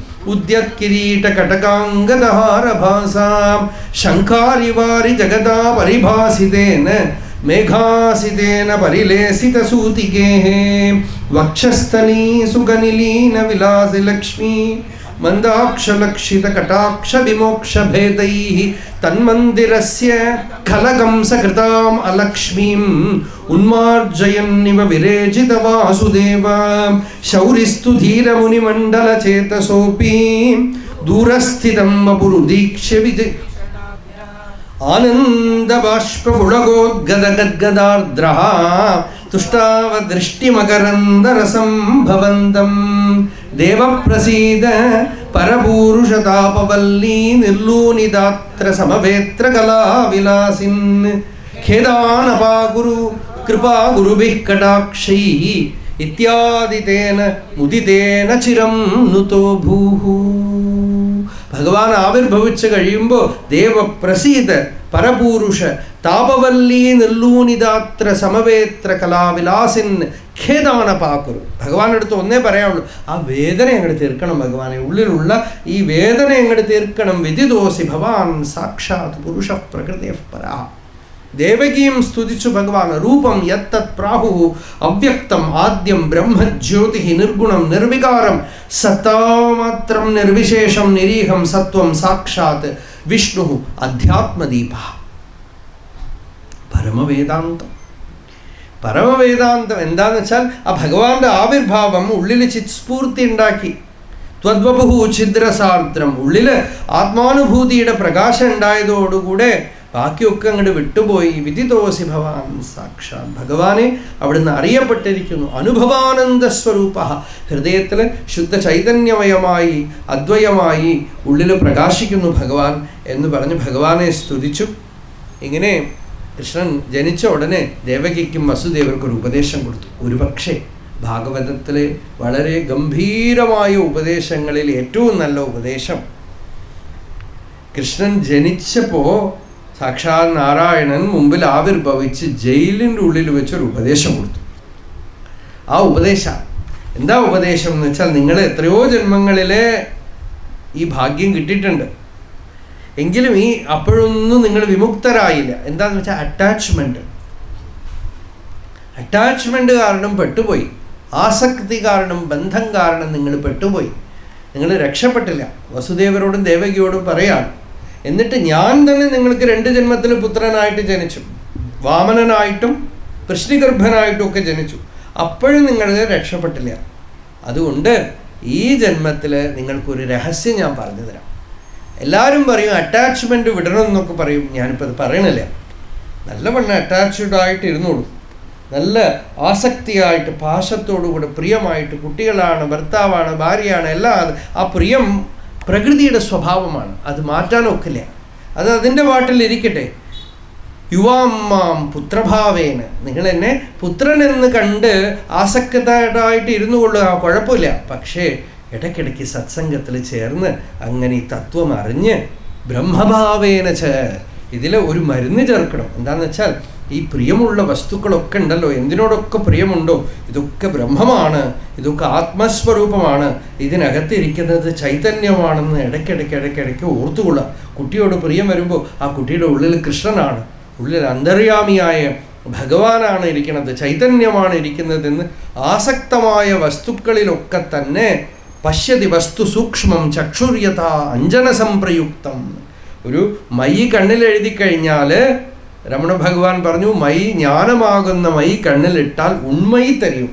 [SPEAKER 1] उद्यत्किरीटकटकाङ्गदहारभासां शङ्कारिवारि जगदा परिभासितेन मेघासितेन परिलेसितसूतिकेः वक्षस्थली सुगनिलीनविलासिलक्ष्मी मन्दाक्षलक्षितकटाक्षविमोक्षभेदैः तन्मन्दिरस्य खलगं सकृताम् अलक्ष्मीम् उन्मार्जयन्निव विरेचितवासुदेव शौरिस्तु धीरमुनिमण्डलचेतसोऽपि दूरस्थितं वपुरुदीक्ष्य विद आनन्दबाष्पमुळगोद्गदगद्गदार्द्रः തുഷ്ടാവദൃഷ്ടിമകരന്തരസം ഭവന്തം ദേവപ്രസീദ പരപൂരുഷതാപവല്ലീ നിർലൂനിതാത്ര സമവേത്ര കലാവിലാസിൻ ഖേദാനപാകുരു കൃപാ ഗുരുഭിः കടാക്ഷൈः ഇത്യാദിതേന മുദിതേന ചിരം നുതോ ഭൂः ഭഗവാൻ ആവിർഭവിച്ച് കഴിയുമ്പോൾ ദേവപ്രസീത പരപൂരുഷ താപവല്ലീ നിർലൂനിതാത്ര സമവേത്ര കലാവിലാസിൻ ഖേദാന പാക്കുരു ഭഗവാന്റെ അടുത്ത് ഒന്നേ പറയാനുള്ളൂ ആ വേദന അങ്ങോട്ട് തീർക്കണം ഭഗവാനെ ഉള്ളിലുള്ള ഈ വേദന അങ്ങോട്ട് തീർക്കണം വിദിതോസി ഭവാൻ സാക്ഷാത് പുരുഷ പ്രകൃതി പരാ ദേവകീം സ്തുതിച്ചു ഭഗവാൻ രൂപം യത്തത് പ്രാഹു അവ്യക്തം ആദ്യം ബ്രഹ്മജ്യോതി നിർഗുണം നിർവികാരം സത്താമാത്രം നിർവിശേഷം നിരീഹം സത്വം സാക്ഷാത് വിഷ്ണു അധ്യാത്മദീപ പരമവേദാന്തം പരമവേദാന്തം എന്താന്ന് വെച്ചാൽ ആ ഭഗവാന്റെ ആവിർഭാവം ഉള്ളിൽ ചിത്സ്ഫൂർത്തി ഉണ്ടാക്കി ത്വദ്വപുഹു ഛിദ്രസാർദ്രം ഉള്ളിൽ ആത്മാനുഭൂതിയുടെ പ്രകാശം ഉണ്ടായതോടുകൂടെ ബാക്കിയൊക്കെ അങ്ങോട്ട് വിട്ടുപോയി വിദിതോസി ഭവാൻ സാക്ഷാത് ഭഗവാനെ അവിടുന്ന് അറിയപ്പെട്ടിരിക്കുന്നു അനുഭവാനന്ദ സ്വരൂപ ഹൃദയത്തിൽ ശുദ്ധ ചൈതന്യമയമായി അദ്വയമായി ഉള്ളിൽ പ്രകാശിക്കുന്നു ഭഗവാൻ എന്ന് പറഞ്ഞ് ഭഗവാനെ സ്തുതിച്ചു ഇങ്ങനെ കൃഷ്ണൻ ജനിച്ച ഉടനെ ദേവകിക്കും വസുദേവർക്കും ഒരു ഉപദേശം കൊടുത്തു ഒരുപക്ഷെ ഭാഗവതത്തിലെ വളരെ ഗംഭീരമായ ഉപദേശങ്ങളിൽ ഏറ്റവും നല്ല ഉപദേശം കൃഷ്ണൻ ജനിച്ചപ്പോൾ സാക്ഷാത് നാരായണൻ മുമ്പിൽ ആവിർഭവിച്ച് ജയിലിൻ്റെ ഉള്ളിൽ വെച്ചൊരു ഉപദേശം കൊടുത്തു ആ ഉപദേശ എന്താ ഉപദേശം എന്ന് വെച്ചാൽ നിങ്ങൾ എത്രയോ ജന്മങ്ങളിലെ ഈ ഭാഗ്യം കിട്ടിയിട്ടുണ്ട് എങ്കിലും ഈ അപ്പോഴൊന്നും നിങ്ങൾ വിമുക്തരായില്ല എന്താന്ന് വെച്ചാൽ അറ്റാച്ച്മെന്റ് അറ്റാച്ച്മെന്റ് കാരണം പെട്ടുപോയി ആസക്തി കാരണം ബന്ധം കാരണം നിങ്ങൾ പെട്ടുപോയി നിങ്ങൾ രക്ഷപ്പെട്ടില്ല വസുദേവരോടും ദേവകിയോടും പറയാണ് എന്നിട്ട് ഞാൻ തന്നെ നിങ്ങൾക്ക് രണ്ട് ജന്മത്തിൽ പുത്രനായിട്ട് ജനിച്ചു വാമനനായിട്ടും കൃഷ്ണിഗർഭനായിട്ടും ഒക്കെ ജനിച്ചു അപ്പോഴും നിങ്ങൾ രക്ഷപ്പെട്ടില്ല അതുകൊണ്ട് ഈ ജന്മത്തിൽ നിങ്ങൾക്കൊരു രഹസ്യം ഞാൻ പറഞ്ഞു തരാം എല്ലാവരും പറയും അറ്റാച്ച്മെൻറ്റ് വിടണം എന്നൊക്കെ പറയും ഞാനിപ്പോൾ അത് പറയണില്ല നല്ലവണ്ണം അറ്റാച്ച്ഡ് ആയിട്ട് ഇരുന്നോളൂ നല്ല ആസക്തിയായിട്ട് പാശത്തോടുകൂടെ പ്രിയമായിട്ട് കുട്ടികളാണ് ഭർത്താവാണ് ഭാര്യയാണ് എല്ലാം ആ പ്രിയം പ്രകൃതിയുടെ സ്വഭാവമാണ് അത് മാറ്റാനൊക്കില്ല അത് അതിൻ്റെ പാട്ടിലിരിക്കട്ടെ യുവാമ്മാം പുത്രഭാവേന നിങ്ങൾ എന്നെ പുത്രൻ എന്ന് കണ്ട് ആസക്തമായിട്ട് ഇരുന്നു കൊള്ളുക കുഴപ്പമില്ല പക്ഷേ ഇടയ്ക്കിടയ്ക്ക് സത്സംഗത്തിൽ ചേർന്ന് അങ്ങനെ ഈ തത്വം അറിഞ്ഞ് ബ്രഹ്മഭാവേന ച ഇതിൽ ഒരു മരുന്ന് ചേർക്കണം എന്താന്ന് വെച്ചാൽ ഈ പ്രിയമുള്ള വസ്തുക്കളൊക്കെ ഉണ്ടല്ലോ എന്തിനോടൊക്കെ പ്രിയമുണ്ടോ ഇതൊക്കെ ബ്രഹ്മമാണ് ഇതൊക്കെ ആത്മസ്വരൂപമാണ് ഇതിനകത്തിരിക്കുന്നത് ചൈതന്യമാണെന്ന് ഇടയ്ക്കിടയ്ക്ക് ഇടയ്ക്കിടയ്ക്ക് ഓർത്തുകൊള്ളുക കുട്ടിയോട് പ്രിയം വരുമ്പോൾ ആ കുട്ടിയുടെ ഉള്ളിൽ കൃഷ്ണനാണ് ഉള്ളിൽ അന്തര്യാമിയായ ഭഗവാനാണ് ഇരിക്കുന്നത് ചൈതന്യമാണ് ഇരിക്കുന്നതെന്ന് ആസക്തമായ വസ്തുക്കളിലൊക്കെ തന്നെ പശ്യതി വസ്തു സൂക്ഷ്മം ചക്ഷുര്യത അഞ്ജന സംപ്രയുക്തം ഒരു മൈ കണ്ണിൽ എഴുതി കഴിഞ്ഞാൽ രമണ ഭഗവാൻ പറഞ്ഞു മൈ ജ്ഞാനമാകുന്ന മൈ കണ്ണിലിട്ടാൽ ഉണ്മൈ തരും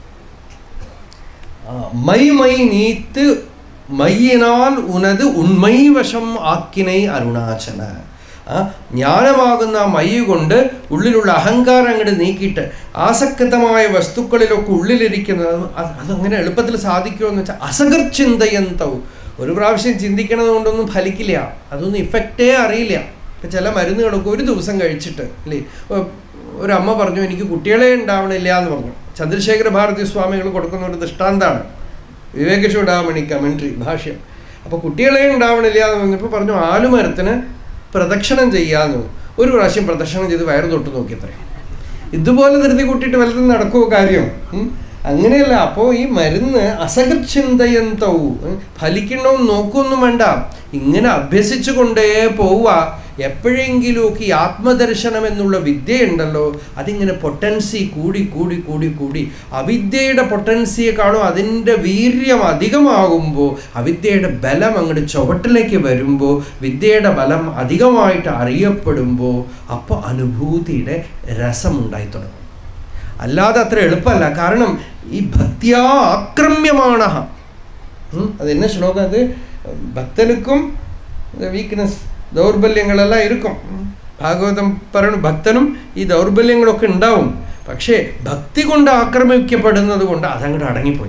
[SPEAKER 1] മൈ മൈ നീത്ത് മയ്യിനാൽ ഉനത് ഉണ്മൈ വശം ആക്കിനൈ അരുണാചല ആ ജ്ഞാനമാകുന്ന മൈ കൊണ്ട് ഉള്ളിലുള്ള അഹങ്കാരം അങ്ങോട്ട് നീക്കിയിട്ട് ആസക്തമായ വസ്തുക്കളിലൊക്കെ ഉള്ളിലിരിക്കുന്നത് അത് അതങ്ങനെ എളുപ്പത്തിൽ സാധിക്കുമെന്ന് വെച്ചാൽ അസകർചിന്തയന്തവും ഒരു പ്രാവശ്യം ചിന്തിക്കണത് കൊണ്ടൊന്നും ഫലിക്കില്ല അതൊന്നും ഇഫക്റ്റേ അറിയില്ല ഇപ്പം ചില മരുന്നുകളൊക്കെ ഒരു ദിവസം കഴിച്ചിട്ട് അല്ലേ ഒരു അമ്മ പറഞ്ഞു എനിക്ക് കുട്ടികളെ ഉണ്ടാവണില്ല എന്ന് പറഞ്ഞു ചന്ദ്രശേഖര ഭാരതി സ്വാമികൾ കൊടുക്കുന്ന ഒരു ദൃഷ്ടാന്താണ് വിവേക ചൂടാമണി കമൻട്രി ഭാഷ്യം അപ്പോൾ കുട്ടികളെ ഉണ്ടാവണില്ല എന്ന് പറഞ്ഞപ്പോൾ പറഞ്ഞു ആലുമരത്തിന് പ്രദക്ഷിണം ചെയ്യാന്ന് ഒരു പ്രാവശ്യം പ്രദക്ഷിണം ചെയ്ത് വയറ് തൊട്ട് നോക്കിയത്രേ ഇതുപോലെ ധൃതി കൂട്ടിയിട്ട് വലുതും നടക്കുമോ കാര്യം അങ്ങനെയല്ല അപ്പോൾ ഈ മരുന്ന് അസകർചിന്തയന്തവും ഫലിക്കണമെന്ന് നോക്കൊന്നും വേണ്ട ഇങ്ങനെ അഭ്യസിച്ചു കൊണ്ടേ പോവുക എപ്പോഴെങ്കിലുമൊക്കെ ഈ ആത്മദർശനം എന്നുള്ള വിദ്യയുണ്ടല്ലോ അതിങ്ങനെ പൊട്ടൻസി കൂടി കൂടി കൂടി കൂടി അവിദ്യയുടെ പൊട്ടൻസിയെക്കാളും അതിൻ്റെ വീര്യം അധികമാകുമ്പോൾ അവിദ്യയുടെ ബലം അങ്ങോട്ട് ചുവട്ടിലേക്ക് വരുമ്പോൾ വിദ്യയുടെ ബലം അധികമായിട്ട് അറിയപ്പെടുമ്പോൾ അപ്പോൾ അനുഭൂതിയുടെ രസമുണ്ടായി തുടങ്ങും അല്ലാതെ അത്ര എളുപ്പമല്ല കാരണം ഈ ഭക്തിയാ ആക്രമ്യമാണ് അത് എന്നെ ശ്ലോകം അത് ഭക്തനുക്കും വീക്ക്നെസ് ദൗർബല്യങ്ങളെല്ലാം ഇരിക്കും ഭാഗവതം പറയണു ഭക്തനും ഈ ദൗർബല്യങ്ങളൊക്കെ ഉണ്ടാവും പക്ഷേ ഭക്തി കൊണ്ട് ആക്രമിക്കപ്പെടുന്നത് കൊണ്ട് അതങ്ങോട്ട് അടങ്ങിപ്പോയി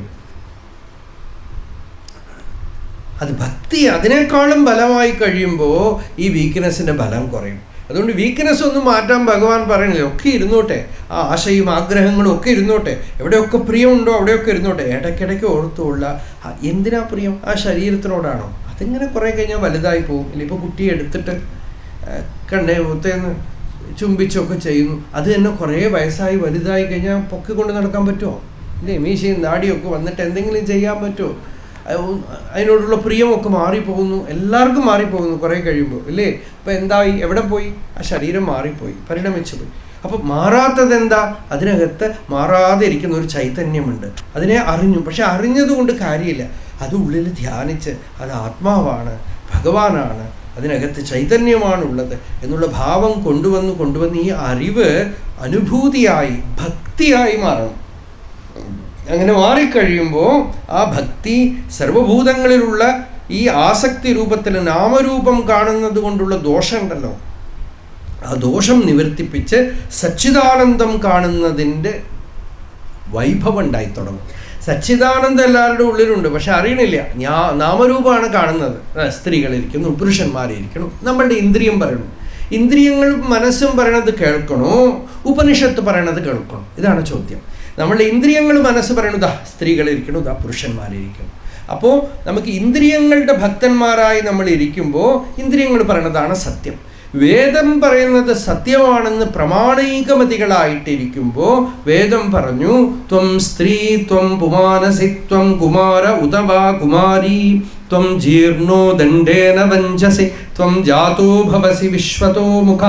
[SPEAKER 1] അത് ഭക്തി അതിനേക്കാളും ബലമായി കഴിയുമ്പോൾ ഈ വീക്ക്നെസ്സിൻ്റെ ബലം കുറയും അതുകൊണ്ട് വീക്ക്നെസ് ഒന്നും മാറ്റാൻ ഭഗവാൻ പറയണില്ല ഒക്കെ ഇരുന്നോട്ടെ ആ ആശയും ആഗ്രഹങ്ങളും ഒക്കെ ഇരുന്നോട്ടെ എവിടെയൊക്കെ പ്രിയമുണ്ടോ അവിടെയൊക്കെ ഇരുന്നോട്ടെ ഇടയ്ക്കിടയ്ക്ക് ഓർത്തുള്ള ആ, എന്തിനാ പ്രിയം ആ ശരീരത്തിനോടാണോ അതിങ്ങനെ കുറേ കഴിഞ്ഞാൽ വലുതായി പോകും ഇല്ല ഇപ്പോൾ കുട്ടിയെ എടുത്തിട്ട് ആ, കണ്ണേ മുത്തേന്ന് ചുംബിച്ചൊക്കെ ചെയ്യുന്നു അത് തന്നെ കുറേ വയസ്സായി വലുതായി കഴിഞ്ഞാൽ പൊക്കി കൊണ്ട് നടക്കാൻ പറ്റുമോ ഇല്ലേ മീശയും നാടിയൊക്കെ വന്നിട്ട് എന്തെങ്കിലും ചെയ്യാൻ പറ്റുമോ അത് അതിനോടുള്ള പ്രിയമൊക്കെ മാറിപ്പോകുന്നു എല്ലാവർക്കും മാറിപ്പോകുന്നു കുറേ കഴിയുമ്പോൾ ഇല്ലേ അപ്പം എന്തായി എവിടെ പോയി ആ ശരീരം മാറിപ്പോയി പരിണമിച്ചു പോയി അപ്പം മാറാത്തത് എന്താ അതിനകത്ത് മാറാതെ ഇരിക്കുന്ന ഒരു ചൈതന്യമുണ്ട് അതിനെ അറിഞ്ഞു പക്ഷെ അറിഞ്ഞതുകൊണ്ട് കാര്യമില്ല അത് ഉള്ളിൽ ധ്യാനിച്ച് അത് ആത്മാവാണ് ഭഗവാനാണ് അതിനകത്ത് ചൈതന്യമാണുള്ളത് എന്നുള്ള ഭാവം കൊണ്ടുവന്ന് കൊണ്ടുവന്ന് ഈ അറിവ് അനുഭൂതിയായി ഭക്തിയായി മാറണം അങ്ങനെ മാറിക്കഴിയുമ്പോൾ ആ ഭക്തി സർവഭൂതങ്ങളിലുള്ള ഈ ആസക്തി രൂപത്തിൽ നാമരൂപം കാണുന്നത് കൊണ്ടുള്ള ദോഷമുണ്ടല്ലോ ആ ദോഷം നിവർത്തിപ്പിച്ച് സച്ചിദാനന്ദം കാണുന്നതിൻ്റെ വൈഭവം ഉണ്ടായി തുടങ്ങും സച്ചിദാനന്ദം എല്ലാവരുടെ ഉള്ളിലുണ്ട് പക്ഷെ അറിയണില്ല ഞാ നാമരൂപമാണ് കാണുന്നത് ആ, സ്ത്രീകളിരിക്കുന്നു പുരുഷന്മാരിയ്ക്കുന്നു നമ്മളുടെ ഇന്ദ്രിയം പറയണം ഇന്ദ്രിയങ്ങളും മനസ്സും പറയണത് കേൾക്കണോ ഉപനിഷത്ത് പറയണത് കേൾക്കണോ ഇതാണ് ചോദ്യം നമ്മളുടെ ഇന്ദ്രിയങ്ങൾ മനസ്സ് പറയണു ദാ സ്ത്രീകളിരിക്കണു ദാ പുരുഷന്മാരിരിക്കണം അപ്പോൾ നമുക്ക് ഇന്ദ്രിയങ്ങളുടെ ഭക്തന്മാരായി നമ്മൾ ഇരിക്കുമ്പോൾ ഇന്ദ്രിയങ്ങൾ പറയണതാണ് സത്യം വേദം പറയുന്നത് സത്യമാണെന്ന് പ്രമാണീകമതികളായിട്ടിരിക്കുമ്പോൾ വേദം പറഞ്ഞു ത്വം സ്ത്രീ ത്വം പുമാനസി ത്വം കുമാര ഉതവാ കുമാരി ത്വം ജീർണോ ദണ്ഡേന വഞ്ചസി ത്വം ജാതോ ഭവസി വിശ്വതോ മുഖ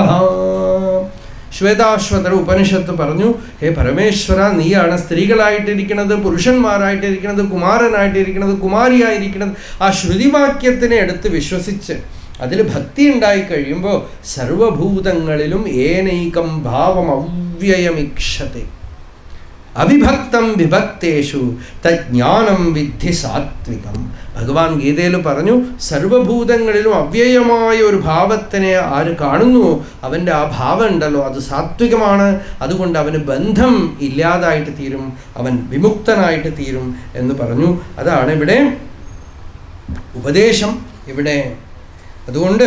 [SPEAKER 1] ശ്വേതാശ്വതർ ഉപനിഷത്ത് പറഞ്ഞു ഹേ പരമേശ്വര നീയാണ് സ്ത്രീകളായിട്ടിരിക്കുന്നത് പുരുഷന്മാരായിട്ടിരിക്കുന്നത് കുമാരനായിട്ടിരിക്കുന്നത് കുമാരിയായിരിക്കുന്നത് ആ ശ്രുതിവാക്യത്തിനെ എടുത്ത് വിശ്വസിച്ച് അതിൽ ഭക്തി ഉണ്ടായി കഴിയുമ്പോൾ സർവഭൂതങ്ങളിലും ഏനൈകം ഭാവം അവ്യയമിക്ഷത്തെ അവിഭക്തം വിഭക്തേഷു തജ്ഞാനം വിദ്ധി സാത്വികം ഭഗവാൻ ഗീതയിൽ പറഞ്ഞു സർവഭൂതങ്ങളിലും അവ്യയമായ ഒരു ഭാവത്തിനെ ആര് കാണുന്നുവോ അവൻ്റെ ആ ഭാവം ഉണ്ടല്ലോ അത് സാത്വികമാണ് അതുകൊണ്ട് അവന് ബന്ധം ഇല്ലാതായിട്ട് തീരും അവൻ വിമുക്തനായിട്ട് തീരും എന്ന് പറഞ്ഞു അതാണ് ഇവിടെ ഉപദേശം ഇവിടെ അതുകൊണ്ട്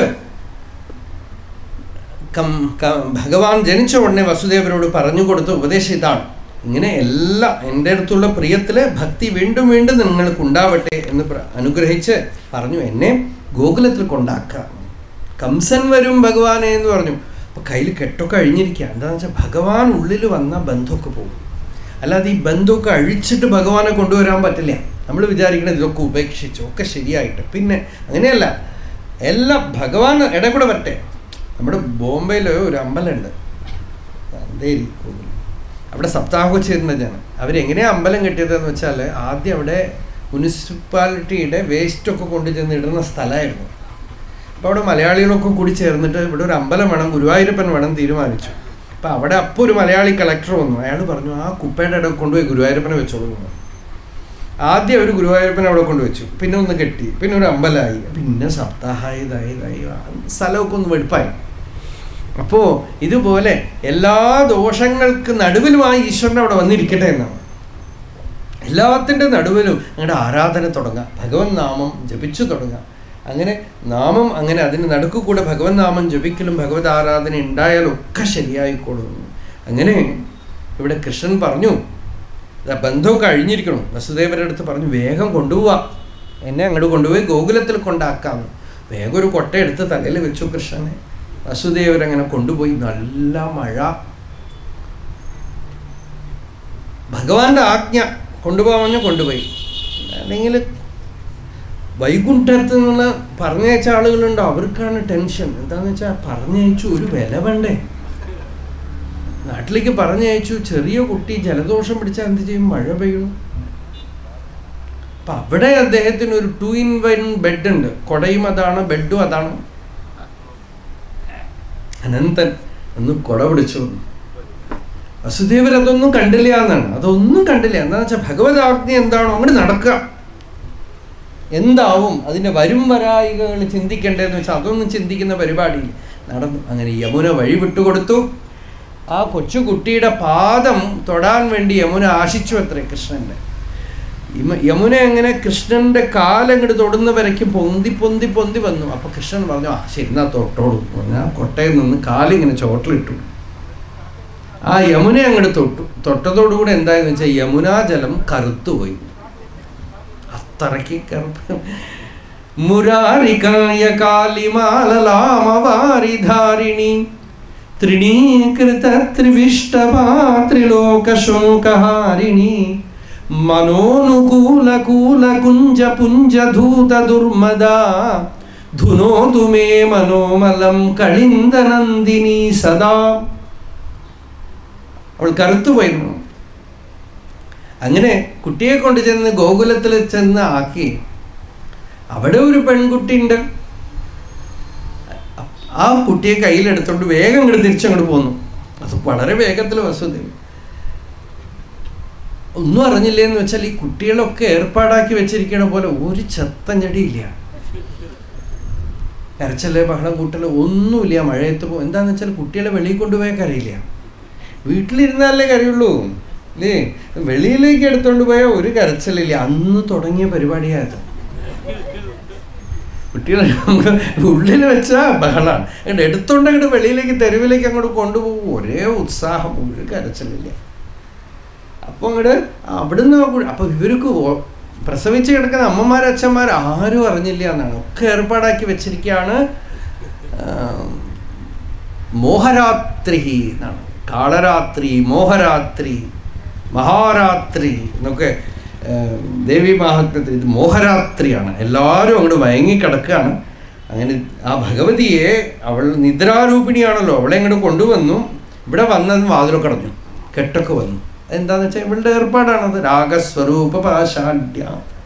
[SPEAKER 1] കം ക- ഭഗവാൻ ജനിച്ച ഉടനെ വസുദേവരോട് പറഞ്ഞു കൊടുത്ത ഉപദേശം ഇതാണ് ഇങ്ങനെ എല്ലാ എൻ്റെ അടുത്തുള്ള പ്രിയത്തിൽ ഭക്തി വീണ്ടും വീണ്ടും നിങ്ങൾക്ക് ഉണ്ടാവട്ടെ എന്ന് പ്ര- അനുഗ്രഹിച്ച് പറഞ്ഞു എന്നെ ഗോകുലത്തിൽ കൊണ്ടാക്കുക കംസൻ വരും ഭഗവാനെ എന്ന് പറഞ്ഞു അപ്പോൾ കയ്യിൽ കെട്ടൊക്കെ അഴിഞ്ഞിരിക്കുക എന്താണെന്ന് വെച്ചാൽ ഭഗവാൻ ഉള്ളിൽ വന്ന ബന്ധമൊക്കെ പോകും അല്ലാതെ ഈ ബന്ധമൊക്കെ അഴിച്ചിട്ട് ഭഗവാനെ കൊണ്ടുവരാൻ പറ്റില്ല നമ്മൾ വിചാരിക്കുന്നത് ഇതൊക്കെ ഉപേക്ഷിച്ചു ഒക്കെ ശരിയായിട്ട് പിന്നെ അങ്ങനെയല്ല എല്ലാം ഭഗവാൻ ഇട കൂടെ വരട്ടെ നമ്മുടെ ബോംബെയിൽ ഒരു അമ്പലമുണ്ട് അന്തേരി കോവിൽ അവിടെ സപ്താഹം ചേരുന്ന ജനം അവരെങ്ങനെയാണ് അമ്പലം കെട്ടിയതെന്ന് വെച്ചാൽ ആദ്യം അവിടെ മുനിസിപ്പാലിറ്റിയുടെ വേസ്റ്റൊക്കെ കൊണ്ട് ചെന്ന് ഇടുന്ന സ്ഥലമായിരുന്നു അപ്പോൾ അവിടെ മലയാളികളൊക്കെ കൂടി ചേർന്നിട്ട് ഇവിടെ ഒരു അമ്പലം വേണം ഗുരുവായൂരപ്പൻ വേണം തീരുമാനിച്ചു അപ്പോൾ അവിടെ അപ്പോൾ ഒരു മലയാളി കളക്ടർ വന്നു അയാൾ പറഞ്ഞു ആ കുപ്പയുടെ ഇടയിൽ കൊണ്ടുപോയി ഗുരുവായൂരപ്പനെ വെച്ചോളൂ എന്ന് പറഞ്ഞു. ആദ്യം ഒരു ഗുരുവായൂരപ്പനെ അവിടെ കൊണ്ടുവച്ചു പിന്നെ ഒന്ന് കെട്ടി പിന്നെ ഒരു അമ്പലമായി പിന്നെ സപ്താഹമായി ഇതായി ഇതായി ആ സ്ഥലമൊക്കെ ഒന്ന് വെടുപ്പായി അപ്പോൾ ഇതുപോലെ എല്ലാ ദോഷങ്ങൾക്ക് നടുവിലുമായി ഈശ്വരൻ അവിടെ വന്നിരിക്കട്ടെ എന്നാണ് എല്ലാത്തിൻ്റെ നടുവിലും അങ്ങയുടെ ആരാധന തുടങ്ങുക ഭഗവൻ നാമം ജപിച്ചു തുടങ്ങുക അങ്ങനെ നാമം അങ്ങനെ അതിന് നടുക്കു കൂടെ ഭഗവൻ നാമം ജപിക്കലും ഭഗവത് ആരാധന ഉണ്ടായാലും ഒക്കെ ശരിയായിക്കോളും അങ്ങനെ ഇവിടെ കൃഷ്ണൻ പറഞ്ഞു ദാ ബന്ധമൊക്കെ അഴിഞ്ഞിരിക്കണം വസുദേവരുടെ അടുത്ത് പറഞ്ഞു വേഗം കൊണ്ടുപോവാ എന്നെ അങ്ങോട്ട് കൊണ്ടുപോയി ഗോകുലത്തിൽ കൊണ്ടാക്കാം വേഗം ഒരു കൊട്ട എടുത്ത് തലയിൽ വെച്ചു കൃഷ്ണനെ വസുദേവരങ്ങനെ കൊണ്ടുപോയി നല്ല മഴ ഭഗവാന്റെ ആജ്ഞ കൊണ്ടുപോകാമെന്ന് കൊണ്ടുപോയി അല്ലെങ്കിൽ വൈകുണ്ഠത്ത് നിന്ന് പറഞ്ഞയച്ച ആളുകളുണ്ടോ അവർക്കാണ് ടെൻഷൻ എന്താന്ന് വെച്ചാൽ പറഞ്ഞയച്ചു ഒരു വില വേണ്ടേ നാട്ടിലേക്ക് പറഞ്ഞയച്ചു ചെറിയ കുട്ടി ജലദോഷം പിടിച്ചാൽ എന്ത് ചെയ്യും മഴ പെയ്യണം അപ്പൊ അവിടെ അദ്ദേഹത്തിന് ഒരു ടു ഇൻ വൺ ബെഡ് ഉണ്ട് കൊടയും അതാണ് ബെഡും അതാണ് അനന്തൻ ഒന്ന് കൊട പിടിച്ചു വന്നു. വസുദേവർ അതൊന്നും കണ്ടില്ല എന്നാണ് അതൊന്നും കണ്ടില്ല എന്താണെന്ന് വെച്ചാൽ ഭഗവത് ആജ്ഞ എന്താണോ അങ്ങോട്ട് നടക്കുക എന്താവും അതിൻ്റെ വരും വരായികൾ ചിന്തിക്കേണ്ടതെന്ന് വെച്ചാൽ അതൊന്നും ചിന്തിക്കുന്ന പരിപാടിയിൽ നടന്നു അങ്ങനെ യമുന വഴി വിട്ടുകൊടുത്തു ആ കൊച്ചുകുട്ടിയുടെ പാദം തൊടാൻ വേണ്ടി യമുന ആശിച്ചു അത്രേ കൃഷ്ണൻ്റെ യമ- യമുന എങ്ങനെ കൃഷ്ണന്റെ കാലങ്ങോട്ട് തൊടുന്ന വരയ്ക്ക് പൊന്തി പൊന്തി പൊന്തി വന്നു അപ്പൊ കൃഷ്ണൻ പറഞ്ഞു ആ ശരി എന്നാ തൊട്ടോളൂ എന്ന് പറഞ്ഞ് ആ കൊട്ടയിൽ നിന്ന് കാലിങ്ങനെ ചോട്ടിലിട്ടു ആ യമുന അങ്ങോട്ട് തൊട്ടു തൊട്ടതോടുകൂടെ എന്തായെന്ന് വെച്ചാൽ യമുനാ ജലം കറുത്തുപോയി അത്രയ്ക്ക് കറുപ്പ് മുരാരികായ കാലിമാലലാമവാരിധാരിണി തൃണീകൃത ത്രിവിഷ്ടപാത്രിലോകശോകഹാരിണി മനോനുകൂല കൂല കുഞ്ച പുഞ്ച ധൂത ദുർമദ ധുനോതു മേ മനോമലം കളിന്ദനന്ദിനി സദാ അവൾ കറുത്തുപോയിരുന്നു അങ്ങനെ കുട്ടിയെ കൊണ്ട് ചെന്ന് ഗോകുലത്തിൽ ചെന്ന് ആക്കി അവിടെ ഒരു പെൺകുട്ടി ഉണ്ട് ആ കുട്ടിയെ കയ്യിലെടുത്തോണ്ട് വേഗം ഇങ്ങോട്ട് തിരിച്ചങ്ങോട്ട് പോന്നു അത് വളരെ വേഗത്തിൽ വസുദേവി ഒന്നും അറിഞ്ഞില്ലേന്ന് വെച്ചാൽ ഈ കുട്ടികളൊക്കെ ഏർപ്പാടാക്കി വെച്ചിരിക്കണ പോലെ ഒരു ചത്തഞ്ഞടിയില്ല കരച്ചല്ലേ ബഹളം കൂട്ടല് ഒന്നുമില്ല മഴയത്ത് പോ എന്താന്ന് വെച്ചാൽ കുട്ടികളെ വെളിയിൽ കൊണ്ടുപോയാൽ കരയില്ല വീട്ടിലിരുന്നാലേ കരയുള്ളൂ അല്ലേ വെളിയിലേക്ക് എടുത്തോണ്ട് പോയാൽ ഒരു കരച്ചിലില്ല അന്ന് തുടങ്ങിയ പരിപാടിയായത് കുട്ടികളെ ഉള്ളിൽ വെച്ചാൽ ബഹളാണ് അങ്ങോട്ട് എടുത്തോണ്ട് അങ്ങോട്ട് വെളിയിലേക്ക് തെരുവിലേക്ക് അങ്ങോട്ട് കൊണ്ടുപോകും ഒരേ ഉത്സാഹം ഒരു കരച്ചിലില്ല അപ്പോൾ അങ്ങോട്ട് അവിടുന്ന് കു- അപ്പൊ ഇവർക്ക് ഓ- പ്രസവിച്ച് കിടക്കുന്ന അമ്മമാർ അച്ഛന്മാർ ആരും അറിഞ്ഞില്ല എന്നാണ് ഒക്കെ ഏർപ്പാടാക്കി വെച്ചിരിക്കുകയാണ് ആം, മോഹരാത്രി എന്നാണ് കാളരാത്രി മോഹരാത്രി മഹാരാത്രി എന്നൊക്കെ ഏം, ദേവി മഹാത്മ്യത്തിൽ ഇത് മോഹരാത്രിയാണ് എല്ലാവരും അങ്ങോട്ട് മയങ്ങിക്കിടക്കുകയാണ് അങ്ങനെ ആ ഭഗവതിയെ അവൾ നിദ്രാരൂപിണിയാണല്ലോ അവളെ ഇങ്ങോട്ട് കൊണ്ടുവന്നു ഇവിടെ വന്നത് വാതിലൊക്കെ അടഞ്ഞു കെട്ടൊക്കെ വന്നു എന്താന്ന് വെച്ചാൽ ഇവളുടെ ഏർപ്പാടാണത് രാഗസ്വരൂപ പാശാഢ്യ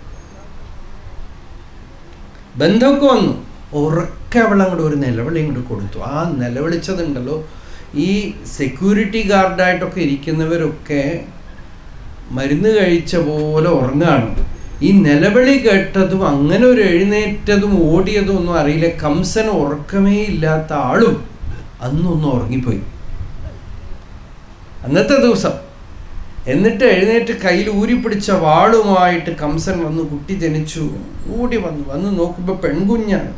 [SPEAKER 1] ബന്ധമൊക്കെ വന്നു ഉറക്കെ അവൾ അങ്ങോട്ട് ഒരു നിലവിളി ഇങ്ങോട്ട് കൊടുത്തു ആ നിലവിളിച്ചതുണ്ടല്ലോ ഈ സെക്യൂരിറ്റി ഗാർഡായിട്ടൊക്കെ ഇരിക്കുന്നവരൊക്കെ മരുന്ന് കഴിച്ച പോലെ ഉറങ്ങാണ് ഈ നിലവിളി കേട്ടതും അങ്ങനെ ഒരു എഴുന്നേറ്റതും ഓടിയതും ഒന്നും അറിയില്ല കംസൻ ഉറക്കമേ ഇല്ലാത്ത ആളും അന്നൊന്ന് ഉറങ്ങിപ്പോയി അന്നത്തെ ദിവസം എന്നിട്ട് എഴുന്നേറ്റ് കയ്യിൽ ഊരിപ്പിടിച്ച വാളുമായിട്ട് കംസൻ വന്നു കുട്ടി ജനിച്ചു ഓടി വന്നു വന്ന് നോക്കുമ്പോൾ പെൺകുഞ്ഞാണ്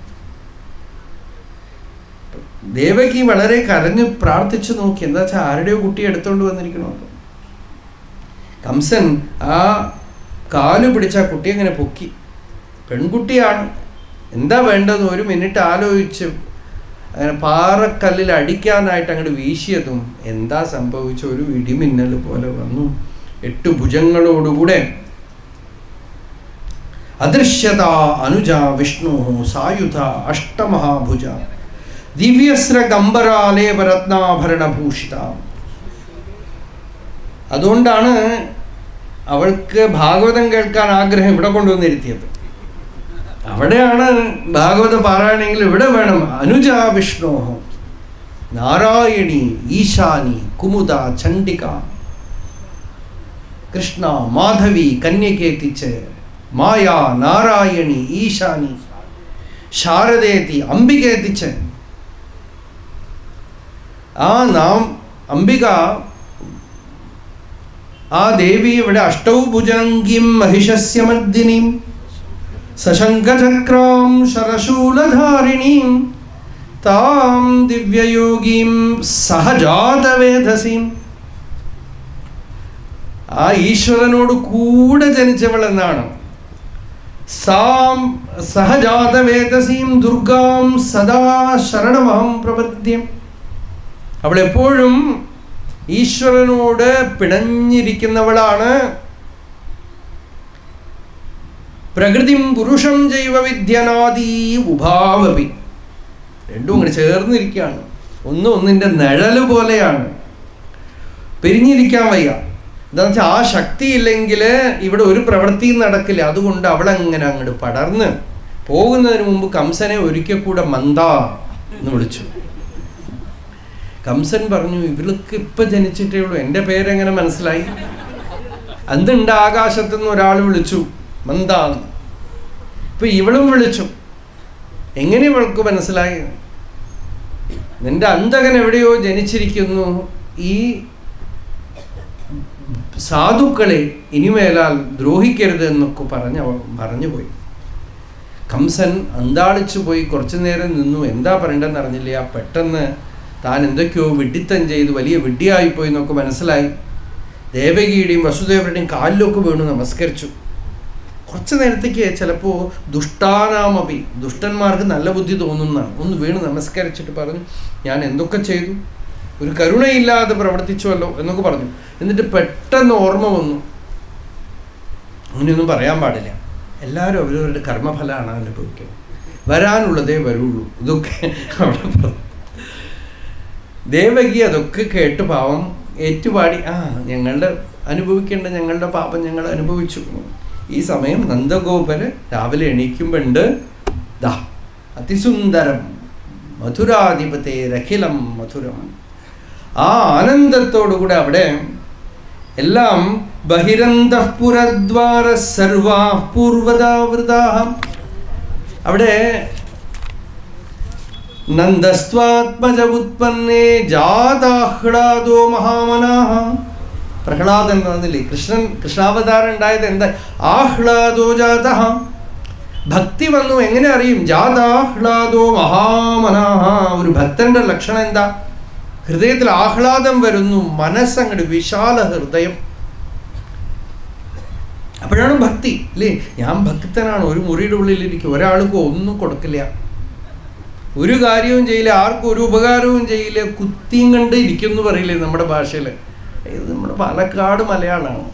[SPEAKER 1] ദേവകി വളരെ കരഞ്ഞ് പ്രാർത്ഥിച്ചു നോക്കി എന്താ വെച്ചാൽ ആരുടെയോ കുട്ടി എടുത്തോണ്ട് വന്നിരിക്കണമല്ലോ കംസൻ ആ കാല് പിടിച്ച ആ കുട്ടിയെ അങ്ങനെ പൊക്കി പെൺകുട്ടിയാണ് എന്താ വേണ്ടത് ഒരു മിനിറ്റ് ആലോചിച്ച് അങ്ങനെ പാറക്കല്ലിൽ അടിക്കാനായിട്ട് അങ്ങോട്ട് വീശിയതും എന്താ സംഭവിച്ച ഒരു ഇടിമിന്നൽ പോലെ വന്നു എട്ട് ഭുജങ്ങളോടുകൂടെ അദൃശ്യത അനുജ വിഷ്ണു സായുധ അഷ്ടമഹാഭുജ ദിവ്യസ്ര ഗംബരാലേപരത്നാഭരണഭൂഷിത അതുകൊണ്ടാണ് അവൾക്ക് ഭാഗവതം കേൾക്കാൻ ആഗ്രഹം ഇവിടെ കൊണ്ടുവന്നിരുത്തിയത് അവിടെയാണ് ഭാഗവത പാരായണമെങ്കിൽ ഇവിടെ വേണം അനുജ വിഷ്ണു നാരായണി ഈശാനി കുമുദ ചണ്ഡിക കൃഷ്ണ മാധവി കന്യകേത്തിച്ച് മായ നാരായണി ഈശാനി ശാരദേതി അംബികേത്തിച്ച് ആ നാം അംബിക ആ ദേവി ഇവിടെ അഷ്ടൗ ഭുജാംഗിം മഹിഷസ്യ മർദിനിം സശങ്കചക്രാം ശരശൂലധാരിണീം താം ദിവ്യയോഗീം സഹജാതവേധസീം ആ ഈശ്വരനോട് കൂടെ ജനിച്ചവളെന്നാണ് സാം സഹജാതവേദസീം ദുർഗാം സദാ ശരണമഹം പ്രപദ്യം അവൾ എപ്പോഴും ഈശ്വരനോട് പിണഞ്ഞിരിക്കുന്നവളാണ് പ്രകൃതിം പുരുഷം ജൈവ വിദ്യനാദീ ഉഭാവപി രണ്ടും അങ്ങനെ ചേർന്നിരിക്കുകയാണ് ഒന്നും ഒന്നിൻ്റെ നിഴല് പോലെയാണ് പിരിഞ്ഞിരിക്കാൻ വയ്യ എന്താണെന്ന് വെച്ചാൽ ആ ശക്തി ഇല്ലെങ്കിൽ ഇവിടെ ഒരു പ്രവൃത്തിയും നടക്കില്ല അതുകൊണ്ട് അവളങ്ങനെ അങ്ങോട്ട് പടർന്ന് പോകുന്നതിന് മുമ്പ് കംസനെ ഒരിക്കൽ കൂടെ മന്ദ എന്ന് വിളിച്ചു കംസൻ പറഞ്ഞു ഇവൾക്ക് ഇപ്പൊ ജനിച്ചിട്ടേ ഉള്ളൂ എൻ്റെ പേരെങ്ങനെ മനസ്സിലായി അന്നുണ്ട് ആകാശത്തു നിന്ന് ഒരാൾ വിളിച്ചു മന്ദാന്ന് ഇപ്പൊ ഇവളും വിളിച്ചു എങ്ങനെ ഇവൾക്ക് മനസ്സിലായി നിന്റെ അന്തകൻ എവിടെയോ ജനിച്ചിരിക്കുന്നു ഈ സാധുക്കളെ ഇനിമേലാൽ ദ്രോഹിക്കരുത് എന്നൊക്കെ പറഞ്ഞ് അവ പറഞ്ഞുപോയി കംസൻ അന്താളിച്ചു പോയി കുറച്ചു നേരം നിന്നു എന്താ പറയേണ്ടതെന്ന് അറിഞ്ഞില്ല പെട്ടെന്ന് താൻ എന്തൊക്കെയോ വിഡ്ഢിത്തം ചെയ്ത് വലിയ വിഡ്ഢിയായിപ്പോയി എന്നൊക്കെ മനസ്സിലായി ദേവകിയുടെയും വസുദേവരുടെയും കാലിലൊക്കെ വീണു നമസ്കരിച്ചു കുറച്ച് നേരത്തേക്ക് ചിലപ്പോൾ ദുഷ്ടാനാമപി ദുഷ്ടന്മാർക്ക് നല്ല ബുദ്ധി തോന്നുന്നതാണ് ഒന്ന് വീണ് നമസ്കരിച്ചിട്ട് പറഞ്ഞു ഞാൻ എന്തൊക്കെ ചെയ്തു ഒരു കരുണയില്ലാതെ പ്രവർത്തിച്ചുവല്ലോ എന്നൊക്കെ പറഞ്ഞു എന്നിട്ട് പെട്ടെന്ന് ഓർമ്മ വന്നു അങ്ങനെയൊന്നും പറയാൻ പാടില്ല എല്ലാവരും അവരവരുടെ കർമ്മഫലമാണ് അനുഭവിക്കുന്നത് വരാനുള്ളതേ വരുള്ളൂ ഇതൊക്കെ അവിടെ പറഞ്ഞു ദേവകി അതൊക്കെ കേട്ട് പാവം ഏറ്റുപാടി ആ ഞങ്ങളുടെ അനുഭവിക്കേണ്ട ഞങ്ങളുടെ പാപം ഞങ്ങൾ അനുഭവിച്ചു ഈ സമയം നന്ദഗോപര് രാവിലെ എണീക്കുമ്പോണ്ട് ദാ അതിസുന്ദരം മധുരാധിപത്തെ രഖിലം മധുരം ആ ആനന്ദത്തോടുകൂടെ അവിടെ എല്ലാം ബഹിരന്തപുരദ്വാര സർവാ പൂർവതാവൃതാ അവിടെ നന്ദസ്വാത്മജ ഉത്പന്നേ ജാതാഹ്ലാദോ മഹാമനാഹ പ്രഹ്ലാദൻ പറഞ്ഞില്ലേ കൃഷ്ണൻ കൃഷ്ണാവതാരം ഉണ്ടായത് എന്താ ആഹ്ലാദോ ജാത ഭക്തി വന്നു എങ്ങനെ അറിയും ജാതാഹ്ലാദോ മഹാമനാഹ ഒരു ഭക്തന്റെ ലക്ഷണം എന്താ ഹൃദയത്തിൽ ആഹ്ലാദം വരുന്നു മനസ്സങ്ങട് വിശാല ഹൃദയം അപ്പോഴാണ് ഭക്തി അല്ലേ ഞാൻ ഭക്തനാണ് ഒരു മുറിയുടെ ഉള്ളിലിരിക്കും ഒരാൾക്കും ഒന്നും കൊടുക്കില്ല ഒരു കാര്യവും ചെയ്യില്ല ആർക്കും ഒരു ഉപകാരവും ചെയ്യില്ല കുത്തിയും കണ്ട് ഇരിക്കും എന്ന് പറയില്ലേ നമ്മുടെ ഭാഷയിൽ ഇത് നമ്മുടെ പാലക്കാട് മലയാളമാണ്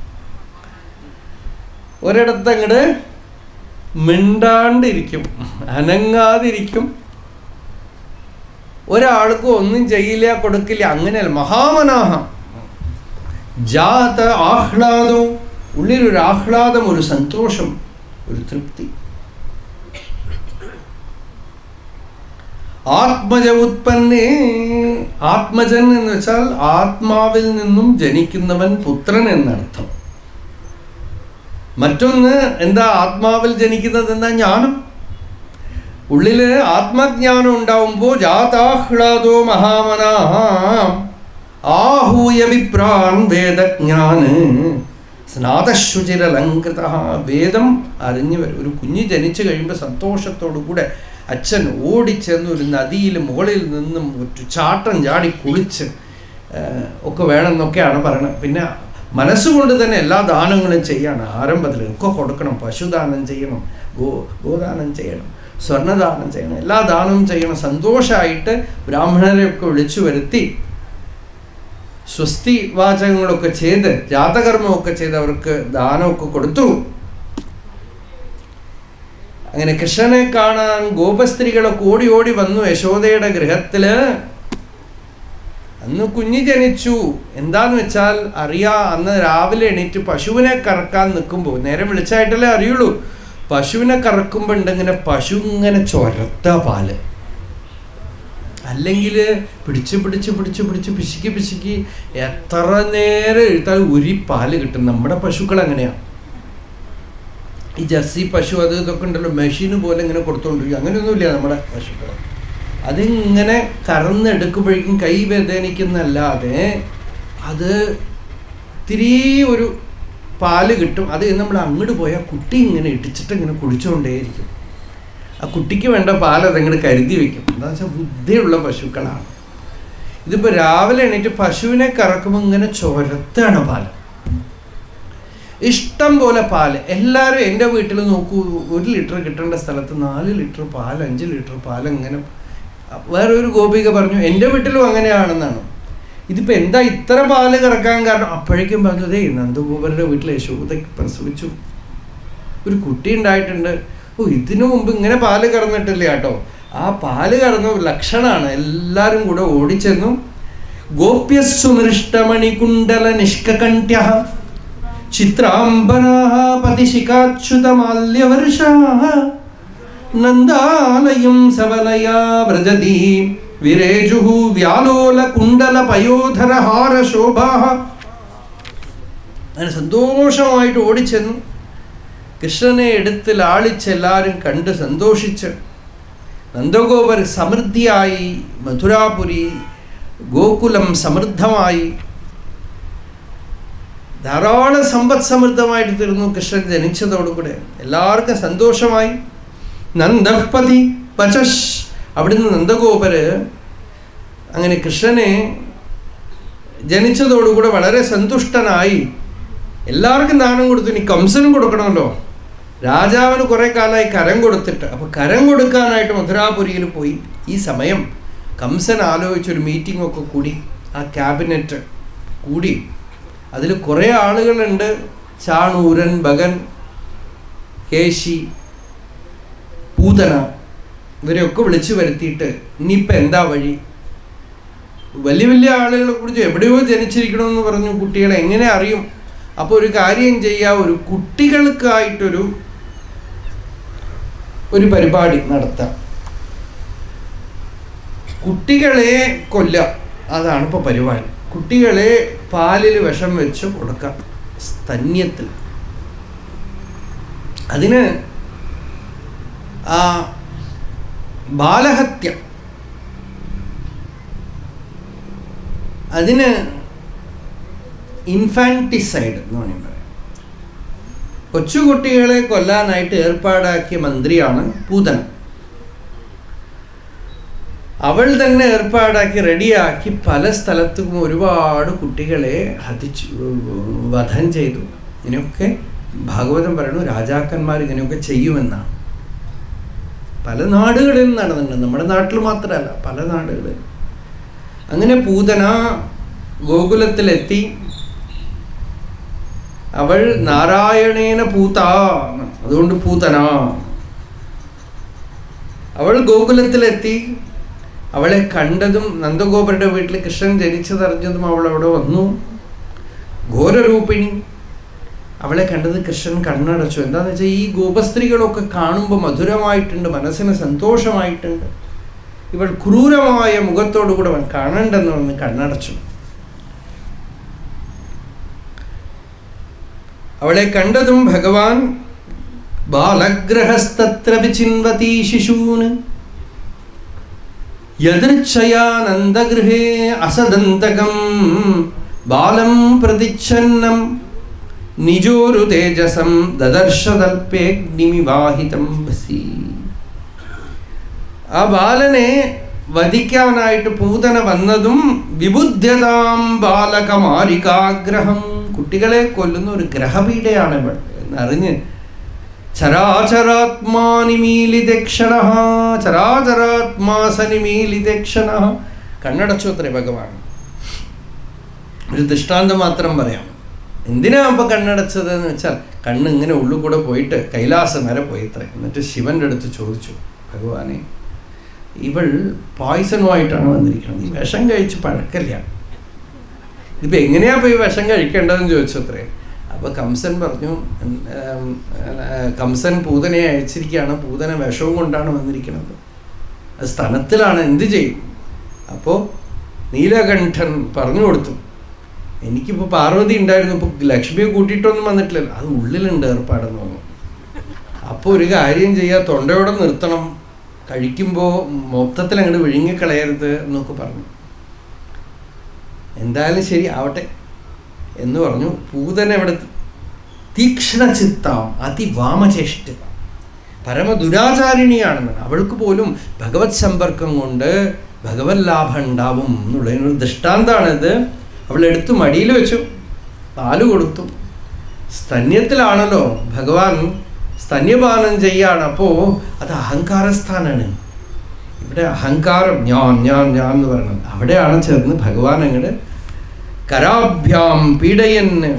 [SPEAKER 1] ഒരിടത്ത് അങ്ങട് മിണ്ടാണ്ടിരിക്കും അനങ്ങാതിരിക്കും ഒരാൾക്കും ഒന്നും ചെയ്യില്ല കൊടുക്കില്ല അങ്ങനെയല്ല മഹാമനാഹം ജാത ആഹ്ലാദവും ഉള്ളിലൊരു ആഹ്ലാദം ഒരു സന്തോഷം ഒരു തൃപ്തി ആത്മജ ഉത്പന്നേ ആത്മജൻ എന്ന് വെച്ചാൽ ആത്മാവിൽ നിന്നും ജനിക്കുന്നവൻ പുത്രൻ എന്നർത്ഥം മറ്റൊന്ന് എന്താ ആത്മാവിൽ ജനിക്കുന്നത് എന്താ ജ്ഞാനം ഉള്ളില് ആത്മജ്ഞാനം ഉണ്ടാവുമ്പോൾ ജാതാഹ്ലാദോ മഹാമനാം ആഹൂയ വിപ്രാൻ വേദജ്ഞാന് സ്നാതശുചിരലങ്കൃത വേദം അറിഞ്ഞു വരും ഒരു കുഞ്ഞ് ജനിച്ചു കഴിയുമ്പോൾ സന്തോഷത്തോടു കൂടെ അച്ഛൻ ഓടിച്ചെന്ന് ഒരു നദിയിൽ മുകളിൽ നിന്നും ഒരു ചാട്ടം ചാടി കുളിച്ച് ഒക്കെ വേണമെന്നൊക്കെയാണ് പറയണത് പിന്നെ മനസ്സുകൊണ്ട് തന്നെ എല്ലാ ദാനങ്ങളും ചെയ്യണം ആരംഭത്തിൽ ഒക്കെ കൊടുക്കണം പശുദാനം ചെയ്യണം ഗോ ഗോദാനം ചെയ്യണം സ്വർണ്ണദാനം ചെയ്യണം എല്ലാ ദാനവും ചെയ്യണം സന്തോഷമായിട്ട് ബ്രാഹ്മണരെയൊക്കെ വിളിച്ചു വരുത്തി സ്വസ്തി വാചകങ്ങളൊക്കെ ചെയ്ത് ജാതകർമ്മമൊക്കെ ചെയ്ത് അവർക്ക് ദാനമൊക്കെ കൊടുത്തു അങ്ങനെ കൃഷ്ണനെ കാണാൻ ഗോപസ്ത്രീകളൊക്കെ ഓടി ഓടി വന്നു യശോദയുടെ ഗൃഹത്തില് അന്ന് കുഞ്ഞ് ജനിച്ചു എന്താന്ന് വെച്ചാൽ അറിയാ അന്ന് രാവിലെ എണീറ്റ് പശുവിനെ കറക്കാൻ നിൽക്കുമ്പോൾ നേരെ വിളിച്ചായിട്ടല്ലേ അറിയുള്ളൂ പശുവിനെ കറക്കുമ്പോൾ ഉണ്ടെങ്ങനെ പശു ഇങ്ങനെ ചൊരത്ത പാല് അല്ലെങ്കിൽ പിടിച്ച് പിടിച്ച് പിടിച്ച് പിടിച്ച് പിശുക്കി പിശുക്കി എത്ര നേരം എഴുത്താൽ ഉരി പാല് കിട്ടും നമ്മുടെ പശുക്കൾ അങ്ങനെയാണ് ഈ ജർസി പശു അത് ഇതൊക്കെ ഉണ്ടല്ലോ മെഷീന് പോലെ ഇങ്ങനെ കൊടുത്തോണ്ടിരിക്കും അങ്ങനെയൊന്നുമില്ല നമ്മുടെ പശുക്കൾ അതിങ്ങനെ കറന്നെടുക്കുമ്പോഴേക്കും കൈ വേദനിക്കുന്നല്ലാതെ അത് ഇത്തിരി ഒരു പാല് കിട്ടും അത് നമ്മൾ അങ്ങോട്ട് പോയാൽ കുട്ടി ഇങ്ങനെ ഇടിച്ചിട്ട് ഇങ്ങനെ കുടിച്ചുകൊണ്ടേയിരിക്കും ആ കുട്ടിക്ക് വേണ്ട പാൽ അതങ്ങോട്ട് കരുതി വെക്കും എന്താ വെച്ചാൽ ബുദ്ധിയുള്ള പശുക്കളാണ് ഇതിപ്പോൾ രാവിലെ എണീറ്റ് പശുവിനെ കറക്കുമ്പോൾ ഇങ്ങനെ ചൊരത്താണ് പാല് ഇഷ്ടം പോലെ പാല് എല്ലാവരും എൻ്റെ വീട്ടിൽ നോക്കൂ ഒരു ലിറ്റർ കിട്ടേണ്ട സ്ഥലത്ത് നാല് ലിറ്റർ പാൽ അഞ്ച് ലിറ്റർ പാൽ ഇങ്ങനെ വേറെ ഒരു ഗോപിക പറഞ്ഞു എൻ്റെ വീട്ടിലും അങ്ങനെയാണെന്നാണ് ഇതിപ്പോൾ എന്താ ഇത്ര പാല് കറക്കാൻ കാരണം അപ്പോഴേക്കും പറഞ്ഞതേ നന്ദഗോപരുടെ വീട്ടിൽ യശോദയ്ക്ക് പ്രസവിച്ചു ഒരു കുട്ടി ഉണ്ടായിട്ടുണ്ട് ഓ ഇതിനു മുമ്പ് ഇങ്ങനെ പാല് കറന്നിട്ടില്ല കേട്ടോ ആ പാല് കറന്ന ലക്ഷണമാണ് എല്ലാവരും കൂടെ ഓടിച്ചെന്നു ഗോപ്യസ്സുമൃഷ്ടമണികുണ്ടല നിഷ്കണ്ഠ്യ ചിത്രാംബരാः പതിശിഖാച്യുതമാല്യവർഷാः നന്ദാലയം സവലയാ വ്രജതി വിരേജുः വ്യാലോലകുണ്ടലപയോധരഹാരശോഭാः അങ്ങനെ സന്തോഷമായിട്ട് ഓടിച്ചെന്നു കൃഷ്ണനെ എടുത്ത് ലാളിച്ച് എല്ലാവരും കണ്ട് സന്തോഷിച്ച് നന്ദഗോപർ സമൃദ്ധിയായി മധുരാപുരി ഗോകുലം സമൃദ്ധമായി ധാരാളം സമ്പദ് സമൃദ്ധമായിട്ട് തീർന്നു കൃഷ്ണൻ ജനിച്ചതോടുകൂടെ എല്ലാവർക്കും സന്തോഷമായി നന്ദപതി പചഷ് അവിടുന്ന് നന്ദഗോപര് അങ്ങനെ കൃഷ്ണനെ ജനിച്ചതോടുകൂടെ വളരെ സന്തുഷ്ടനായി എല്ലാവർക്കും ദാനം കൊടുത്തു ഇനി കംസനും കൊടുക്കണമല്ലോ രാജാവിന് കുറെ കാലമായി കരം കൊടുത്തിട്ട് അപ്പോൾ കരം കൊടുക്കാനായിട്ട് മധുരാപുരിയിൽ പോയി ഈ സമയം കംസൻ ആലോചിച്ചൊരു മീറ്റിംഗ് ഒക്കെ കൂടി ആ ക്യാബിനറ്റ് കൂടി അതിൽ കുറേ ആളുകളുണ്ട് ചാണൂരൻ ഭഗൻ കേശി പൂതന ഇവരെയൊക്കെ വിളിച്ചു വരുത്തിയിട്ട് ഇനിയിപ്പോൾ എന്താ വഴി വലിയ വലിയ ആളുകളെ കുറിച്ച് എവിടെയോ ജനിച്ചിരിക്കണമെന്ന് പറഞ്ഞു കുട്ടികളെ എങ്ങനെ അറിയും അപ്പോൾ ഒരു കാര്യം ചെയ്യുക ഒരു കുട്ടികൾക്കായിട്ടൊരു ഒരു പരിപാടി നടത്താം കുട്ടികളെ കൊല്ലാം അതാണ് ഇപ്പോൾ പരിപാടി കുട്ടികളെ പാലിൽ വിഷം വെച്ച് കൊടുക്കാം സ്തന്യത്തിൽ അതിന് ആ ബാലഹത്യ അതിന് ഇൻഫാൻറ്റിസൈഡ് എന്ന് വേണമെങ്കിൽ പറയാം കൊച്ചുകുട്ടികളെ കൊല്ലാനായിട്ട് ഏർപ്പാടാക്കിയ മന്ത്രിയാണ് പൂതന അവൾ തന്നെ ഏർപ്പാടാക്കി റെഡിയാക്കി പല സ്ഥലത്തും ഒരുപാട് കുട്ടികളെ ഹതിച്ചു വധം ചെയ്തു ഇങ്ങനെയൊക്കെ ഭാഗവതം പറയണു രാജാക്കന്മാർ ഇങ്ങനെയൊക്കെ ചെയ്യുമെന്നാണ് പല നാടുകളിലും നടന്നിട്ടുണ്ട് നമ്മുടെ നാട്ടിൽ മാത്രമല്ല പല നാടുകളിൽ അങ്ങനെ പൂതന ഗോകുലത്തിലെത്തി അവൾ നാരായണേന പൂത അതുകൊണ്ട് പൂതന അവൾ ഗോകുലത്തിലെത്തി അവളെ കണ്ടതും നന്ദഗോപരുടെ വീട്ടിൽ കൃഷ്ണൻ ജനിച്ചതറിഞ്ഞതും അവൾ അവിടെ വന്നു ഘോരരൂപിണി അവളെ കണ്ടത് കൃഷ്ണൻ കണ്ണടച്ചു എന്താന്ന് വെച്ചാൽ ഈ ഗോപസ്ത്രീകളൊക്കെ കാണുമ്പോൾ മധുരമായിട്ടുണ്ട് മനസ്സിന് സന്തോഷമായിട്ടുണ്ട് ഇവൾ ക്രൂരമായ മുഖത്തോടു കൂടെ അവൻ കാണണ്ടെന്ന് പറഞ്ഞ് കണ്ണടച്ചു അവളെ കണ്ടതും ഭഗവാൻ ബാലഗ്രഹസ്തത്ര വിചിൻവതി ശിശൂന് യദൃച്ഛയാനന്ദഗൃഹേ അസദന്തകം ബാലം പ്രതിച്ഛന്നം നിജോരു തേജസം ദദർശതൽപേഗ്നിമിവാഹിതം വസി ആ ബാലനെ വധിക്കാനായിട്ട് പൂതന വന്നതും വിബുദ്ധ്യതാം ബാലകമാരികാഗ്രഹം കുട്ടികളെ കൊല്ലുന്ന ഒരു ഗ്രഹപീഠയാണ് ഇവൾ എന്നറിഞ്ഞ് ചരാചരാത്മാനിമീലിതക്ഷണ ചരാചരാത്മാസനിമീലിതക്ഷണ കണ്ണടച്ചു അത്രേ ഭഗവാൻ ഒരു ദൃഷ്ടാന്തം മാത്രം പറയാം എന്തിനാ അപ്പൊ കണ്ണടച്ചത് എന്ന് വെച്ചാൽ കണ്ണ് ഇങ്ങനെ ഉള്ളിൽ കൂടെ പോയിട്ട് കൈലാസം വരെ പോയിത്രേ എന്നിട്ട് ശിവന്റെ അടുത്ത് ചോദിച്ചു ഭഗവാനെ ഇവൾ പോയിസണുമായിട്ടാണ് വന്നിരിക്കുന്നത് ഈ വിഷം കഴിച്ച് പഴക്കല്ല ഇതിപ്പോൾ എങ്ങനെയാ പോയി വിഷം കഴിക്കേണ്ടതെന്ന് ചോദിച്ചു അത്രേ അപ്പോൾ കംസൻ പറഞ്ഞു ഉം, ഉം, കംസൻ പൂതനയെ അയച്ചിരിക്കുകയാണ് പൂതന വിഷവും കൊണ്ടാണ് വന്നിരിക്കുന്നത് അത് സ്ഥലത്തിലാണ് എന്ത് ചെയ്യും അപ്പോൾ നീലകണ്ഠൻ പറഞ്ഞു കൊടുത്തു എനിക്കിപ്പോൾ പാർവതി ഉണ്ടായിരുന്നു ഇപ്പോൾ ലക്ഷ്മിയെ കൂട്ടിയിട്ടൊന്നും വന്നിട്ടില്ലല്ലോ അത് ഉള്ളിലുണ്ട് ഏർപ്പാടെന്ന് പറഞ്ഞു അപ്പോൾ ഒരു കാര്യം ചെയ്യുക തൊണ്ടയോടെ നിർത്തണം കഴിക്കുമ്പോൾ മൊത്തത്തിൽ അങ്ങോട്ട് വിഴുങ്ങിക്കളയരുത് എന്നൊക്കെ പറഞ്ഞു എന്തായാലും ശരി ആവട്ടെ എന്ന് പറഞ്ഞു പൂതന ഇവിടെ തീക്ഷ്ണ ചിത്താം അതിവാമചേഷ്ടിത പരമ ദുരാചാരിണിയാണെന്ന് അവൾക്ക് പോലും ഭഗവത് സമ്പർക്കം കൊണ്ട് ഭഗവത് ലാഭം ഉണ്ടാവും എന്നുള്ളതിനൊരു ദൃഷ്ടാന്താണിത് അവൾ എടുത്തു മടിയിൽ വെച്ചു പാല് കൊടുത്തു സ്തന്യത്തിലാണല്ലോ ഭഗവാൻ സ്തന്യപാനം ചെയ്യാണ് അപ്പോൾ അത് അഹങ്കാരസ്ഥാനാണ് ഇവിടെ അഹങ്കാരം ഞാൻ ഞാൻ ഞാൻ എന്ന് പറയുന്നത് അവിടെയാണ് ചേർന്ന് ഭഗവാൻ അങ്ങോട്ട് കരാഭ്യാം പീഡയന്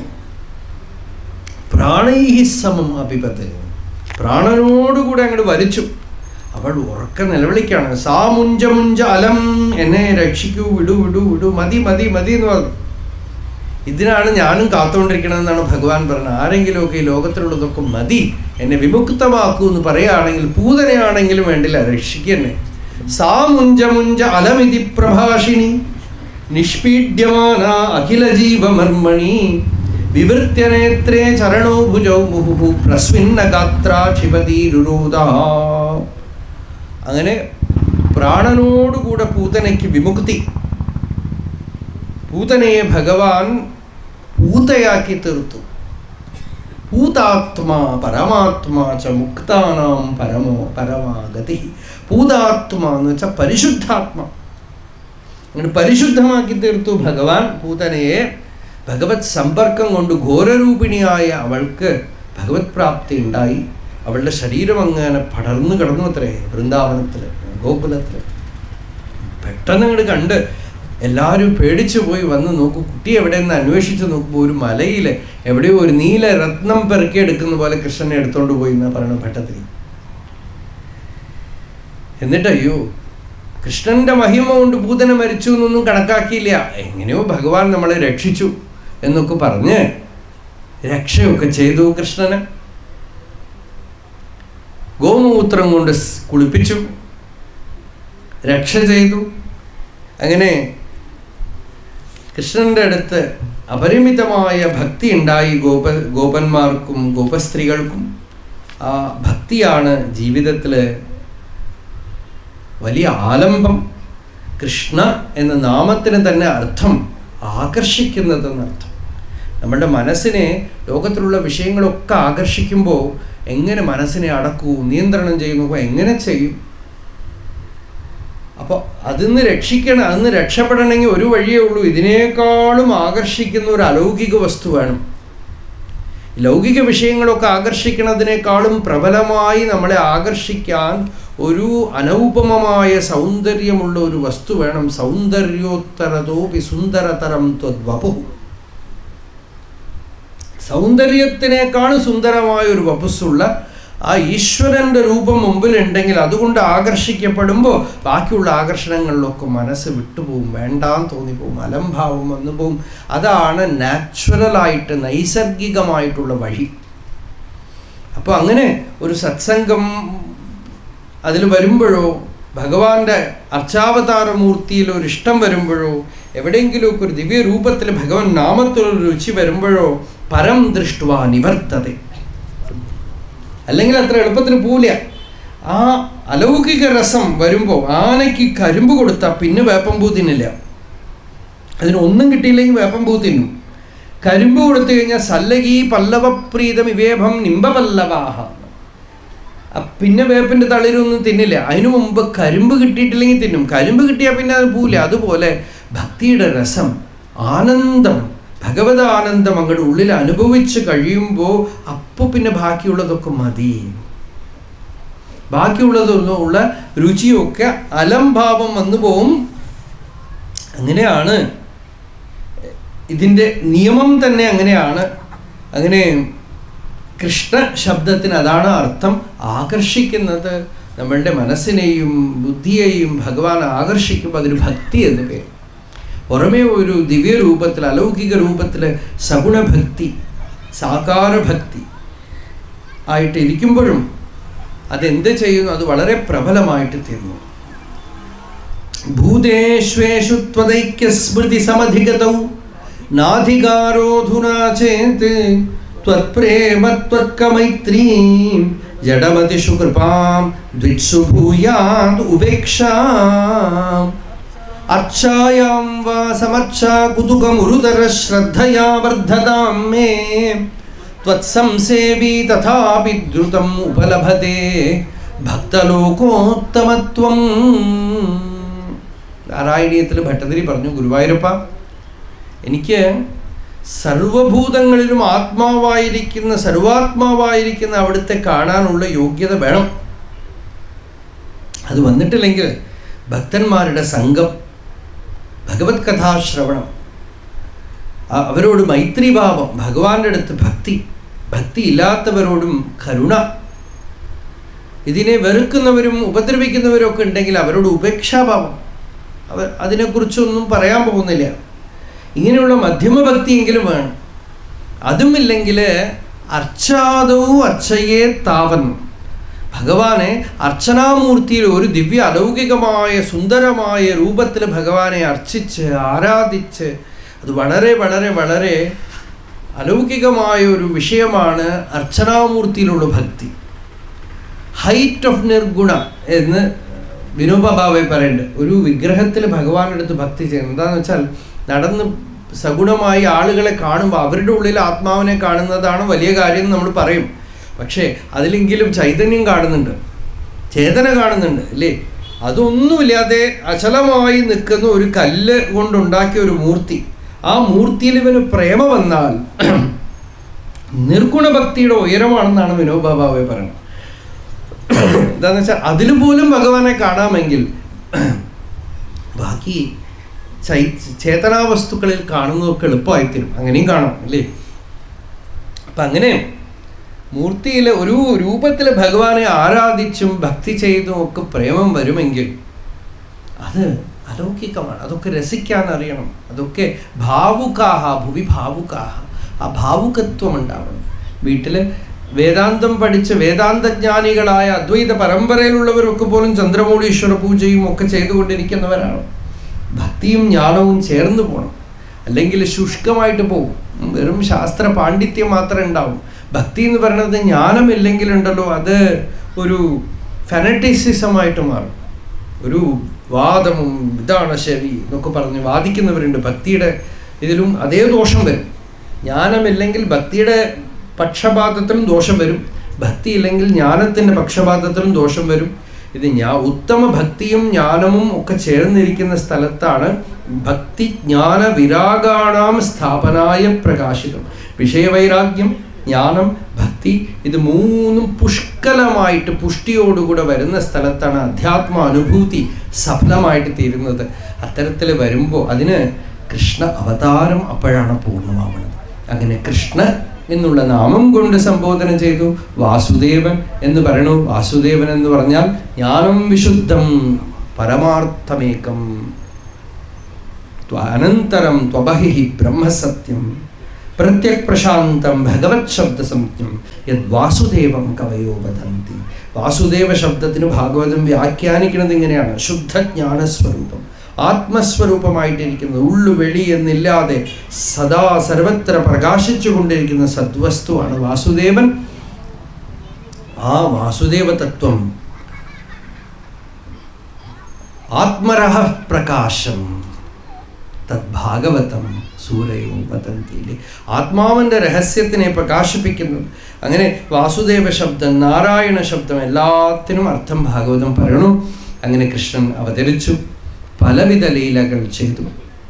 [SPEAKER 1] പ്രാണൈഹി സമം അഭിപത്ത് പ്രാണനോടുകൂടെ അങ്ങോട്ട് വലിച്ചു അവൾ ഉറക്ക നിലവിളിക്കാണ് സാ മുഞ്ച മുഞ്ച അലം എന്നെ രക്ഷിക്കൂ വിടു വിടു വിടു മതി മതി മതി എന്ന് പറഞ്ഞു ഇതിനാണ് ഞാനും കാത്തുകൊണ്ടിരിക്കണമെന്നാണ് ഭഗവാൻ പറഞ്ഞത് ആരെങ്കിലുമൊക്കെ ഈ ലോകത്തിലുള്ളതൊക്കെ മതി എന്നെ വിമുക്തമാക്കൂ എന്ന് പറയുകയാണെങ്കിൽ പൂതനയാണെങ്കിലും വേണ്ടില്ല രക്ഷിക്കന്നെ സാ മുഞ്ച മുഞ്ച അലമിതി പ്രഭാഷിണി നിഷ്പീഡ്യമാന അഖില ജീവമർമ്മണി വിവൃത്യനേത്രേ ചരണോ ഭുജൗ മുഹുഹു പ്രസ്വിന്ന ഗാത്ര ക്ഷിപതീരുരോധ അങ്ങനെ പ്രാണനോടുകൂടെ പൂതനയ്ക്ക് വിമുക്തി പൂതനയെ ഭഗവാൻ പൂതയാക്കി തീർത്തു പൂതാത്മാ പരമാത്മാ ച മുക്താനാം പരമോ പരമാഗതി പൂതാത്മാ എന്ന് വെച്ചാൽ പരിശുദ്ധാത്മ അങ്ങനെ പരിശുദ്ധമാക്കി തീർത്തു ഭഗവാൻ പൂതനയെ ഭഗവത് സമ്പർക്കം കൊണ്ട് ഘോരരൂപിണിയായ അവൾക്ക് ഭഗവത് പ്രാപ്തി ഉണ്ടായി അവളുടെ ശരീരം അങ്ങനെ പടർന്നു കിടന്നു അത്രേ വൃന്ദാവനത്തിൽ ഗോകുലത്തിൽ പെട്ടെന്ന് അങ്ങോട്ട് കണ്ട് എല്ലാവരും പേടിച്ചു പോയി വന്ന് നോക്കൂ കുട്ടി എവിടെയെന്ന് അന്വേഷിച്ച് നോക്കുമ്പോൾ ഒരു മലയിൽ എവിടെയോ ഒരു നീല രത്നം പെറുക്കിയെടുക്കുന്ന പോലെ കൃഷ്ണനെ എടുത്തോണ്ട് പോയി എന്നാ പറയുന്നത് ഭട്ടത്തിൽ എന്നിട്ട് അയ്യോ കൃഷ്ണന്റെ മഹിമ കൊണ്ട് പൂതന മരിച്ചു എന്നൊന്നും കണക്കാക്കിയില്ല എങ്ങനെയോ ഭഗവാൻ നമ്മളെ രക്ഷിച്ചു എന്നൊക്കെ പറഞ്ഞ് രക്ഷയൊക്കെ ചെയ്തു കൃഷ്ണന് ഗോമൂത്രം കൊണ്ട് സ് കുളിപ്പിച്ചു രക്ഷ ചെയ്തു അങ്ങനെ കൃഷ്ണന്റെ അടുത്ത് അപരിമിതമായ ഭക്തി ഉണ്ടായി ഗോപ ഗോപന്മാർക്കും ഗോപസ്ത്രീകൾക്കും ആ ഭക്തിയാണ് ജീവിതത്തിൽ വലിയ ആലംബം കൃഷ്ണ എന്ന നാമത്തിന് തന്നെ അർത്ഥം ആകർഷിക്കുന്നതെന്നർത്ഥം നമ്മുടെ മനസ്സിനെ ലോകത്തിലുള്ള വിഷയങ്ങളൊക്കെ ആകർഷിക്കുമ്പോൾ എങ്ങനെ മനസ്സിനെ അടക്കൂ നിയന്ത്രണം ചെയ്യുന്നു എങ്ങനെ ചെയ്യും അപ്പോൾ അതിന്ന് രക്ഷിക്കണം അതിന്ന് രക്ഷപ്പെടണമെങ്കിൽ ഒരു വഴിയേ ഉള്ളൂ ഇതിനേക്കാളും ആകർഷിക്കുന്ന ഒരു അലൗകിക വസ്തു വേണം ലൗകിക വിഷയങ്ങളൊക്കെ ആകർഷിക്കുന്നതിനേക്കാളും പ്രബലമായി നമ്മളെ ആകർഷിക്കാൻ ഒരു അനൗപമമായ സൗന്ദര്യമുള്ള ഒരു വസ്തു വേണം സൗന്ദര്യോത്തരതോപി സുന്ദരതരം ത്വദ്വപു സൗന്ദര്യത്തിനേക്കാൾ സുന്ദരമായ ഒരു വപുസ്സുള്ള ആ ഈശ്വരന്റെ രൂപം മുമ്പിലുണ്ടെങ്കിൽ അതുകൊണ്ട് ആകർഷിക്കപ്പെടുമ്പോൾ ബാക്കിയുള്ള ആകർഷണങ്ങളിലൊക്കെ മനസ്സ് വിട്ടുപോകും വേണ്ടാന്ന് തോന്നിപ്പോവും അലംഭാവം വന്നു പോവും അതാണ് നാച്ചുറലായിട്ട് നൈസർഗികമായിട്ടുള്ള വഴി അപ്പോൾ അങ്ങനെ ഒരു സത്സംഗം അതിൽ വരുമ്പോഴോ ഭഗവാന്റെ അർച്ചാവതാരമൂർത്തിയിൽ ഒരു ഇഷ്ടം വരുമ്പോഴോ എവിടെയെങ്കിലുമൊക്കെ ഒരു ദിവ്യ രൂപത്തിൽ ഭഗവാൻ നാമത്തിലൊരു രുചി വരുമ്പോഴോ പരം ദൃഷ്ടുവ നിവർത്തത അല്ലെങ്കിൽ അത്ര എളുപ്പത്തിൽ പോവില്ല ആ അലൗകിക രസം വരുമ്പോൾ ആനയ്ക്ക് കരിമ്പ് കൊടുത്താൽ പിന്നെ വേപ്പമ്പൂ തിന്നില്ല അതിന് ഒന്നും കിട്ടിയില്ലെങ്കിൽ വേപ്പമ്പൂ തിന്നും കരിമ്പ് കൊടുത്തു കഴിഞ്ഞാൽ സല്ലകീ പല്ലവപ്രീതം ഇവേഭം നിമ്പപല്ലവാഹ പിന്നെ വേപ്പിൻ്റെ തളിരൊന്നും തിന്നില്ല അതിനു മുമ്പ് കരിമ്പ് കിട്ടിയിട്ടില്ലെങ്കിൽ തിന്നും കരിമ്പ് കിട്ടിയാൽ പിന്നെ അത് പോവില്ല അതുപോലെ ഭക്തിയുടെ രസം ആനന്ദം ഭഗവത് ആനന്ദം അങ്ങോട്ട് ഉള്ളിൽ അനുഭവിച്ച് കഴിയുമ്പോൾ അപ്പോൾ പിന്നെ ബാക്കിയുള്ളതൊക്കെ മതി ബാക്കിയുള്ളതൊന്നും ഉള്ള രുചിയൊക്കെ അലംഭാവം വന്നു പോവും അങ്ങനെയാണ് ഇതിൻ്റെ നിയമം തന്നെ അങ്ങനെയാണ് അങ്ങനെ കൃഷ്ണ ശബ്ദത്തിന് അതാണ് അർത്ഥം ആകർഷിക്കുന്നത് നമ്മളുടെ മനസ്സിനെയും ബുദ്ധിയെയും ഭഗവാൻ ആകർഷിക്കുമ്പോൾ അതിന് ഭക്തി എന്ന് പേര് പുറമേ ഒരു ദിവ്യ രൂപത്തിൽ അലൗകിക രൂപത്തിൽ സഗുണഭക്തി സാകാരഭക്തി ആയിട്ട് ഇരിക്കുമ്പോഴും അതെന്ത് ചെയ്യുന്നു അത് വളരെ പ്രബലമായിട്ട് തീർന്നു ഭൂതേഷ്വേഷു ത്വദൈക്യസ്മൃതി സമധിഗതൗ നാധികാരോധുനാ ചേത് त्वत्प्रेम त्वत्कमैत्रीं जडमतिषु कृपां द्वित्सु भूयात् उपेक्षाम् अर्चायां वा समर्चा कुतुकमुरुदरश्रद्धया वर्धतां मे त्वत्संसेवी तथापि द्रुतम् उपलभते ഭക്തലോകോത്തമത്വം നാരായണീയത്തിൽ ഭട്ടതിരി പറഞ്ഞു ഗുരുവായൂരപ്പ എനിക്ക് സർവഭൂതങ്ങളിലും ആത്മാവായിരിക്കുന്ന സർവാത്മാവായിരിക്കുന്ന അവിടുത്തെ കാണാനുള്ള യോഗ്യത വേണം അത് വന്നിട്ടില്ലെങ്കിൽ ഭക്തന്മാരുടെ സംഘം ഭഗവത് കഥാശ്രവണം അവരോട് മൈത്രിഭാവം ഭഗവാന്റെ അടുത്ത് ഭക്തി ഭക്തി ഇല്ലാത്തവരോടും കരുണ ഇതിനെ വെറുക്കുന്നവരും ഉപദ്രവിക്കുന്നവരും ഒക്കെ ഉണ്ടെങ്കിൽ അവരോട് ഉപേക്ഷാഭാവം അവർ അതിനെക്കുറിച്ചൊന്നും പറയാൻ പോകുന്നില്ല ഇങ്ങനെയുള്ള മധ്യമഭക്തിയെങ്കിലും വേണം അതുമില്ലെങ്കിൽ അർച്ചാദവും അർച്ചയെ താവൻ ഭഗവാനെ അർച്ചനാമൂർത്തിയിൽ ഒരു ദിവ്യ അലൗകികമായ സുന്ദരമായ രൂപത്തിൽ ഭഗവാനെ അർച്ചിച്ച് ആരാധിച്ച് അത് വളരെ വളരെ വളരെ അലൗകികമായ ഒരു വിഷയമാണ് അർച്ചനാമൂർത്തിയിലുള്ള ഭക്തി ഹൈറ്റ് ഓഫ് നിർഗുണ എന്ന് വിനോബ ഭാവെ പറയുന്നുണ്ട് ഒരു വിഗ്രഹത്തിൽ ഭഗവാന്റെ അടുത്ത് ഭക്തി ചെയ്യുന്നത് എന്താണെന്ന് വെച്ചാൽ നടന്ന് സഗുണമായി ആളുകളെ കാണുമ്പോൾ അവരുടെ ഉള്ളിൽ ആത്മാവിനെ കാണുന്നതാണ് വലിയ കാര്യം എന്ന് നമ്മൾ പറയും പക്ഷേ അതിലെങ്കിലും ചൈതന്യം കാണുന്നുണ്ട് ചേതന കാണുന്നുണ്ട് അല്ലേ അതൊന്നുമില്ലാതെ അചലമായി നിൽക്കുന്ന ഒരു കല്ല് കൊണ്ടുണ്ടാക്കിയ ഒരു മൂർത്തി ആ മൂർത്തിയിൽ ഇവന് പ്രേമ വന്നാൽ നിർഗുണ ഭക്തിയുടെ ഉയരമാണെന്നാണ് വിനോബ ഭാവെ പറയുന്നത് എന്താന്ന് വെച്ചാൽ അതിൽ പോലും ഭഗവാനെ കാണാമെങ്കിൽ ബാക്കി ചൈ ചേതനാവസ്തുക്കളിൽ കാണുന്നതൊക്കെ എളുപ്പമായിത്തരും അങ്ങനെയും കാണാം അല്ലേ അപ്പം അങ്ങനെ മൂർത്തിയിൽ ഒരു രൂപത്തിൽ ഭഗവാനെ ആരാധിച്ചും ഭക്തി ചെയ്തും ഒക്കെ പ്രേമം വരുമെങ്കിൽ അത് അലൗകികമാണ് അതൊക്കെ രസിക്കാൻ അറിയണം അതൊക്കെ ഭാവുകാഹ ഭുവി ഭാവുകാഹ ആ ഭാവുകത്വം ഉണ്ടാവണം വീട്ടിൽ വേദാന്തം പഠിച്ച് വേദാന്തജ്ഞാനികളായ അദ്വൈത പരമ്പരയിലുള്ളവരൊക്കെ പോലും ചന്ദ്രമൗളീശ്വര പൂജയും ഒക്കെ ചെയ്തുകൊണ്ടിരിക്കുന്നവരാണ് ഭക്തിയും ജ്ഞാനവും ചേർന്ന് പോകണം അല്ലെങ്കിൽ ശുഷ്കമായിട്ട് പോകും വെറും ശാസ്ത്ര പാണ്ഡിത്യം മാത്രമേ ഉണ്ടാവും ഭക്തി എന്ന് പറയുന്നത് ജ്ഞാനമില്ലെങ്കിലുണ്ടല്ലോ അത് ഒരു ഫെനറ്റിസിസമായിട്ട് മാറും ഒരു വാദമും ഇതാണ് ശരി എന്നൊക്കെ പറഞ്ഞ് വാദിക്കുന്നവരുണ്ട് ഭക്തിയുടെ ഇതിലും അതേ ദോഷം വരും ജ്ഞാനമില്ലെങ്കിൽ ഭക്തിയുടെ പക്ഷപാതത്തിലും ദോഷം വരും ഭക്തി ഇല്ലെങ്കിൽ ജ്ഞാനത്തിൻ്റെ പക്ഷപാതത്തിലും ദോഷം വരും ഇത് ഞാൻ ഉത്തമ ഭക്തിയും ജ്ഞാനവും ഒക്കെ ചേർന്നിരിക്കുന്ന സ്ഥലത്താണ് ഭക്തി ജ്ഞാന വിരാഗാണാം സ്ഥാപനായ പ്രകാശിതം വിഷയവൈരാഗ്യം ജ്ഞാനം ഭക്തി ഇത് മൂന്നും പുഷ്കലമായിട്ട് പുഷ്ടിയോടുകൂടെ വരുന്ന സ്ഥലത്താണ് അധ്യാത്മ അനുഭൂതി സഫലമായിട്ട് തീരുന്നത് അത്തരത്തിൽ വരുമ്പോൾ അതിന് കൃഷ്ണ അവതാരം അപ്പോഴാണ് പൂർണ്ണമാവുന്നത് അങ്ങനെ കൃഷ്ണ എന്നുള്ള നാമം കൊണ്ട് സംബോധന ചെയ്തു വാസുദേവൻ എന്ന് പറയണു വാസുദേവൻ എന്ന് പറഞ്ഞാൽ ജ്ഞാനം വിശുദ്ധം പരമാർത്ഥമേകം അനന്തരം ത്വബഹി ബ്രഹ്മസത്യം പ്രത്യക് പ്രശാന്തം ഭഗവത് ശബ്ദസംജ്ഞം യത് വാസുദേവം കവയോ വദന്തി വാസുദേവ ശബ്ദത്തിന് ഭാഗവതം വ്യാഖ്യാനിക്കുന്നത് ഇങ്ങനെയാണ് ശുദ്ധജ്ഞാനസ്വരൂപം ആത്മസ്വരൂപമായിട്ടിരിക്കുന്നത് ഉള്ളു വെളി എന്നില്ലാതെ സദാ സർവത്ര പ്രകാശിച്ചു കൊണ്ടിരിക്കുന്ന സദ്വസ്തുവാണ് വാസുദേവൻ ആ വാസുദേവ തത്വം ആത്മരഹ പ്രകാശം തദ്ഭാഗവതം സൂരയോ വതന്തിയിലെ ആത്മാവിൻ്റെ രഹസ്യത്തിനെ പ്രകാശിപ്പിക്കുന്നത് അങ്ങനെ വാസുദേവ ശബ്ദം നാരായണ ശബ്ദം എല്ലാത്തിനും അർത്ഥം ഭാഗവതം പറയണു അങ്ങനെ കൃഷ്ണൻ അവതരിച്ചു പലവിധ ലീലകൾ ചെയ്തു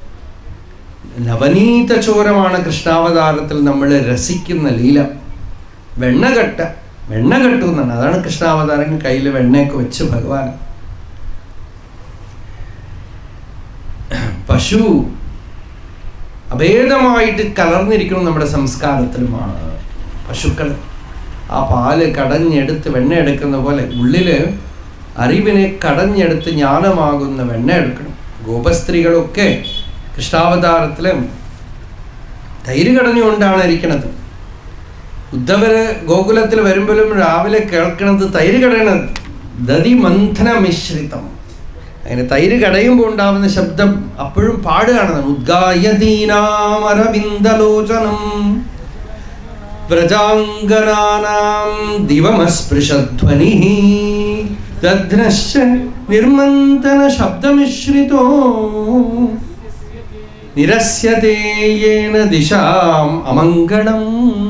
[SPEAKER 1] നവനീത ചോരമാണ് കൃഷ്ണാവതാരത്തിൽ നമ്മൾ രസിക്കുന്ന ലീല വെണ്ണകെട്ട വെണ്ണ കെട്ടു എന്നാണ് അതാണ് കൃഷ്ണാവതാരം കയ്യിൽ വെണ്ണയൊക്കെ വെച്ച് ഭഗവാൻ പശു അഭേദമായിട്ട് കലർന്നിരിക്കണം നമ്മുടെ സംസ്കാരത്തിലുമാണ് പശുക്കൾ ആ പാല് കടഞ്ഞെടുത്ത് വെണ്ണ എടുക്കുന്ന പോലെ ഉള്ളില് അറിവിനെ കടഞ്ഞെടുത്ത് ജ്ഞാനമാകുന്ന വെണ്ണ എടുക്കണം ഗോപസ്ത്രീകളൊക്കെ കൃഷ്ണാവതാരത്തില് തൈര് കടഞ്ഞുകൊണ്ടാണ് ഇരിക്കണത് ഉദ്ധവര് ഗോകുലത്തിൽ വരുമ്പോഴും രാവിലെ കേൾക്കണത് തൈര് കടയണത് ദതി മന്ഥന മിശ്രിതം അങ്ങനെ തൈര് കടയുമ്പോൾ ഉണ്ടാവുന്ന ശബ്ദം അപ്പോഴും പാടുകയാണ് ഉദ്ഗായതീനാമരവിന്ദലോചനം വ്രജാംഗനാനാം ദിവമസ്പൃശധ്വനി ദധ്നശ്ച നിർമന്തന ശബ്ദമിശ്രിതോ നിരസ്യതേ യേന ദിശാം അമംഗളം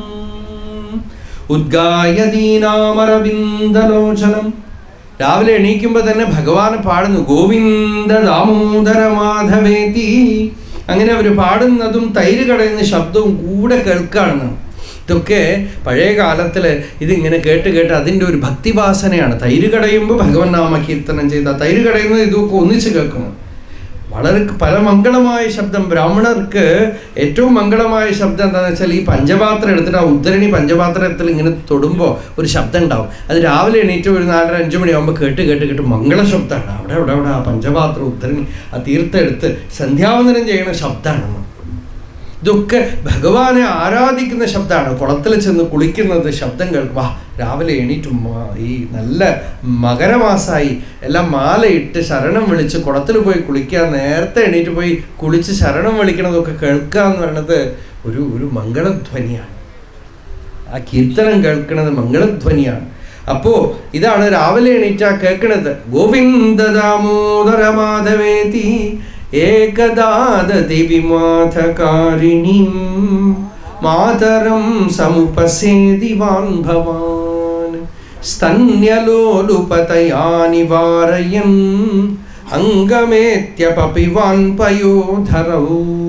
[SPEAKER 1] ഉദ്ഗായതീനാമരവിന്ദലോചനം രാവിലെ എണീക്കുമ്പോൾ തന്നെ ഭഗവാൻ പാടുന്നു ഗോവിന്ദ ദാമോദര മാധവേതി അങ്ങനെ അവർ പാടുന്നതും തൈര് കടയുന്ന ശബ്ദവും കൂടെ കേൾക്കുകയാണ് ഇതൊക്കെ പഴയ കാലത്തിൽ ഇതിങ്ങനെ കേട്ട് കേട്ട് അതിൻ്റെ ഒരു ഭക്തിവാസനയാണ് തൈര് കടയുമ്പോൾ ഭഗവൻ നാമ കീർത്തനം ചെയ്ത തൈര് കടയുന്നത് ഇതൊക്കെ ഒന്നിച്ച് കേൾക്കുന്നു വളരെ പല മംഗളമായ ശബ്ദം ബ്രാഹ്മണർക്ക് ഏറ്റവും മംഗളമായ ശബ്ദം എന്താണെന്ന് വെച്ചാൽ ഈ പഞ്ചപാത്രം എടുത്തിട്ട് ആ ഉദ്ധരണി പഞ്ചപാത്രത്തിൽ ഇങ്ങനെ തൊടുമ്പോൾ ഒരു ശബ്ദം ഉണ്ടാവും അത് രാവിലെ എണീറ്റ് ഒരു നാലര അഞ്ച് മണിയാകുമ്പോൾ കേട്ട് കേട്ട് കേട്ട് മംഗള ശബ്ദമാണ് അവിടെ അവിടെ അവിടെ ആ പഞ്ചപാത്രം ഉദ്ധരണി ആ തീർത്ഥം എടുത്ത് സന്ധ്യാവന്തനം ചെയ്യുന്ന ശബ്ദമാണ് ഇതൊക്കെ ഭഗവാനെ ആരാധിക്കുന്ന ശബ്ദമാണ് കുളത്തിൽ ചെന്ന് കുളിക്കുന്നത് ശബ്ദം കേൾക്കും വാ രാവിലെ എണീറ്റും ഈ നല്ല മകരമാസമായി എല്ലാം മാലയിട്ട് ശരണം വിളിച്ച് കുളത്തിൽ പോയി കുളിക്കുക നേരത്തെ എണീറ്റ് പോയി കുളിച്ച് ശരണം വിളിക്കണതൊക്കെ കേൾക്കുക എന്ന് പറയുന്നത് ഒരു ഒരു മംഗളധ്വനിയാണ് ആ കീർത്തനം കേൾക്കുന്നത് മംഗളധ്വനിയാണ് അപ്പോ ഇതാണ് രാവിലെ എണീറ്റ കേൾക്കണത് ഗോവിന്ദ ദാമോദര മാധവേതി ഏകദാദതി വിമാഥകാരിണീം മാതരം സമുപസേദിവാൻ ഭവാൻ സ്തന്യലോലുപതയാ നിവാരയൻ അംഗമേത്യപിവാൻ പയോധരൗ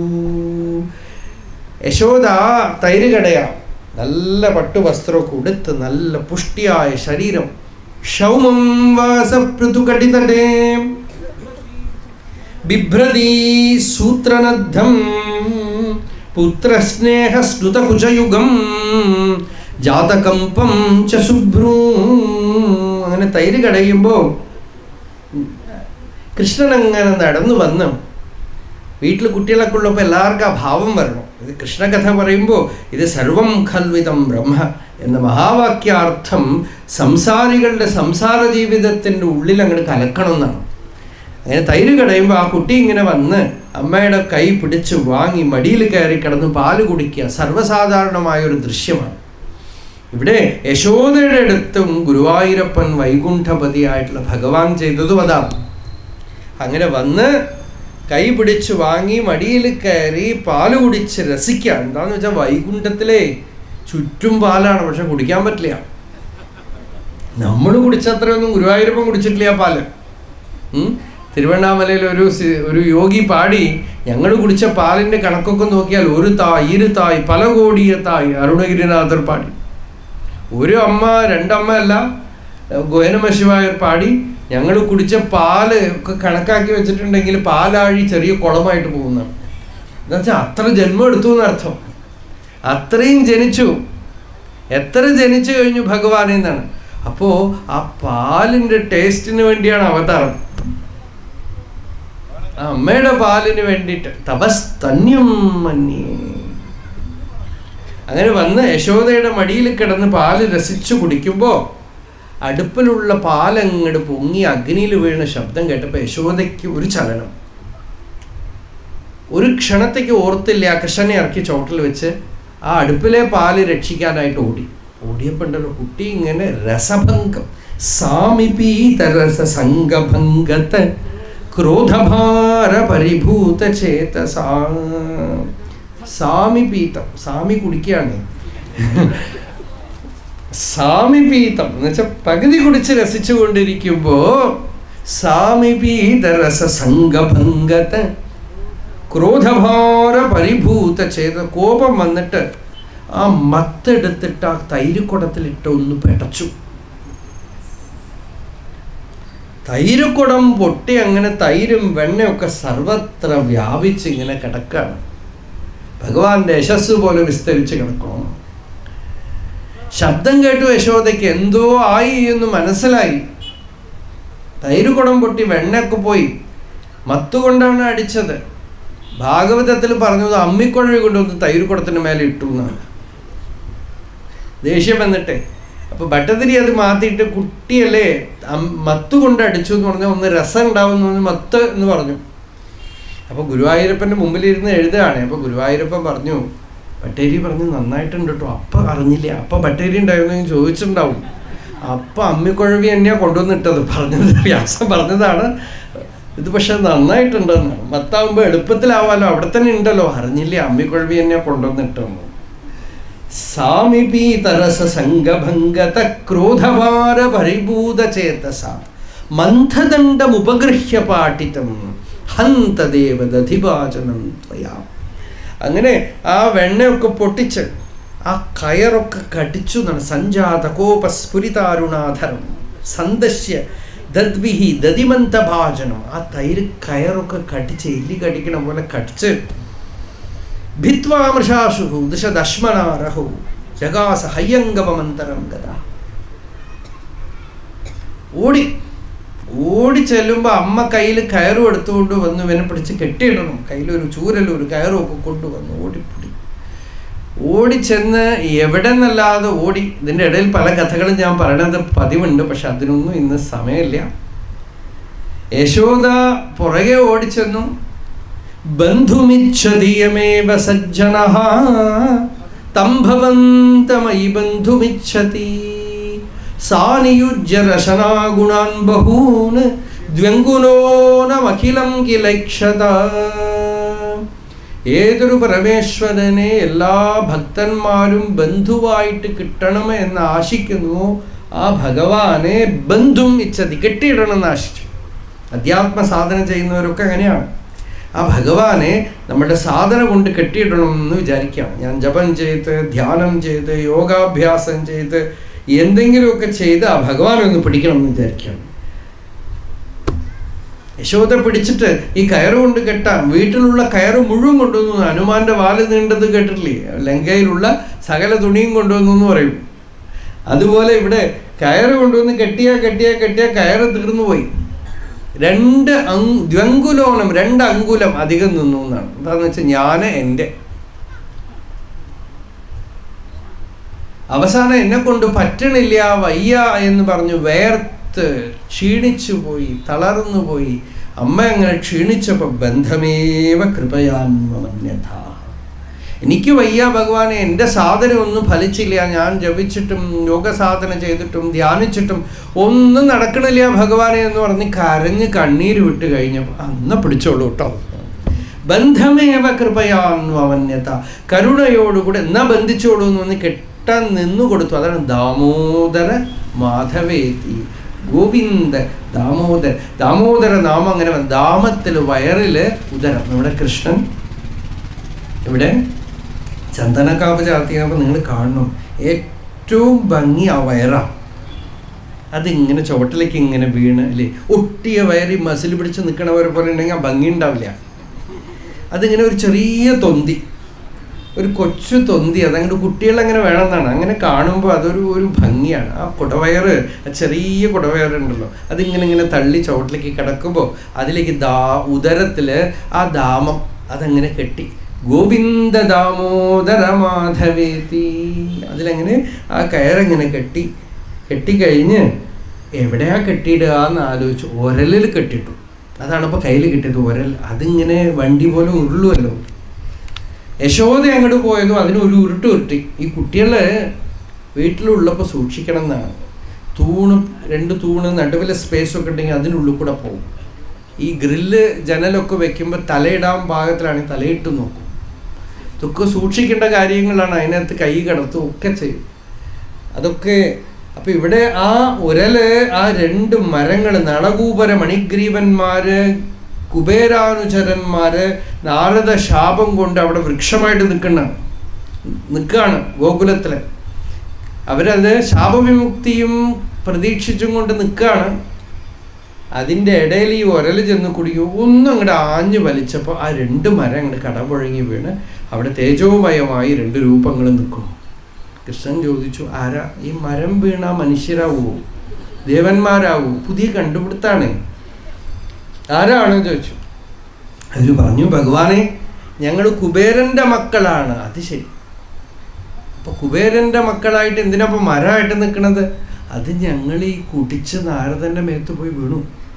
[SPEAKER 1] യശോദ തൈര് കടയാ നല്ല പട്ടുവസ്ത്രമൊക്കെ ഉടുത്ത് നല്ല പുഷ്ടിയായ ശരീരം ക്ഷൗമം വാസപൃതുകടിതടേ ബിഭ്രതീ സൂത്രനദ്ധം പുത്രസ്നേഹസ്നുതകുജയുഗം ജാതകമ്പം ച ശുഭ്രൂ അങ്ങനെ തൈര് കടയുമ്പോൾ കൃഷ്ണൻ അങ്ങനെ നടന്നു വന്ന് വീട്ടിൽ കുട്ടികളൊക്കെ ഉള്ളപ്പോൾ എല്ലാവർക്കും ആ ഭാവം വരണം ഇത് കൃഷ്ണകഥ പറയുമ്പോൾ ഇത് സർവം ഖൽവിതം ബ്രഹ്മ എന്ന മഹാവാക്യാർത്ഥം സംസാരികളുടെ സംസാര ജീവിതത്തിൻ്റെ ഉള്ളിൽ അങ്ങോട്ട് കലക്കണം എന്നാണ് അങ്ങനെ തൈര് കടയുമ്പോൾ ആ കുട്ടി ഇങ്ങനെ വന്ന് അമ്മയുടെ കൈ പിടിച്ച് വാങ്ങി മടിയിൽ കയറി കിടന്ന് പാല് കുടിക്കുക സർവ്വസാധാരണമായ ഒരു ദൃശ്യമാണ് ഇവിടെ യശോദയുടെ അടുത്തും ഗുരുവായൂരപ്പൻ വൈകുണ്ഠപതിയായിട്ടുള്ള ഭഗവാൻ ചെയ്തതും അതാണ് അങ്ങനെ വന്ന് കൈ പിടിച്ച് വാങ്ങി മടിയിൽ കയറി പാല് കുടിച്ച് രസിക്കുക എന്താന്ന് വെച്ചാൽ വൈകുണ്ഠത്തിലെ ചുറ്റും പാലാണ് പക്ഷെ കുടിക്കാൻ പറ്റില്ല നമ്മൾ കുടിച്ചത്രയൊന്നും ഗുരുവായൂരപ്പൻ കുടിച്ചിട്ടില്ല ആ പാല് ഉം? തിരുവണ്ണാമലയിൽ ഒരു സി- ഒരു യോഗി പാടി ഞങ്ങൾ കുടിച്ച പാലിന്റെ കണക്കൊക്കെ നോക്കിയാൽ ഒരു തായ് ഇരു തായ് പല കോടിയ തായ് അരുണഗിരിനാഥർ പാടി ഒരു അമ്മ രണ്ടമ്മ അല്ല ഗോയനമ ശിവായർ പാടി ഞങ്ങൾ കുടിച്ച പാല് ഒക്കെ കണക്കാക്കി വെച്ചിട്ടുണ്ടെങ്കിൽ പാലാഴി ചെറിയ കുളമായിട്ട് പോകുന്നതാണ് എന്നുവെച്ചാൽ അത്ര ജന്മം എടുത്തു എന്നർത്ഥം അത്രയും ജനിച്ചു എത്ര ജനിച്ചു കഴിഞ്ഞു ഭഗവാൻ എന്നാണ് അപ്പോ ആ പാലിന്റെ ടേസ്റ്റിന് വേണ്ടിയാണ് അവതാരം ആ അമ്മയുടെ പാലിന് വേണ്ടിയിട്ട് തപസ്തന്യം മന്യേ അങ്ങനെ വന്ന് യശോദയുടെ മടിയിൽ കിടന്ന് പാല് രസിച്ചു കുടിക്കുമ്പോൾ അടുപ്പിലുള്ള പാലങ്ങട് പൊങ്ങി അഗ്നിയിൽ വീണ ശബ്ദം കേട്ടപ്പോൾ യശോദയ്ക്ക് ഒരു ചലനം ഒരു ക്ഷണത്തേക്ക് ഓർത്തില്ല ആ കൃഷ്ണനെ ഇറക്കി ചോട്ടിൽ വെച്ച് ആ അടുപ്പിലെ പാല് രക്ഷിക്കാനായിട്ട് ഓടി ഓടിയപ്പോൾ ഉണ്ടല്ലോ കുട്ടി ഇങ്ങനെ രസഭംഗം സാമിപീതരസ സംഗഭംഗത്ത് ക്രോധഭാര പരിഭൂത ചേതസാ സാമിപീതം സാമി കുടിക്കുകയാണ് സാമിപീതം എന്ന് വെച്ചാൽ പകുതി കുടിച്ച് രസിച്ചു കൊണ്ടിരിക്കുമ്പോ സാമിപീതരസ സംഗഭംഗത്ത് ക്രോധഭാര പരിഭൂത ചെയ്ത കോപം വന്നിട്ട് ആ മത്തെടുത്തിട്ട് ആ തൈരുക്കുടത്തിലിട്ട് ഒന്ന് പെടച്ചു തൈരുക്കുടം പൊട്ടി അങ്ങനെ തൈരും വെണ്ണയൊക്കെ സർവത്ര വ്യാപിച്ച് ഇങ്ങനെ കിടക്കാണ് ഭഗവാന്റെ യശസ് പോലെ വിസ്തരിച്ച് കിടക്കണം ശബ്ദം കേട്ടു യശോദയ്ക്ക് എന്തോ ആയി എന്ന് മനസ്സിലായി തൈരുകുടം പൊട്ടി വെണ്ണയൊക്കെ പോയി മത്തുകൊണ്ടാണ് അടിച്ചത് ഭാഗവതത്തിൽ പറഞ്ഞത് അമ്മിക്കുഴവി കൊണ്ടുവന്ന് തൈരുകുടത്തിന് മേലെ ഇട്ടു എന്നാണ് ദേഷ്യം വന്നിട്ട് അപ്പൊ ഭട്ടതിരി അത് മാറ്റിയിട്ട് കുട്ടിയല്ലേ അം- മത്ത് കൊണ്ട് അടിച്ചു എന്ന് പറഞ്ഞാൽ ഒന്ന് രസം ഉണ്ടാവും എന്ന് പറഞ്ഞ് മത്ത് എന്ന് പറഞ്ഞു അപ്പൊ ഗുരുവായൂരപ്പന്റെ മുമ്പിലിരുന്ന് എഴുതുകയാണ് അപ്പൊ ഗുരുവായൂരപ്പൻ പറഞ്ഞു ഭട്ടേരി പറഞ്ഞു നന്നായിട്ടുണ്ട് കേട്ടോ അപ്പ അറിഞ്ഞില്ല അപ്പ ഭട്ടേരി ഉണ്ടായിരുന്നു ചോദിച്ചിട്ടുണ്ടാവും അപ്പ അമ്മിക്കുഴവി തന്നെയാ കൊണ്ടുവന്നിട്ടത് പറഞ്ഞത് വ്യാസം പറഞ്ഞതാണ് ഇത് പക്ഷെ നന്നായിട്ടുണ്ടെന്ന് മത്താവുമ്പോ എളുപ്പത്തിലാവാലോ അവിടെ തന്നെ ഉണ്ടല്ലോ അറിഞ്ഞില്ല അമ്മിക്കുഴവി തന്നെയാ കൊണ്ടുവന്നിട്ടെന്ന് സാമിപീതരസ സംഗഭംഗത ക്രോധഭാര പരിഭൂത ചേതസ മന്ഥദണ്ഡമുപഗൃഹ്യ പാഠിതം ഹന്തദേവ ദധിഭാചനം ത്വയാ അങ്ങനെ ആ വെണ്ണയൊക്കെ പൊട്ടിച്ച് ആ കയറൊക്കെ കടിച്ചു എന്നാണ് സഞ്ജാത കോപസ്ഫുരിതാരുണാധരം സന്ദശ്യ ദദ്വിഹി ദതിമന്തഭാജനം ആ തൈര് കയറൊക്കെ കടിച്ച് എല്ലി കടിക്കണ പോലെ കടിച്ച് ഭിത്വാമൃഷാശു ദിശദശ്മനാരഹു ജഗാസ ഹയ്യങ്കമന്തരം ഗത ഓടി ഓടി ചെല്ലുമ്പോൾ അമ്മ കയ്യിൽ കയറും എടുത്തുകൊണ്ട് വന്ന് ഇവനെ പിടിച്ച് കെട്ടിയിടണം കയ്യിലൊരു ചൂരലും ഒരു കയറും ഒക്കെ കൊണ്ടുവന്ന് ഓടിപ്പിടി ഓടിച്ചെന്ന് എവിടെ നിന്നല്ലാതെ ഓടി ഇതിൻ്റെ ഇടയിൽ പല കഥകളും ഞാൻ പറയണത് പതിവുണ്ട് പക്ഷെ അതിനൊന്നും ഇന്ന് സമയമില്ല യശോദ പുറകെ ഓടിച്ചെന്നു ബന്ധുമിച്ഛതിയമേവ സജ്ജന തം ഭവന്തമയി ബന്ധുമിച്ഛതി സാനിയുജ്യ രശനാഗുണാൻ ബഹൂൻ ദ്വങ്കുലോനമഖിലം കിലക്ഷത ഏതൊരു പരമേശ്വരനെ എല്ലാ ഭക്തന്മാരും ബന്ധുവായിട്ട് കിട്ടണം എന്ന് ആശിക്കുന്നു ആ ഭഗവാനെ ബന്ധും ഇച്ഛതി കെട്ടിയിടണം എന്ന് ആശിച്ചു അധ്യാത്മ സാധന ചെയ്യുന്നവരൊക്കെ അങ്ങനെയാണ് ആ ഭഗവാനെ നമ്മുടെ സാധന കൊണ്ട് കെട്ടിയിടണം എന്ന് വിചാരിക്കാം ഞാൻ ജപം ചെയ്ത് ധ്യാനം ചെയ്ത് യോഗാഭ്യാസം ചെയ്ത് എന്തെങ്കിലുമൊക്കെ ചെയ്ത് ആ ഭഗവാനെ ഒന്ന് പിടിക്കണം എന്ന് വിചാരിക്കാം യശോദ പിടിച്ചിട്ട് ഈ കയറ് കൊണ്ട് കെട്ടാം വീട്ടിലുള്ള കയറ് മുഴുവൻ കൊണ്ടുവന്നു ഹനുമാന്റെ വാല് നീണ്ടത് കേട്ടിട്ടില്ലേ ലങ്കയിലുള്ള സകല തുണിയും കൊണ്ടുവന്നു എന്ന് പറയും അതുപോലെ ഇവിടെ കയറ് കൊണ്ടുവന്ന് കെട്ടിയാ കെട്ടിയാ കെട്ടിയാ കയറ് തീർന്നു പോയി രണ്ട് അങ് ദ്വങ്കുലോണം രണ്ട് അങ്കുലം അധികം നിന്നു എന്നാണ് എന്താന്ന് വെച്ചാൽ ഞാൻ എൻ്റെ അവസാനം എന്നെ കൊണ്ട് പറ്റണില്ല വയ്യ എന്ന് പറഞ്ഞു വേർത്ത് ക്ഷീണിച്ചു പോയി തളർന്നു പോയി അമ്മ അങ്ങനെ ക്ഷീണിച്ചപ്പോൾ ബന്ധമേവ കൃപയാന്മന്യഥ എനിക്ക് വയ്യ ഭഗവാനെ എൻ്റെ സാധന ഒന്നും ഫലിച്ചില്ല ഞാൻ ജപിച്ചിട്ടും യോഗസാധന ചെയ്തിട്ടും ധ്യാനിച്ചിട്ടും ഒന്നും നടക്കണില്ല ഭഗവാനെ എന്ന് പറഞ്ഞ് കരഞ്ഞ് കണ്ണീര് വിട്ട് കഴിഞ്ഞപ്പോൾ അന്ന് പിടിച്ചോളൂ കേട്ടോ ബന്ധമേവ കൃപയാന്വന്യത കരുണയോടുകൂടെ എന്നാ ബന്ധിച്ചോളൂ എന്ന് പറഞ്ഞ് കെട്ടാൻ നിന്നു കൊടുത്തു അതാണ് ദാമോദര മാധവേത്തി ഗോവിന്ദ ദാമോദര ദാമോദര നാമം അങ്ങനെ വന്നു. ദാമത്തിൽ വയറില് ഉദരം ഇവിടെ കൃഷ്ണൻ ഇവിടെ ചന്ദനക്കാപ്പ് ചാർത്തിയപ്പോൾ നിങ്ങൾ കാണണം ഏറ്റവും ഭംഗി ആ വയറാണ് അതിങ്ങനെ ചുവട്ടിലേക്ക് ഇങ്ങനെ വീണ് അല്ലേ ഒട്ടിയ വയറി മസിൽ പിടിച്ച് നിൽക്കണവരെ പോലെ ഉണ്ടെങ്കിൽ ആ ഭംഗി ഉണ്ടാവില്ല അതിങ്ങനെ ഒരു ചെറിയ തൊന്തി ഒരു കൊച്ചു തൊന്തി അതങ്ങോട്ട് കുട്ടികളങ്ങനെ വേണമെന്നാണ് അങ്ങനെ കാണുമ്പോൾ അതൊരു ഒരു ഭംഗിയാണ് ആ കുടവയറ് ആ ചെറിയ കുടവയറുണ്ടല്ലോ അതിങ്ങനെ ഇങ്ങനെ തള്ളി ചുവട്ടിലേക്ക് കിടക്കുമ്പോൾ അതിലേക്ക് ദാ ഉദരത്തിൽ ആ ദാമം അതങ്ങനെ കെട്ടി ഗോവിന്ദ ദാമോദര മാധവേത്തി അതിലങ്ങനെ ആ കയറങ്ങനെ കെട്ടി കെട്ടിക്കഴിഞ്ഞ് എവിടെയാ കെട്ടിയിടുക എന്ന് ആലോചിച്ചു ഒരലിൽ കെട്ടിട്ടു അതാണ് ഇപ്പോൾ കയ്യിൽ കിട്ടിയത് ഒരൽ അതിങ്ങനെ വണ്ടി പോലെ ഉരുളുമല്ലോ യശോദ അങ്ങോട്ട് പോയതും അതിന് ഒരു ഉരുട്ട് ഉരുട്ടി ഈ കുട്ടികളെ വീട്ടിലുള്ളപ്പോൾ സൂക്ഷിക്കണം എന്നാണ് തൂണ് രണ്ട് തൂണ് നടുവിലെ സ്പേസ് ഒക്കെ ഉണ്ടെങ്കിൽ അതിനുള്ളിൽ കൂടെ പോകും ഈ ഗ്രില്ല് ജനലൊക്കെ വെക്കുമ്പോൾ തലയിടാൻ പാകത്തിലാണ് തലയിട്ട് നോക്കും ഇതൊക്കെ സൂക്ഷിക്കേണ്ട കാര്യങ്ങളാണ് അതിനകത്ത് കൈ കടത്തും ഒക്കെ ചെയ്യും അതൊക്കെ അപ്പൊ ഇവിടെ ആ ഉരല് ആ രണ്ട് മരങ്ങൾ നളകൂപര മണിഗ്രീവന്മാര് കുബേരാനുചരന്മാര് നാരദ ശാപം കൊണ്ട് അവിടെ വൃക്ഷമായിട്ട് നിൽക്കുന്ന നിൽക്കുകയാണ് ഗോകുലത്തില് അവരത് ശാപവിമുക്തിയും പ്രതീക്ഷിച്ചും കൊണ്ട് നിൽക്കുകയാണ് അതിൻ്റെ ഇടയിൽ ഈ ഉരൽ ചെന്ന് കുടിക്കും ഒന്നും അങ്ങോട്ട് ആഞ്ഞു വലിച്ചപ്പോൾ ആ രണ്ട് മരം അങ്ങോട്ട് കടപുഴങ്ങി വീണ് അവിടെ തേജോമയമായി രണ്ട് രൂപങ്ങൾ നിൽക്കുന്നു കൃഷ്ണൻ ചോദിച്ചു ആരാ ഈ മരം വീണ മനുഷ്യരാവോ ദേവന്മാരാവോ പുതിയ കണ്ടുപിടുത്താണ് ആരാണ് ചോദിച്ചു അവർ പറഞ്ഞു ഭഗവാനെ ഞങ്ങൾ കുബേരന്റെ മക്കളാണ് അത് ശരി അപ്പൊ കുബേരന്റെ മക്കളായിട്ട് എന്തിനാ മരമായിട്ട് നിൽക്കണത് അത് ഞങ്ങൾ ഈ കുടിച്ച് നാരദന്റെ മേത്ത് പോയി വീണു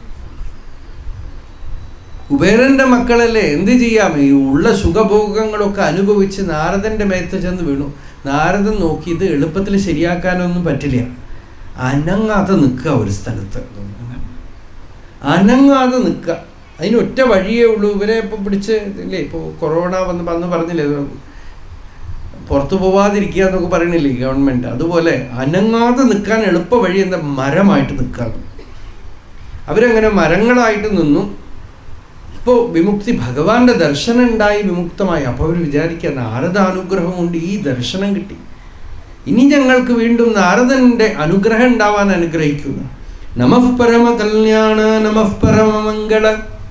[SPEAKER 1] കുബേരന്റെ മക്കളല്ലേ എന്ത് ചെയ്യാം ഈ ഉള്ള സുഖഭോഗങ്ങളൊക്കെ അനുഭവിച്ച് നാരദന്റെ മേത്ത് ചെന്ന് വീണു നാരദൻ നോക്കി ഇത് എളുപ്പത്തിൽ ശരിയാക്കാനൊന്നും പറ്റില്ല അനങ്ങാതെ നിൽക്കുക ഒരു സ്ഥലത്ത് അനങ്ങാതെ നിൽക്കുക അതിന് ഒറ്റ വഴിയേ ഉള്ളൂ ഇവരെ ഇപ്പം പിടിച്ച് ഇല്ലേ ഇപ്പോൾ കൊറോണ വന്ന് വന്ന് പറഞ്ഞില്ലേ പുറത്തു പോവാതിരിക്കുക എന്നൊക്കെ പറയണില്ലേ ഗവൺമെൻറ് അതുപോലെ അനങ്ങാതെ നിൽക്കാൻ എളുപ്പ വഴി എന്താ മരമായിട്ട് നിൽക്കാതെ അവരങ്ങനെ മരങ്ങളായിട്ട് നിന്നു ഇപ്പോൾ വിമുക്തി ഭഗവാന്റെ ദർശനം ഉണ്ടായി വിമുക്തമായി അപ്പോൾ അവർ വിചാരിക്കുക നാരദാനുഗ്രഹം കൊണ്ട് ഈ ദർശനം കിട്ടി ഇനി ഞങ്ങൾക്ക് വീണ്ടും നാരദന്റെ അനുഗ്രഹം ഉണ്ടാവാൻ അനുഗ്രഹിക്കുന്നു നമഃ പരമ കല്യാണ നമഃ പരമമംഗള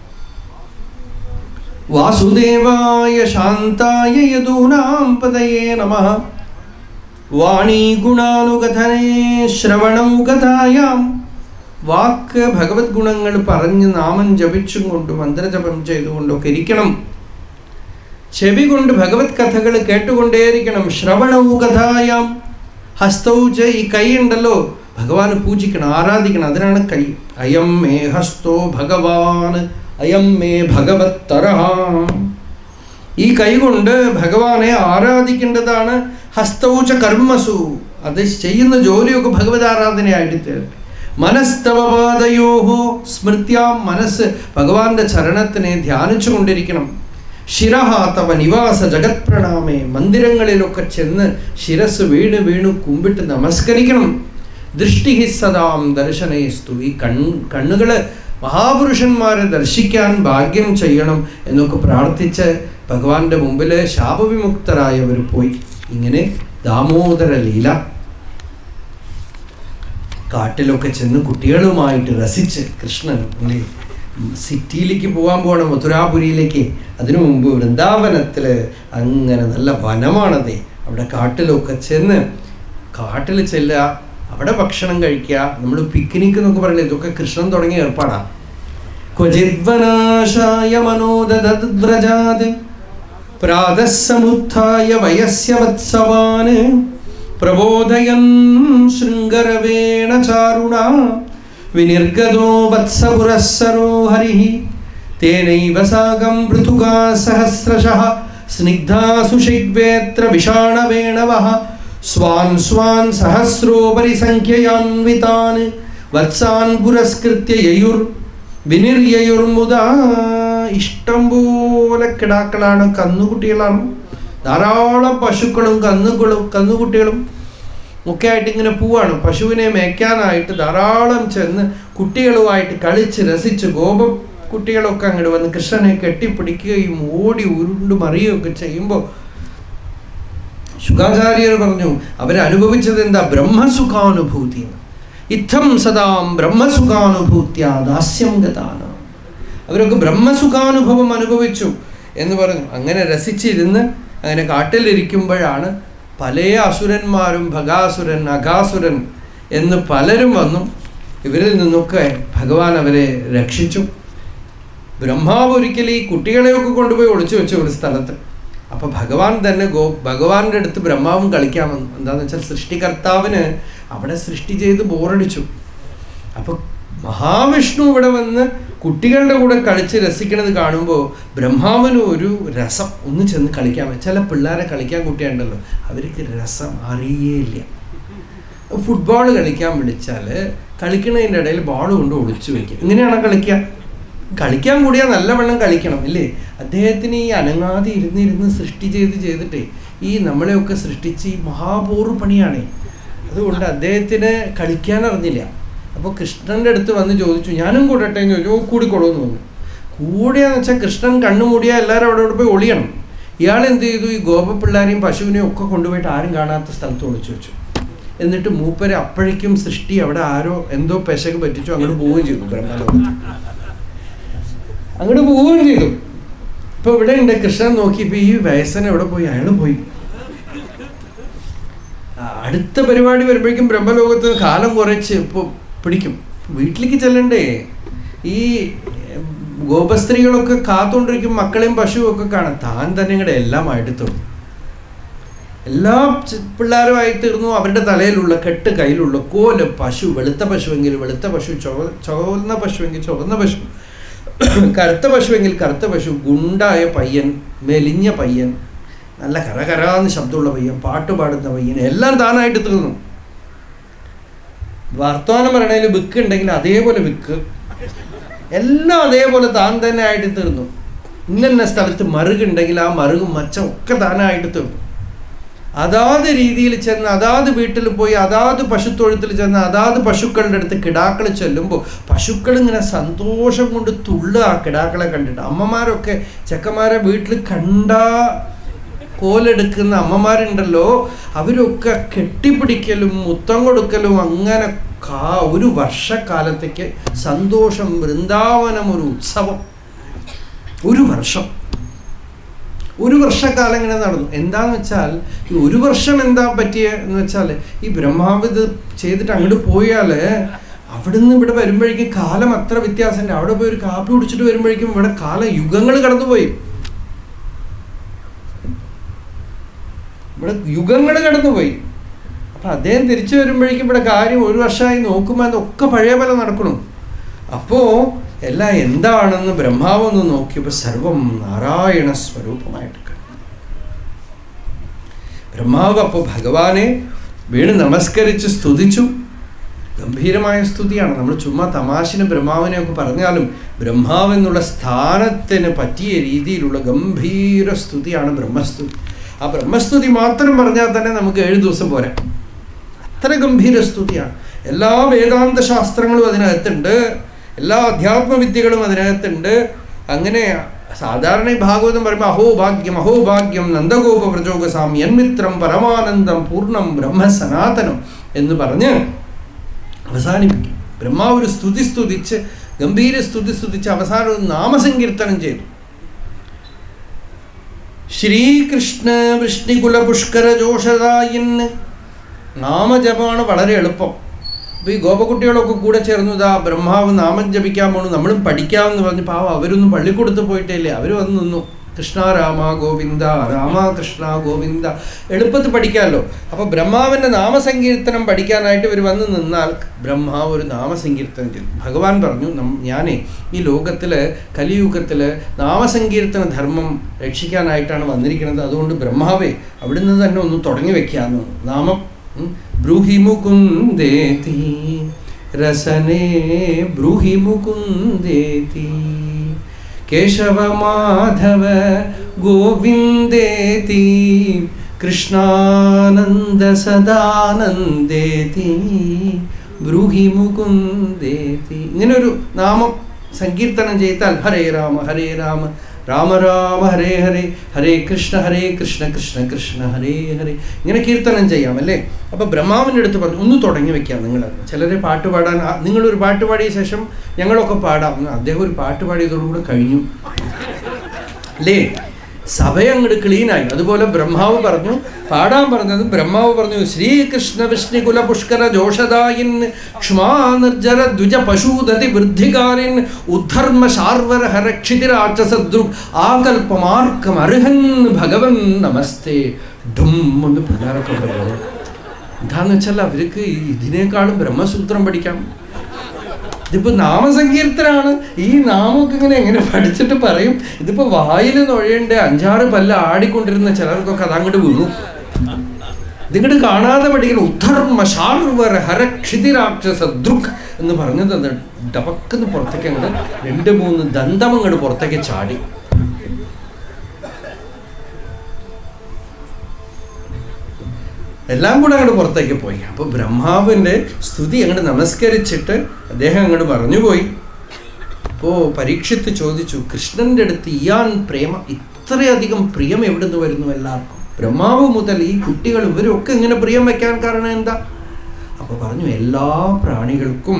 [SPEAKER 1] വാസുദേവായ ശാന്തായ യദൂനാം പതയേ നമഃ വാണീ ഗുണാനുകഥനേ ശ്രവണൗകഥായാം വാക്ക് ഭഗവത് ഗുണങ്ങൾ പറഞ്ഞ് നാമം ജപിച്ചും കൊണ്ട് മന്ത്രജപം ചെയ്തുകൊണ്ടൊക്കെ ഇരിക്കണം ചെവി കൊണ്ട് ഭഗവത് കഥകൾ കേട്ടുകൊണ്ടേയിരിക്കണം ശ്രവണവും കഥായാം ഹസ്തൗച ഈ കൈ ഉണ്ടല്ലോ ഭഗവാന് പൂജിക്കണം ആരാധിക്കണം അതിനാണ് കൈ അയം മേ ഹസ്തോ ഭഗവാൻ അയം മേ ഭഗവത്തര ഈ കൈ കൊണ്ട് ഭഗവാനെ ആരാധിക്കേണ്ടതാണ് ഹസ്തൗച കർമ്മസു അത് ചെയ്യുന്ന ജോലിയൊക്കെ ഭഗവത് ആരാധനയായിട്ട് തീരട്ടെ മനസ്തവപാദയോഹോ സ്മൃത്യാം മനസ്സ് ഭഗവാന്റെ ചരണത്തിനെ ധ്യാനിച്ചു കൊണ്ടിരിക്കണം ശിരഹ തവ നിവാസ ജഗത് പ്രണാമേ മന്ദിരങ്ങളിലൊക്കെ ചെന്ന് ശിരസ് വീണ് വീണു കുമ്പിട്ട് നമസ്കരിക്കണം ദൃഷ്ടി സദാം ദർശനയസ്തു ഈ കൺ കണ്ണുകള് മഹാപുരുഷന്മാരെ ദർശിക്കാൻ ഭാഗ്യം ചെയ്യണം എന്നൊക്കെ പ്രാർത്ഥിച്ച് ഭഗവാന്റെ മുമ്പിൽ ശാപവിമുക്തരായവർ പോയി ഇങ്ങനെ ദാമോദര ലീല കാട്ടിലൊക്കെ ചെന്ന് കുട്ടികളുമായിട്ട് രസിച്ച് കൃഷ്ണൻ അല്ലേ സിറ്റിയിലേക്ക് പോകാൻ പോകണം മഥുരാപുരിയിലേക്ക് അതിനു മുമ്പ് വൃന്ദാവനത്തിൽ അങ്ങനെ നല്ല വനമാണതേ അവിടെ കാട്ടിലൊക്കെ ചെന്ന് കാട്ടിൽ ചെല്ലുക അവിടെ ഭക്ഷണം കഴിക്കുക നമ്മൾ പിക്നിക് എന്നൊക്കെ പറയില്ലേ ഇതൊക്കെ കൃഷ്ണൻ തുടങ്ങിയ ഏർപ്പാടാണ് ക്വചിദ്വനാശായ മനോദദ്വ്രജാത് പ്രാതസമുത്ഥായ വയസ്യ വത്സവാന് പ്രബോധയൻ ശൃംഗരവേണ ചാരുണ വിനിർഗതോ വത്സപുരസ്സരോ ഹരി തേനൈവ സാകം പൃഥുകാ സഹസ്രശः സ്നിഗ്ധാസു ശിഗ്വേത്ര വിഷാണവേണവः സ്വാൻ സ്വാൻ സഹസ്രോപരി സംഖ്യയാൻവിതാൻ വത്സാൻ പുരസ്കൃത്യ യയുർ വിനിർയയുർമുദാ ഇഷ്ടം പോലെ കിടാക്കളാണ് കന്നുകുട്ടികളാണ് ധാരാളം പശുക്കളും കന്നുകളും കന്നുകുട്ടികളും ഒക്കെ ആയിട്ട് ഇങ്ങനെ പോവാണ് പശുവിനെ മേയ്ക്കാനായിട്ട് ധാരാളം ചെന്ന് കുട്ടികളുമായിട്ട് കളിച്ച് രസിച്ച് ഗോപം കുട്ടികളൊക്കെ അങ്ങോട്ട് വന്ന് കൃഷ്ണനെ കെട്ടിപ്പിടിക്കുകയും ഓടി ഉരുണ്ട് മറിയുകയൊക്കെ ചെയ്യുമ്പോൾ ശുഖാചാര്യർ പറഞ്ഞു അവരനുഭവിച്ചത് എന്താ ബ്രഹ്മസുഖാനുഭൂതി ഇത്തം സദാം ബ്രഹ്മസുഖാനുഭൂത്യ ദാസ്യം ഗതാണ് അവരൊക്കെ ബ്രഹ്മസുഖാനുഭവം അനുഭവിച്ചു എന്ന് പറഞ്ഞു അങ്ങനെ രസിച്ചിരുന്ന് അങ്ങനെ കാട്ടിലിരിക്കുമ്പോഴാണ് പല അസുരന്മാരും ഭഗാസുരൻ അഘാസുരൻ എന്ന് പലരും വന്നു ഇവരിൽ നിന്നൊക്കെ ഭഗവാൻ അവരെ രക്ഷിച്ചു ബ്രഹ്മാവ് ഒരിക്കൽ ഈ കുട്ടികളെയൊക്കെ കൊണ്ടുപോയി ഒളിച്ചു വെച്ചു ഒരു സ്ഥലത്ത് അപ്പൊ ഭഗവാൻ തന്നെ ഗോ ഭഗവാന്റെ അടുത്ത് ബ്രഹ്മാവും കളിക്കാൻ വന്നു എന്താന്ന് വെച്ചാൽ സൃഷ്ടികർത്താവിന് അവിടെ സൃഷ്ടി ചെയ്ത് ബോറടിച്ചു അപ്പൊ മഹാവിഷ്ണു ഇവിടെ വന്ന് കുട്ടികളുടെ കൂടെ കളിച്ച് രസിക്കണത് കാണുമ്പോൾ ബ്രഹ്മാവിന് ഒരു രസം ഒന്ന് ചെന്ന് കളിക്കാൻ ചില പിള്ളേരെ കളിക്കാൻ കുട്ടിയുണ്ടല്ലോ അവർക്ക് രസം അറിയേയില്ല ഫുട്ബോൾ കളിക്കാൻ വിളിച്ചാൽ കളിക്കണതിൻ്റെ ഇടയിൽ ബോൾ കൊണ്ട് ഒളിച്ചു വെക്കും ഇങ്ങനെയാണോ കളിക്കുക കളിക്കാൻ കൂടിയാൽ നല്ലവണ്ണം കളിക്കണം അല്ലേ അദ്ദേഹത്തിന് ഈ അനങ്ങാതെ ഇരുന്നിരുന്ന് സൃഷ്ടി ചെയ്ത് ചെയ്തിട്ടേ ഈ നമ്മളെയൊക്കെ സൃഷ്ടിച്ച് ഈ മഹാപൂർവ്വ പണിയാണേ അതുകൊണ്ട് അദ്ദേഹത്തിന് കളിക്കാൻ അറിഞ്ഞില്ല അപ്പോൾ കൃഷ്ണൻ്റെ അടുത്ത് വന്ന് ചോദിച്ചു ഞാനും കൂടട്ടെ എന്ന് ചോദിച്ചു ഓ കൂടിക്കൊള്ളുമെന്ന് പറഞ്ഞു കൂടിയാന്ന് വെച്ചാൽ കൃഷ്ണൻ കണ്ണു മൂടിയാൽ എല്ലാവരും അവിടെ അവിടെ പോയി ഒളിയണം ഇയാൾ എന്ത് ചെയ്തു ഈ ഗോപപിള്ളാരെയും പശുവിനെയും ഒക്കെ കൊണ്ടുപോയിട്ട് ആരും കാണാത്ത സ്ഥലത്ത് ഒളിച്ചു വെച്ചു എന്നിട്ട് മൂപ്പര് അപ്പോഴേക്കും സൃഷ്ടി അവിടെ ആരോ എന്തോ പെശക് പറ്റിച്ചു അങ്ങോട്ട് പോവുകയും ചെയ്തു ബ്രഹ്മലോകത്ത് അങ്ങോട്ട് പോവുകയും ചെയ്തു ഇപ്പൊ ഇവിടെ ഉണ്ട് കൃഷ്ണൻ നോക്കിയപ്പോ ഈ വയസ്സൻ എവിടെ പോയി അയാൾ പോയി ആ, അടുത്ത പരിപാടി വരുമ്പോഴേക്കും ബ്രഹ്മലോകത്ത് കാലം കുറച്ച് ഇപ്പൊ പിടിക്കും വീട്ടിലേക്ക് ചെല്ലണ്ടേ ഈ ഉം, ഗോപസ്ത്രീകളൊക്കെ കാത്തോണ്ടിരിക്കും മക്കളെയും പശുവും ഒക്കെ കാണാം താൻ തന്നെ ഇങ്ങടെ എല്ലാമായിട്ട് തീർന്നു എല്ലാ ചി- പിള്ളേരുമായി തീർന്നു അവരുടെ തലയിലുള്ള കെട്ട് കയ്യിലുള്ള കോല് പശു വെളുത്ത പശുവെങ്കിൽ വെളുത്ത പശു ചുവ ചുവന്ന പശുവെങ്കിൽ ചുവന്ന പശു കറുത്ത പശുവെങ്കിൽ കറുത്ത പശു ഗുണ്ടായ പയ്യൻ മെലിഞ്ഞ പയ്യൻ നല്ല കരകരാന്ന് ശബ്ദമുള്ള പയ്യൻ പാട്ട് പാടുന്ന പയ്യൻ എല്ലാം താനായിട്ട് തീർന്നു വർത്തമാനം പറയണതിൽ വിക്ക് ഉണ്ടെങ്കിൽ അതേപോലെ വിക്ക് എല്ലാം അതേപോലെ താൻ തന്നെ ആയിട്ട് തീർന്നു ഇന്ന സ്ഥലത്ത് മറുകുണ്ടെങ്കിൽ ആ മറുകും മച്ചം ഒക്കെ താനായിട്ട് തീർന്നു അതാത് രീതിയിൽ ചെന്ന് അതാത് വീട്ടിൽ പോയി അതാത് പശുത്തൊഴുത്തിൽ ചെന്ന് അതാത് പശുക്കളുടെ അടുത്ത് കിടാക്കൾ ചെല്ലുമ്പോൾ പശുക്കൾ ഇങ്ങനെ സന്തോഷം കൊണ്ട് തുള്ളുക ആ കിടാക്കളെ കണ്ടിട്ട് അമ്മമാരൊക്കെ ചെക്കന്മാരെ വീട്ടിൽ കണ്ടാ കോലെടുക്കുന്ന അമ്മമാരുണ്ടല്ലോ അവരൊക്കെ കെട്ടിപ്പിടിക്കലും മുത്തം കൊടുക്കലും അങ്ങനെ കാ ഒരു വർഷക്കാലത്തേക്ക് സന്തോഷം വൃന്ദാവനം ഒരു ഉത്സവം ഒരു വർഷം ഒരു വർഷക്കാലം ഇങ്ങനെ നടന്നു എന്താന്ന് വെച്ചാൽ ഈ ഒരു വർഷം എന്താ പറ്റിയ എന്ന് വെച്ചാൽ ഈ ബ്രഹ്മാവ് ഇത് ചെയ്തിട്ട് അങ്ങോട്ട് പോയാൽ അവിടുന്ന് ഇവിടെ വരുമ്പോഴേക്കും കാലം അത്ര വ്യത്യാസമുണ്ട് അവിടെ പോയി ഒരു കാപ്പി കുടിച്ചിട്ട് വരുമ്പോഴേക്കും ഇവിടെ കാല യുഗങ്ങൾ കടന്നുപോയി ഇവിടെ യുഗങ്ങൾ കടന്നുപോയി അപ്പൊ അദ്ദേഹം തിരിച്ചു വരുമ്പോഴേക്കും ഇവിടെ കാര്യം ഒരു വർഷമായി നോക്കുമ്പോൾ അതൊക്കെ പഴയ പോലെ നടക്കണം അപ്പോ എല്ലാം എന്താണെന്ന് ബ്രഹ്മാവൊന്ന് നോക്കിയപ്പോൾ സർവം നാരായണ സ്വരൂപമായിട്ട് കണ്ടു ബ്രഹ്മാവ് അപ്പോൾ ഭഗവാനെ വീണ് നമസ്കരിച്ച് സ്തുതിച്ചു ഗംഭീരമായ സ്തുതിയാണ് നമ്മൾ ചുമ്മാ തമാശന് ബ്രഹ്മാവിനെയൊക്കെ പറഞ്ഞാലും ബ്രഹ്മാവ് എന്നുള്ള സ്ഥാനത്തിന് പറ്റിയ രീതിയിലുള്ള ഗംഭീര സ്തുതിയാണ് ബ്രഹ്മസ്തുതി ആ ബ്രഹ്മസ്തുതി മാത്രം പറഞ്ഞാൽ തന്നെ നമുക്ക് ഏഴ് ദിവസം പോരാ അത്ര ഗംഭീര സ്തുതിയാണ് എല്ലാ വേദാന്ത ശാസ്ത്രങ്ങളും അതിനകത്തുണ്ട് എല്ലാ അധ്യാത്മവിദ്യകളും അതിനകത്തുണ്ട് അങ്ങനെ സാധാരണ ഈ ഭാഗവതം പറയുമ്പോൾ അഹോഭാഗ്യം അഹോഭാഗ്യം നന്ദഗോപ പ്രചോകസാം യന്മിത്രം പരമാനന്ദം പൂർണ്ണം ബ്രഹ്മ സനാതനം എന്ന് പറഞ്ഞ് അവസാനിപ്പിക്കും ബ്രഹ്മാവ് ഒരു സ്തുതി സ്തുതിച്ച് ഗംഭീര സ്തുതി സ്തുതിച്ച് അവസാനം ഒരു നാമസങ്കീർത്തനം ചെയ്തു ശ്രീകൃഷ്ണ വൃഷ്ണികുല പുഷ്കര ജോഷദായിന്ന് നാമജപമാണ് വളരെ എളുപ്പം അപ്പോൾ ഈ ഗോപകുട്ടികളൊക്കെ കൂടെ ചേർന്നു ഇതാ ബ്രഹ്മാവ് നാമം ജപിക്കാൻ പോണു നമ്മളും പഠിക്കാമെന്ന് പറഞ്ഞ് പാവം അവരൊന്നും പള്ളിക്കൂടത്ത് പോയിട്ടില്ലേ അവർ വന്ന് നിന്നു കൃഷ്ണ രാമ ഗോവിന്ദ രാമ കൃഷ്ണ ഗോവിന്ദ എളുപ്പത്തിൽ പഠിക്കാമല്ലോ അപ്പോൾ ബ്രഹ്മാവിൻ്റെ നാമസങ്കീർത്തനം പഠിക്കാനായിട്ട് ഇവർ വന്ന് നിന്നാൽ ബ്രഹ്മാവ് ഒരു നാമസങ്കീർത്തനം ചെയ്തു ഭഗവാൻ പറഞ്ഞു നം- ഞാനേ ഈ ലോകത്തിൽ കലിയുഗത്തിൽ നാമസങ്കീർത്തന ധർമ്മം രക്ഷിക്കാനായിട്ടാണ് വന്നിരിക്കുന്നത് അതുകൊണ്ട് ബ്രഹ്മാവേ അവിടുന്ന് തന്നെ ഒന്ന് തുടങ്ങി വെക്കാമെന്ന് നാമം ഉം. ബ്രൂഹി മുകുന്ദേതി രസനേ ബ്രൂഹി മുകുന്ദേതി കേശവ മാധവ ഗോവിന്ദേതി കൃഷ്ണാനന്ദ സദാനന്ദേതി ബ്രൂഹി മുകുന്ദേതി ഇങ്ങനെ ഒരു നാമം സങ്കീർത്തനം ചെയ്താൽ ഹരേ രാമ ഹരേ രാമ രാമ രാമ ഹരേ ഹരേ ഹരേ കൃഷ്ണ ഹരേ കൃഷ്ണ കൃഷ്ണ കൃഷ്ണ ഹരേ ഹരേ ഇങ്ങനെ കീർത്തനം ചെയ്യാം അല്ലേ അപ്പോൾ ബ്രഹ്മാവിൻ്റെ അടുത്ത് പറഞ്ഞു ഒന്ന് തുടങ്ങി വെക്കാം നിങ്ങൾ ചിലരെ പാട്ട് പാടാൻ ആ, നിങ്ങളൊരു പാട്ട് പാടിയ ശേഷം ഞങ്ങളൊക്കെ പാടാം അദ്ദേഹം ഒരു പാട്ട് പാടിയതോടുകൂടെ കഴിഞ്ഞു അല്ലേ സഭ അങ്ങോട്ട് ക്ലീനായി അതുപോലെ ബ്രഹ്മാവ് പറഞ്ഞു പാടാൻ പറഞ്ഞത് ബ്രഹ്മാവ് പറഞ്ഞു ശ്രീകൃഷ്ണ വിഷ്ണുകുല പുഷ്കര ജോഷദായിൻ ക്ഷ്മാ നിർജര ദ്വിജ പശൂദതി വൃദ്ധികാരിൻ ഉദ്ധർമ്മ ശാർവര ഹരക്ഷിതിരാക്ഷസദ്രു ആകൽപമാർക്കം അർഹൻ ഭഗവൻ നമസ്തേ ഡും എന്ന് പിള്ളേരൊക്കെ പറഞ്ഞു എന്താന്ന് വെച്ചാൽ അവർക്ക് ഇതിനേക്കാളും ബ്രഹ്മസൂത്രം പഠിക്കാം ഇതിപ്പോ നാമസങ്കീർത്തനാണ് ഈ നാമമൊക്കെ ഇങ്ങനെ എങ്ങനെ പഠിച്ചിട്ട് പറയും ഇതിപ്പോ വായിൽ നൊഴയേണ്ട അഞ്ചാറ് പല്ല ആടിക്കൊണ്ടിരുന്ന ചിലർക്കൊക്കെ അതങ്ങോട്ട് വീണു ഇതിങ്ങോട്ട് കാണാതെ പഠിക്കണം ഉദ്ധർമ്മ ശാർവര ഹരക്ഷിതിരാക്ഷസ ദൃക് എന്ന് പറഞ്ഞത് അത് ഡബക്കെന്ന് പുറത്തേക്ക് അങ്ങോട്ട് രണ്ട് മൂന്ന് ദന്തം അങ്ങോട്ട് പുറത്തേക്ക് ചാടി എല്ലാം കൂടെ അങ്ങോട്ട് പുറത്തേക്ക് പോയി അപ്പോൾ ബ്രഹ്മാവിൻ്റെ സ്തുതി അങ്ങോട്ട് നമസ്കരിച്ചിട്ട് അദ്ദേഹം അങ്ങോട്ട് പറഞ്ഞുപോയി അപ്പോൾ പരീക്ഷിത്ത് ചോദിച്ചു കൃഷ്ണൻ്റെ അടുത്ത് ഇയാൻ പ്രേമ ഇത്രയധികം പ്രിയം എവിടുന്ന് വരുന്നു എല്ലാവർക്കും ബ്രഹ്മാവ് മുതൽ ഈ കുട്ടികൾ ഇവരൊക്കെ ഇങ്ങനെ പ്രിയം വെക്കാൻ കാരണം എന്താ അപ്പോൾ പറഞ്ഞു എല്ലാ പ്രാണികൾക്കും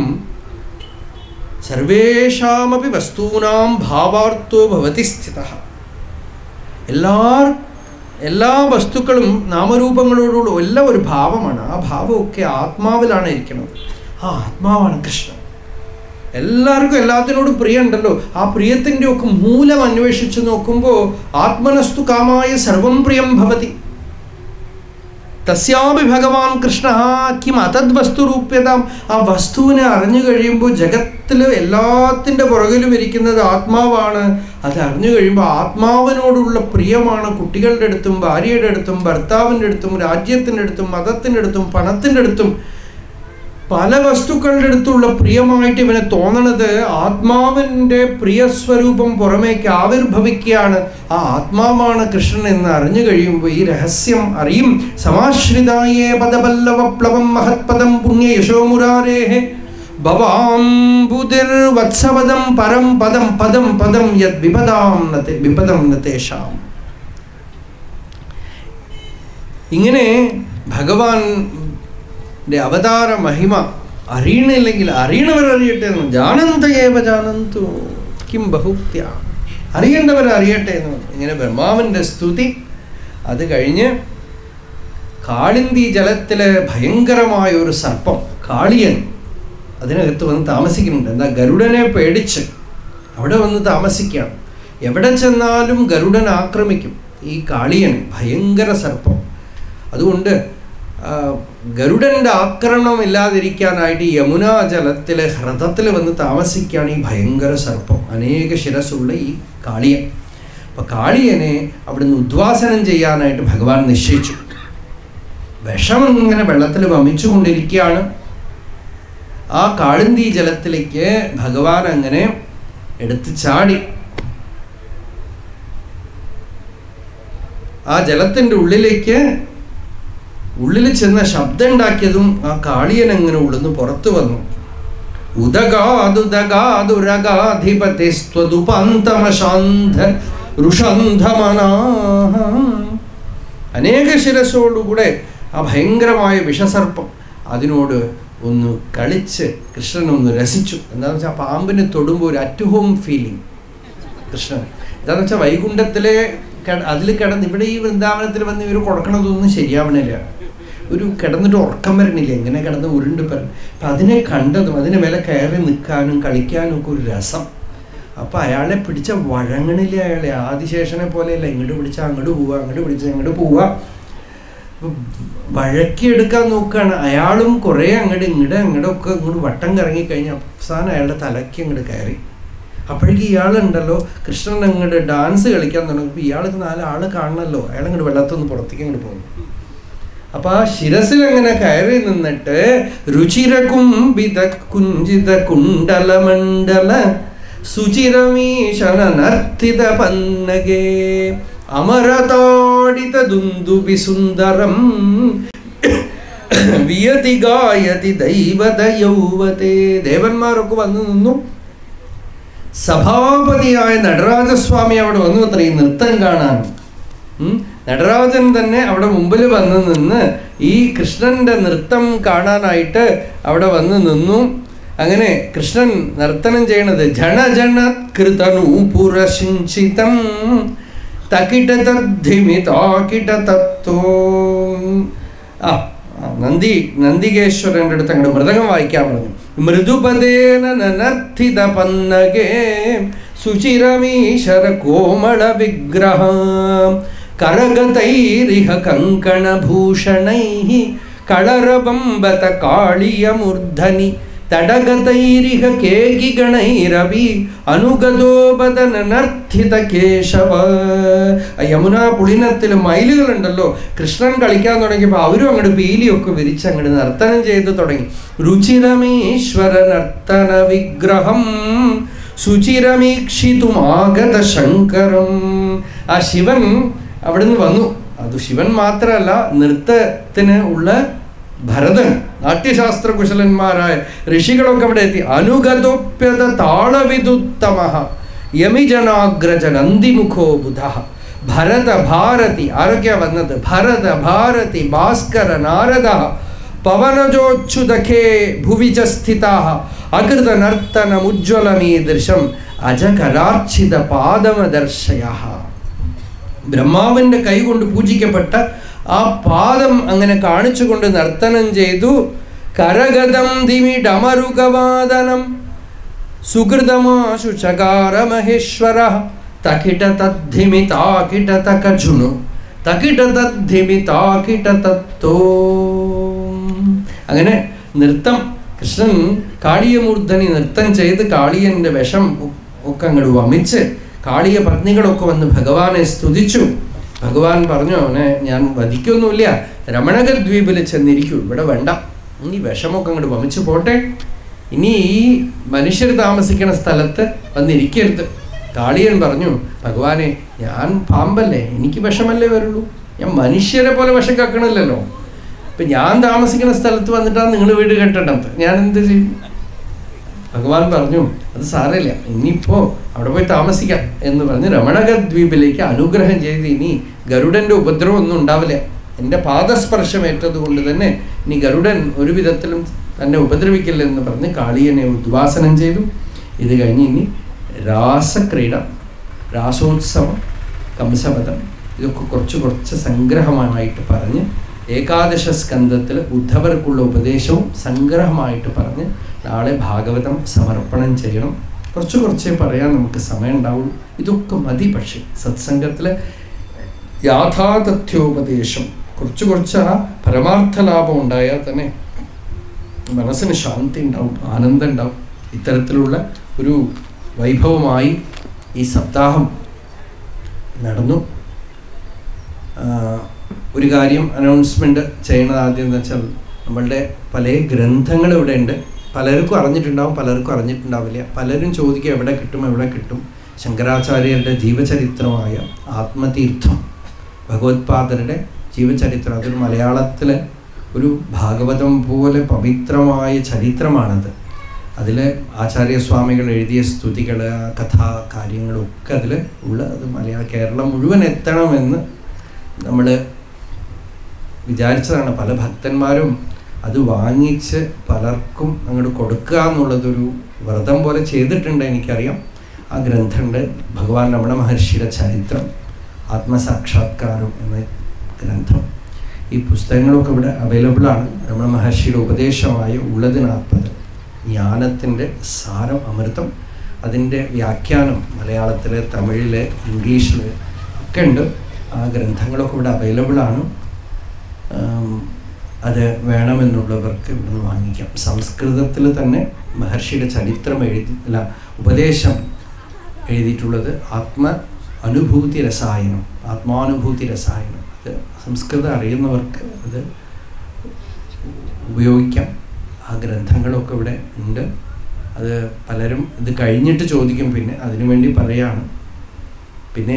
[SPEAKER 1] സർവേഷാമപി വസ്തൂനാം ഭാവാർത്ഥോ ഭവതി സ്ഥിത എല്ലാർ എല്ലാ വസ്തുക്കളും നാമരൂപങ്ങളോടുള്ള എല്ലാം ഒരു ഭാവമാണ് ആ ഭാവമൊക്കെ ആത്മാവിലാണ് ഇരിക്കുന്നത് ആ ആത്മാവാണ് കൃഷ്ണൻ എല്ലാവർക്കും എല്ലാത്തിനോടും പ്രിയമുണ്ടല്ലോ ആ പ്രിയത്തിൻ്റെ ഒക്കെ മൂലം അന്വേഷിച്ച് നോക്കുമ്പോൾ ആത്മനസ്തു കാമായ സർവം പ്രിയം ഭവതി തസ്യാപി ഭഗവാൻ കൃഷ്ണ കിം അതദ്വസ്തുരൂപ്യതാം ആ വസ്തുവിനെ അറിഞ്ഞു കഴിയുമ്പോൾ ജഗത്തിൽ എല്ലാത്തിൻ്റെ പുറകിലും ഇരിക്കുന്നത് ആത്മാവാണ് അത് അറിഞ്ഞു കഴിയുമ്പോൾ ആത്മാവിനോടുള്ള പ്രിയമാണ് കുട്ടികളുടെ അടുത്തും ഭാര്യയുടെ അടുത്തും ഭർത്താവിൻ്റെ അടുത്തും രാജ്യത്തിൻ്റെ അടുത്തും മതത്തിൻ്റെ അടുത്തും പണത്തിൻ്റെ അടുത്തും പല വസ്തുക്കളുടെ അടുത്തുള്ള പ്രിയമായിട്ട് ഇവനെ തോന്നണത് ആത്മാവിൻ്റെ പ്രിയസ്വരൂപം പുറമേക്ക് ആവിർഭവിക്കുകയാണ് ആ ആത്മാവാണ് കൃഷ്ണൻ എന്ന് അറിഞ്ഞു കഴിയുമ്പോൾ ഈ രഹസ്യം അറിയും സമാശ്രിതായേ പദപല്ലവപ്ലവം മഹത്പദം പുണ്യ യശോമുരാരേഹേ ഭവാംബുതിർ വത്സപദം പരം പദം പദം പദം യത് വിപദാം നത്തെ വിപദം നതേഷാം ഇങ്ങനെ ഭഗവാൻ ന്റെ അവതാര മഹിമ അറിയണില്ലെങ്കിൽ അറിയണവർ അറിയട്ടെ എന്ന് ജാനന്ത ഏവ ജാനന്തു കിം ബഹുക്ത്യ അറിയേണ്ടവർ അറിയട്ടെ എന്ന് പറഞ്ഞു. ഇങ്ങനെ ബ്രഹ്മാവിൻ്റെ സ്തുതി അത് കഴിഞ്ഞ് കാളിന്തി ജലത്തിലെ ഭയങ്കരമായ ഒരു സർപ്പം കാളിയൻ അതിനകത്ത് വന്ന് താമസിക്കുന്നുണ്ട് എന്താ ഗരുഡനെ പേടിച്ച് അവിടെ വന്ന് താമസിക്കുകയാണ് എവിടെ ചെന്നാലും ഗരുഡൻ ആക്രമിക്കും ഈ കാളിയൻ ഭയങ്കര സർപ്പം അതുകൊണ്ട് ആ, ഗരുഡൻ്റെ ആക്രമണം ഇല്ലാതിരിക്കാനായിട്ട് യമുനാ ജലത്തിലെ ഹ്രദത്തിൽ വന്ന് താമസിക്കുകയാണ് ഈ ഭയങ്കര സർപ്പം അനേക ശിരസ്സുള്ള ഈ കാളിയൻ അപ്പം കാളിയനെ അവിടുന്ന് ഉദ്വാസനം ചെയ്യാനായിട്ട് ഭഗവാൻ നിശ്ചയിച്ചു വിഷം ഇങ്ങനെ വെള്ളത്തിൽ വമിച്ചു കൊണ്ടിരിക്കുകയാണ് ആ കാളിന്തി ജലത്തിലേക്ക് ഭഗവാൻ അങ്ങനെ എടുത്ത് ചാടി ആ ജലത്തിൻ്റെ ഉള്ളിലേക്ക് ഉള്ളിൽ ചെന്ന ശബ്ദം ഉണ്ടാക്കിയതും ആ കാളിയൻ അങ്ങനെ ഉള്ളിന്ന് പുറത്തു വന്നു ഉദഗാതുദഗാതുരഗാധിപതിസ്ത്വതുപാന്തമശാന്ത ഋഷന്ധമനാഹ അനേക ശിരസോടുകൂടെ ആ ഭയങ്കരമായ വിഷസർപ്പം അതിനോട് ഒന്ന് കളിച്ച് കൃഷ്ണൻ ഒന്ന് രസിച്ചു എന്താണെന്ന് വെച്ചാൽ ആ പാമ്പിനെ തൊടുമ്പോൾ ഒരു അറ്റ് ഹോം ഫീലിംഗ് കൃഷ്ണൻ എന്താണെന്ന് വെച്ചാൽ വൈകുണ്ഠത്തിലെ അതിൽ കിടന്ന് ഇവിടെ ഈ വൃന്ദാവനത്തിൽ വന്ന് ഇവർ കൊടുക്കണതൊന്നും ശരിയാവണില്ല ഒരു കിടന്നിട്ട് ഉറക്കം വരണില്ല എങ്ങനെ കിടന്ന് ഉരുണ്ട് പറഞ്ഞു അപ്പം അതിനെ കണ്ടതും അതിനെ മേലെ കയറി നിൽക്കാനും കളിക്കാനും ഒക്കെ ഒരു രസം അപ്പം അയാളെ പിടിച്ച വഴങ്ങണില്ല അയാളെ ആദിശേഷനെ പോലെയല്ല ഇങ്ങോട്ട് പിടിച്ചാൽ അങ്ങോട്ട് പോവുക അങ്ങോട്ട് പിടിച്ചാൽ അങ്ങോട്ട് പോവുക വഴക്കിയെടുക്കാൻ നോക്കുകയാണ് അയാളും കുറേ അങ്ങോട്ട് ഇങ്ങോട്ട് അങ്ങോട്ട് ഒക്കെ ഇങ്ങോട്ട് വട്ടം കറങ്ങി കഴിഞ്ഞാൽ അവസാനം അയാളുടെ തലയ്ക്ക് അങ്ങോട്ട് കയറി അപ്പോഴേക്ക് ഇയാളുണ്ടല്ലോ കൃഷ്ണൻ അങ്ങോട്ട് ഡാൻസ് കളിക്കാൻ തുടങ്ങിയപ്പോൾ ഇയാൾക്ക് നാലാൾ കാണണമല്ലോ അയാൾ അങ്ങോട്ട് വെള്ളത്തൊന്ന് പുറത്തേക്ക് അങ്ങോട്ട് പോകുന്നു അപ്പൊ ആ ശിരസിൽ അങ്ങനെ കയറി നിന്നിട്ട് രുചിരകുംബിത കുഞ്ചിത കുണ്ടലമണ്ഡല സുചിരമീശന നർത്തിത പന്നകേ അമരതാടിത ദുന്ദുബി സുന്ദരം വിയതി ഗായതി ദൈവത യൗവതേ ദേവന്മാരൊക്കെ വന്നു നിന്നു സഭാപതിയായ നടരാജസ്വാമി അവിടെ വന്നു അത്രയും നൃത്തം കാണാൻ നടരാജൻ തന്നെ അവിടെ മുമ്പിൽ വന്ന് നിന്ന് ഈ കൃഷ്ണന്റെ നൃത്തം കാണാനായിട്ട് അവിടെ വന്ന് നിന്നു അങ്ങനെ കൃഷ്ണൻ നർത്തനം ചെയ്യണത് ജണ ജണ കൃതനൂപുരശിഞ്ചിതം തകിട തദ്ധിമി താകിട തത്വോ ആ നന്ദി നന്ദികേശ്വരൻ്റെ അടുത്ത് അങ്ങോട്ട് മൃദംഗം വായിക്കാൻ പറഞ്ഞു മൃദുപദേന നനർത്ഥിത പന്നകേ സുചിരമീശ്വര കോമള വിഗ്രഹം കരഗതൈരിഹ കങ്കണഭൂഷണൈः കളരബമ്പത കാളിയമൂർധനി തടഗതൈരിഹ കേകിഗണൈരവി അനുഗതോ ബദനനർത്ഥിത കേശവ യമുന പുളിനത്തിൽ മയിലുകളുണ്ടല്ലോ കൃഷ്ണൻ കളിക്കാൻ തുടങ്ങിയപ്പോൾ അവരും അങ്ങോട്ട് പീലിയൊക്കെ വിരിച്ച് അങ്ങോട്ട് നർത്തനം ചെയ്ത് തുടങ്ങി രുചിരമീശ്വര നർത്തന വിഗ്രഹം ശുചിരമീക്ഷിതുമാഗത ശങ്കരം ആ ശിവൻ അവിടുന്ന് വന്നു അത് ശിവൻ മാത്രമല്ല നൃത്തത്തിന് ഉള്ള ഭരതൻ നാട്യശാസ്ത്ര കുശലന്മാരായ ഋഷികളൊക്കെ അവിടെ എത്തി അനുഗതോപ്യത താളവിദുത്തമ യമിജനാഗ്രജ നന്ദിമുഖോ ബുധ ഭരത ഭാരതി ആരൊക്കെയാ വന്നത് ഭരത ഭാരതി ഭാസ്കര നാരദ പവനജോച്ഛുതഖേ ഭുവി ച സ്ഥിതാ അകൃത നർത്തനമുജ്വലമീദൃശം അജകരാർച്ചിത പാദമദർശയ ബ്രഹ്മാവിൻ്റെ കൈകൊണ്ട് പൂജിക്കപ്പെട്ട ആ പാദം അങ്ങനെ കാണിച്ചുകൊണ്ട് നർത്തനം ചെയ്തു കരഗതം ദിമിഡമരുകവാദനം സുഹൃതമാശു ചകാര മഹേശ്വര തകിട തദ്ധിമി താകിട തകജുണു തകിട തദ്ധിമി താകിട തത്തോ അങ്ങനെ നൃത്തം കൃഷ്ണൻ കാളിയമൂർധനി നൃത്തം ചെയ്ത് കാളിയൻ്റെ വിഷം ഒക്കെ അങ്ങോട്ട് വമിച്ച് കാളിയ പത്നികളൊക്കെ വന്ന് ഭഗവാനെ സ്തുതിച്ചു ഭഗവാൻ പറഞ്ഞു അവനെ ഞാൻ വധിക്കൊന്നുമില്ല രമണകദ്വീപിൽ ചെന്നിരിക്കൂ ഇവിടെ വേണ്ട ഇനി വിഷമൊക്കെ അങ്ങോട്ട് വമിച്ചു പോട്ടെ ഇനി ഈ മനുഷ്യർ താമസിക്കുന്ന സ്ഥലത്ത് വന്നിരിക്കരുത് കാളിയൻ പറഞ്ഞു ഭഗവാനെ ഞാൻ പാമ്പല്ലേ എനിക്ക് വിഷമല്ലേ വരുള്ളൂ ഞാൻ മനുഷ്യരെ പോലെ വിഷം കക്കണില്ലല്ലോ ഇപ്പം ഞാൻ താമസിക്കുന്ന സ്ഥലത്ത് വന്നിട്ടാണ് നിങ്ങൾ വീട് കെട്ടേണ്ടത് ഞാൻ എന്ത് ചെയ്യും ഭഗവാൻ പറഞ്ഞു അത് സാരമില്ല ഇനിയിപ്പോൾ അവിടെ പോയി താമസിക്കാം എന്ന് പറഞ്ഞ് രമണക ദ്വീപിലേക്ക് അനുഗ്രഹം ചെയ്ത് ഇനി ഗരുഡൻ്റെ ഉപദ്രവം ഒന്നും ഉണ്ടാവില്ല എൻ്റെ പാദസ്പർശം ഏറ്റത് കൊണ്ട് തന്നെ ഇനി ഗരുഡൻ ഒരു വിധത്തിലും തന്നെ ഉപദ്രവിക്കില്ല എന്ന് പറഞ്ഞ് കാളിയനെ ഉദ്വാസനം ചെയ്തു ഇത് കഴിഞ്ഞ് ഇനി രാസക്രീഡ രാസോത്സവം കംസവധം ഇതൊക്കെ കുറച്ച് കുറച്ച് സംഗ്രഹമായിട്ട് പറഞ്ഞ് ഏകാദശ സ്കന്ധത്തിൽ ഉദ്ധവർക്കുള്ള ഉപദേശവും സംഗ്രഹമായിട്ട് പറഞ്ഞ് നാളെ ഭാഗവതം സമർപ്പണം ചെയ്യണം കുറച്ച് കുറച്ചേ പറയാൻ നമുക്ക് സമയം ഉണ്ടാവുള്ളൂ ഇതൊക്കെ മതി പക്ഷേ സത്സംഗത്തിൽ യാഥാതഥ്യോപദേശം കുറച്ച് കുറച്ച് ആ പരമാർത്ഥ ലാഭം ഉണ്ടായാൽ തന്നെ മനസ്സിന് ശാന്തി ഉണ്ടാവും ആനന്ദം ഉണ്ടാവും ഇത്തരത്തിലുള്ള ഒരു വൈഭവമായി ഈ സപ്താഹം നടന്നു ഒരു കാര്യം അനൗൺസ്മെൻ്റ് ചെയ്യണത് ആദ്യം എന്ന് വെച്ചാൽ നമ്മളുടെ പല ഗ്രന്ഥങ്ങൾ ഇവിടെ ഉണ്ട് പലർക്കും അറിഞ്ഞിട്ടുണ്ടാവും പലർക്കും അറിഞ്ഞിട്ടുണ്ടാവില്ല പലരും ചോദിക്കും എവിടെ കിട്ടും എവിടെ കിട്ടും ശങ്കരാചാര്യരുടെ ജീവചരിത്രമായ ആത്മതീർത്ഥം ഭഗവത്പാദരുടെ ജീവചരിത്രം അതൊരു മലയാളത്തിലെ ഒരു ഭാഗവതം പോലെ പവിത്രമായ ചരിത്രമാണത് അതിൽ ആചാര്യസ്വാമികൾ എഴുതിയ സ്തുതികൾ കഥാ കാര്യങ്ങളൊക്കെ അതിൽ ഉള്ള അത് മലയാള കേരളം മുഴുവൻ എത്തണമെന്ന് നമ്മൾ വിചാരിച്ചതാണ് പല ഭക്തന്മാരും അത് വാങ്ങിച്ച് പലർക്കും അങ്ങോട്ട് കൊടുക്കുക എന്നുള്ളതൊരു വ്രതം പോലെ ചെയ്തിട്ടുണ്ട് എനിക്കറിയാം ആ ഗ്രന്ഥമുണ്ട് ഭഗവാൻ രമണ മഹർഷിയുടെ ചരിത്രം ആത്മസാക്ഷാത്കാരം എന്ന ഗ്രന്ഥം ഈ പുസ്തകങ്ങളൊക്കെ ഇവിടെ അവൈലബിൾ ആണ് രമണ മഹർഷിയുടെ ഉപദേശമായ ഉള്ളതിനാത്മത് ജ്ഞാനത്തിൻ്റെ സാരം അമൃതം അതിൻ്റെ വ്യാഖ്യാനം മലയാളത്തിൽ തമിഴിൽ ഇംഗ്ലീഷിൽ ഒക്കെ ഉണ്ട് ആ ഗ്രന്ഥങ്ങളൊക്കെ ഇവിടെ അവൈലബിൾ ആണ് ആം, അത് വേണമെന്നുള്ളവർക്ക് ഇവിടുന്ന് വാങ്ങിക്കാം സംസ്കൃതത്തിൽ തന്നെ മഹർഷിയുടെ ചരിത്രം എഴുതി അല്ല ഉപദേശം എഴുതിയിട്ടുള്ളത് ആത്മ അനുഭൂതി രസായനം ആത്മാനുഭൂതി രസായനം അത് സംസ്കൃതം അറിയുന്നവർക്ക് അത് ഉപയോഗിക്കാം ആ ഗ്രന്ഥങ്ങളൊക്കെ ഇവിടെ ഉണ്ട് അത് പലരും ഇത് കഴിഞ്ഞിട്ട് ചോദിക്കും പിന്നെ അതിനുവേണ്ടി പറയാണ് പിന്നെ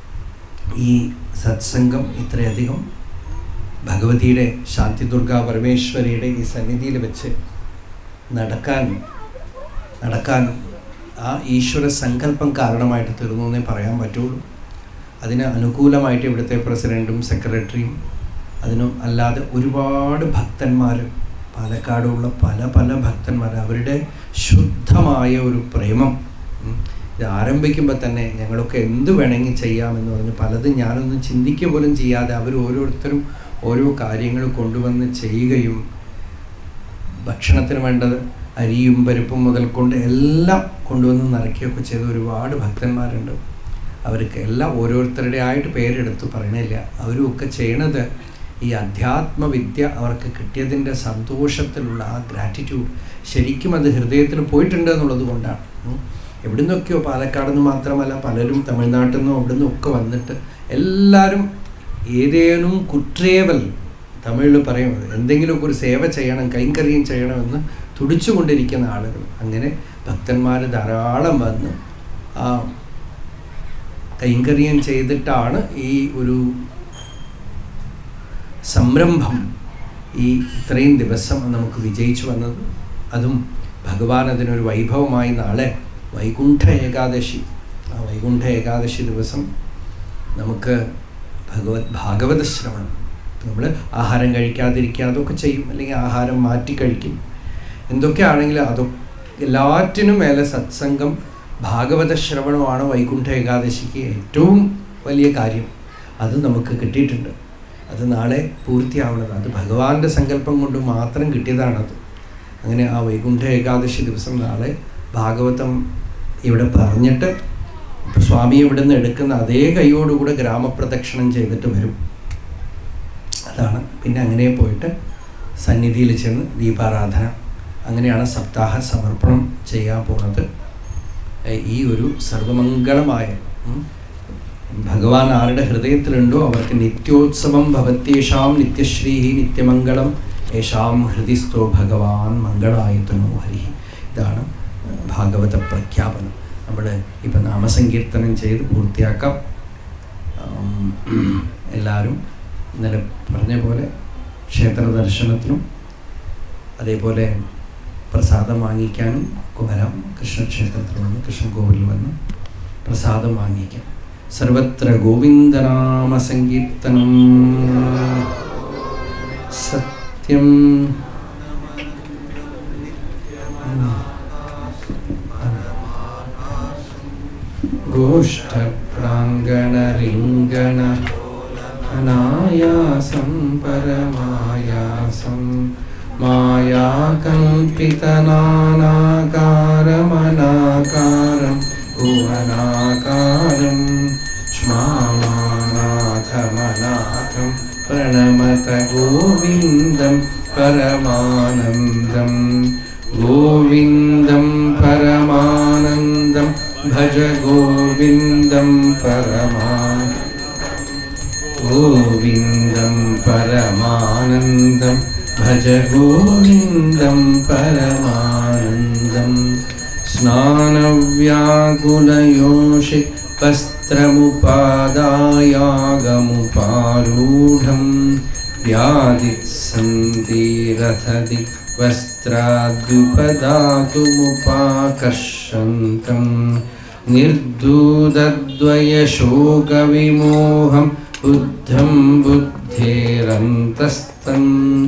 [SPEAKER 1] ഈ സത്സംഗം ഇത്രയധികം ഭഗവതിയുടെ ശാന്തി ദുർഗ പരമേശ്വരിയുടെ ഈ സന്നിധിയിൽ വെച്ച് നടക്കാൻ നടക്കാൻ ആ ഈശ്വര സങ്കല്പം കാരണമായിട്ട് തീർന്നു എന്നേ പറയാൻ പറ്റുള്ളൂ അതിന് അനുകൂലമായിട്ട് ഇവിടുത്തെ പ്രസിഡൻറ്റും സെക്രട്ടറിയും അതിനും അല്ലാതെ ഒരുപാട് ഭക്തന്മാർ പാലക്കാടുള്ള പല പല ഭക്തന്മാർ അവരുടെ ശുദ്ധമായ ഒരു പ്രേമം ഉം, ഇത് ആരംഭിക്കുമ്പോൾ തന്നെ ഞങ്ങളൊക്കെ എന്ത് വേണമെങ്കിൽ ചെയ്യാമെന്ന് പറഞ്ഞ് പലതും ഞാനൊന്നും ചിന്തിക്കുക പോലും ചെയ്യാതെ അവർ ഓരോരുത്തരും ഓരോ കാര്യങ്ങൾ കൊണ്ടുവന്ന് ചെയ്യുകയും ഭക്ഷണത്തിന് വേണ്ടത് അരിയും പരിപ്പും മുതൽ കൊണ്ട് എല്ലാം കൊണ്ടുവന്ന് നിറയ്ക്കുകയൊക്കെ ചെയ്ത ഒരുപാട് ഭക്തന്മാരുണ്ട് അവർക്ക് എല്ലാം ഓരോരുത്തരുടെ ആയിട്ട് പേരെടുത്ത് പറയണില്ല അവരും ഒക്കെ ചെയ്യണത് ഈ അധ്യാത്മവിദ്യ അവർക്ക് കിട്ടിയതിൻ്റെ സന്തോഷത്തിലുള്ള ആ ഗ്രാറ്റിറ്റ്യൂഡ് ശരിക്കും അത് ഹൃദയത്തിൽ പോയിട്ടുണ്ട് എന്നുള്ളത് കൊണ്ടാണ് ഉം. എവിടുന്നൊക്കെയോ പാലക്കാട് നിന്ന് മാത്രമല്ല പലരും തമിഴ്നാട്ടിൽ നിന്നും അവിടെ നിന്നൊക്കെ വന്നിട്ട് എല്ലാവരും ഏതേനും കുട്രേവൽ തമിഴിൽ പറയുന്നത് എന്തെങ്കിലുമൊക്കെ ഒരു സേവ ചെയ്യണം കൈങ്കറിയും ചെയ്യണമെന്ന് തുടിച്ചുകൊണ്ടിരിക്കുന്ന ആളുകൾ അങ്ങനെ ഭക്തന്മാർ ധാരാളം വന്ന് ആ കൈങ്കറിയം ചെയ്തിട്ടാണ് ഈ ഒരു സംരംഭം ഈ ഇത്രയും ദിവസം നമുക്ക് വിജയിച്ചു വന്നത് അതും ഭഗവാൻ അതിനൊരു വൈഭവമായി നാളെ വൈകുണ്ഠ ഏകാദശി ആ വൈകുണ്ഠ ഏകാദശി ദിവസം നമുക്ക് ഭഗവത് ഭാഗവത ശ്രവണം നമ്മൾ ആഹാരം കഴിക്കാതിരിക്കുക അതൊക്കെ ചെയ്യും അല്ലെങ്കിൽ ആഹാരം മാറ്റി കഴിക്കും എന്തൊക്കെയാണെങ്കിലും അതൊക്കെ എല്ലാറ്റിനും മേലെ സത്സംഗം ഭാഗവത ശ്രവണമാണ് വൈകുണ്ഠ ഏകാദശിക്ക് ഏറ്റവും വലിയ കാര്യം അത് നമുക്ക് കിട്ടിയിട്ടുണ്ട് അത് നാളെ പൂർത്തിയാവണത് അത് ഭഗവാന്റെ സങ്കല്പം കൊണ്ട് മാത്രം കിട്ടിയതാണത് അങ്ങനെ ആ വൈകുണ്ഠ ഏകാദശി ദിവസം നാളെ ഭാഗവതം ഇവിടെ പറഞ്ഞിട്ട് ഇപ്പൊ സ്വാമി ഇവിടെ നിന്ന് എടുക്കുന്ന അതേ കൈയോടുകൂടെ ഗ്രാമപ്രദക്ഷിണം ചെയ്തിട്ട് വരും അതാണ് പിന്നെ അങ്ങനെ പോയിട്ട് സന്നിധിയിൽ ചെന്ന് ദീപാരാധന അങ്ങനെയാണ് സപ്താഹ സമർപ്പണം ചെയ്യാൻ പോണത് ഏഹ് ഈ ഒരു സർവമംഗളമായ ഉം, ഭഗവാൻ ആരുടെ ഹൃദയത്തിലുണ്ടോ അവർക്ക് നിത്യോത്സവം ഭവത്യേഷാം നിത്യശ്രീ നിത്യമംഗളം യേഷാം ഹൃദിസ്ഥോ ഭഗവാൻ മംഗളായതനോ ഹരി ഇതാണ് ഏഹ്, ഭാഗവത പ്രഖ്യാപനം നമ്മൾ ഇപ്പം നാമസങ്കീർത്തനം ചെയ്ത് പൂർത്തിയാക്കാം ആം, എല്ലാവരും ഇന്നലെ പറഞ്ഞ പോലെ ക്ഷേത്ര ദർശനത്തിനും അതേപോലെ പ്രസാദം വാങ്ങിക്കാനും ഒക്കെ വരാം കൃഷ്ണക്ഷേത്രത്തിൽ വന്ന് കൃഷ്ണകോവിലിൽ വന്ന് പ്രസാദം വാങ്ങിക്കാം സർവത്ര ഗോവിന്ദനാമ സങ്കീർത്തനം സത്യം गोष्ठप्राङ्गणरिङ्गण अनायासं परमायासं मायाकल्पितनानाकारमनाकारं भुवनाकारं क्ष्मानाथमनाथं प्रणमत गोविन्दं परमानन्दं गोविन्दं परमानन्दं भज गोविन्दं परमा गोविन्दं परमानन्दं भज गोविन्दं परमानन्दम् स्नानव्याकुलयोषि वस्त्रमुपादायागमुपारूढं व्यादित्सन्ति वस्त्राद्युपदातुमुपाकर्षन्तं निर्दूतद्वयशोकविमोहं बुद्धं बुद्धेरन्तस्तं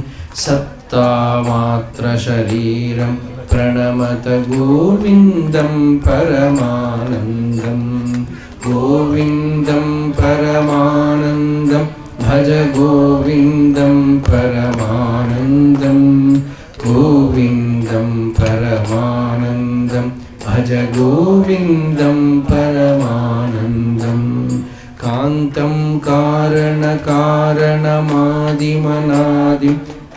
[SPEAKER 1] सत्तामात्रशरीरं प्रणमत गोविन्दं परमानन्दम् गोविन्दं परमानन्दं भज गोविन्दं परमानन्दं गोविन्दं परमानन्दं भज गोविन्दं परमानन्दं कान्तं कारणकारणमादिमनादिं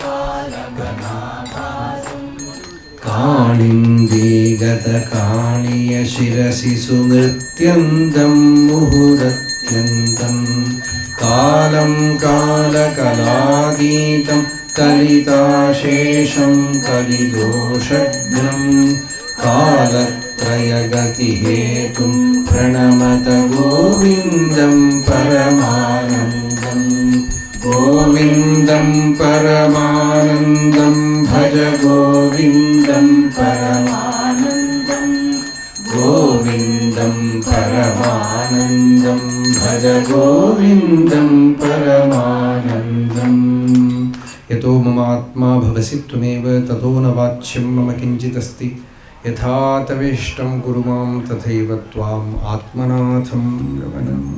[SPEAKER 1] काणिन्दीगतकाणीय शिरसि सुनृत्यन्तं मुहुरत्यन्तं कालं कालकलातीतं कलिताशेषं कलिदोषघ्नं कालत्रयगतिहेतुं प्रणमत गोविन्दं परमानन्दम् गोविन्दं परमानन्दं भज गोविन्दं परमानन्दं गोविन्दं परमानन्दं भज गोविन्दं परमानन्दम् यतो ममात्मा भवसि त्वमेव ततो न वाच्यं मम किञ्चिदस्ति यथा तवेष्टं कुरु मां तथैव त्वाम् आत्मनाथं रमणम्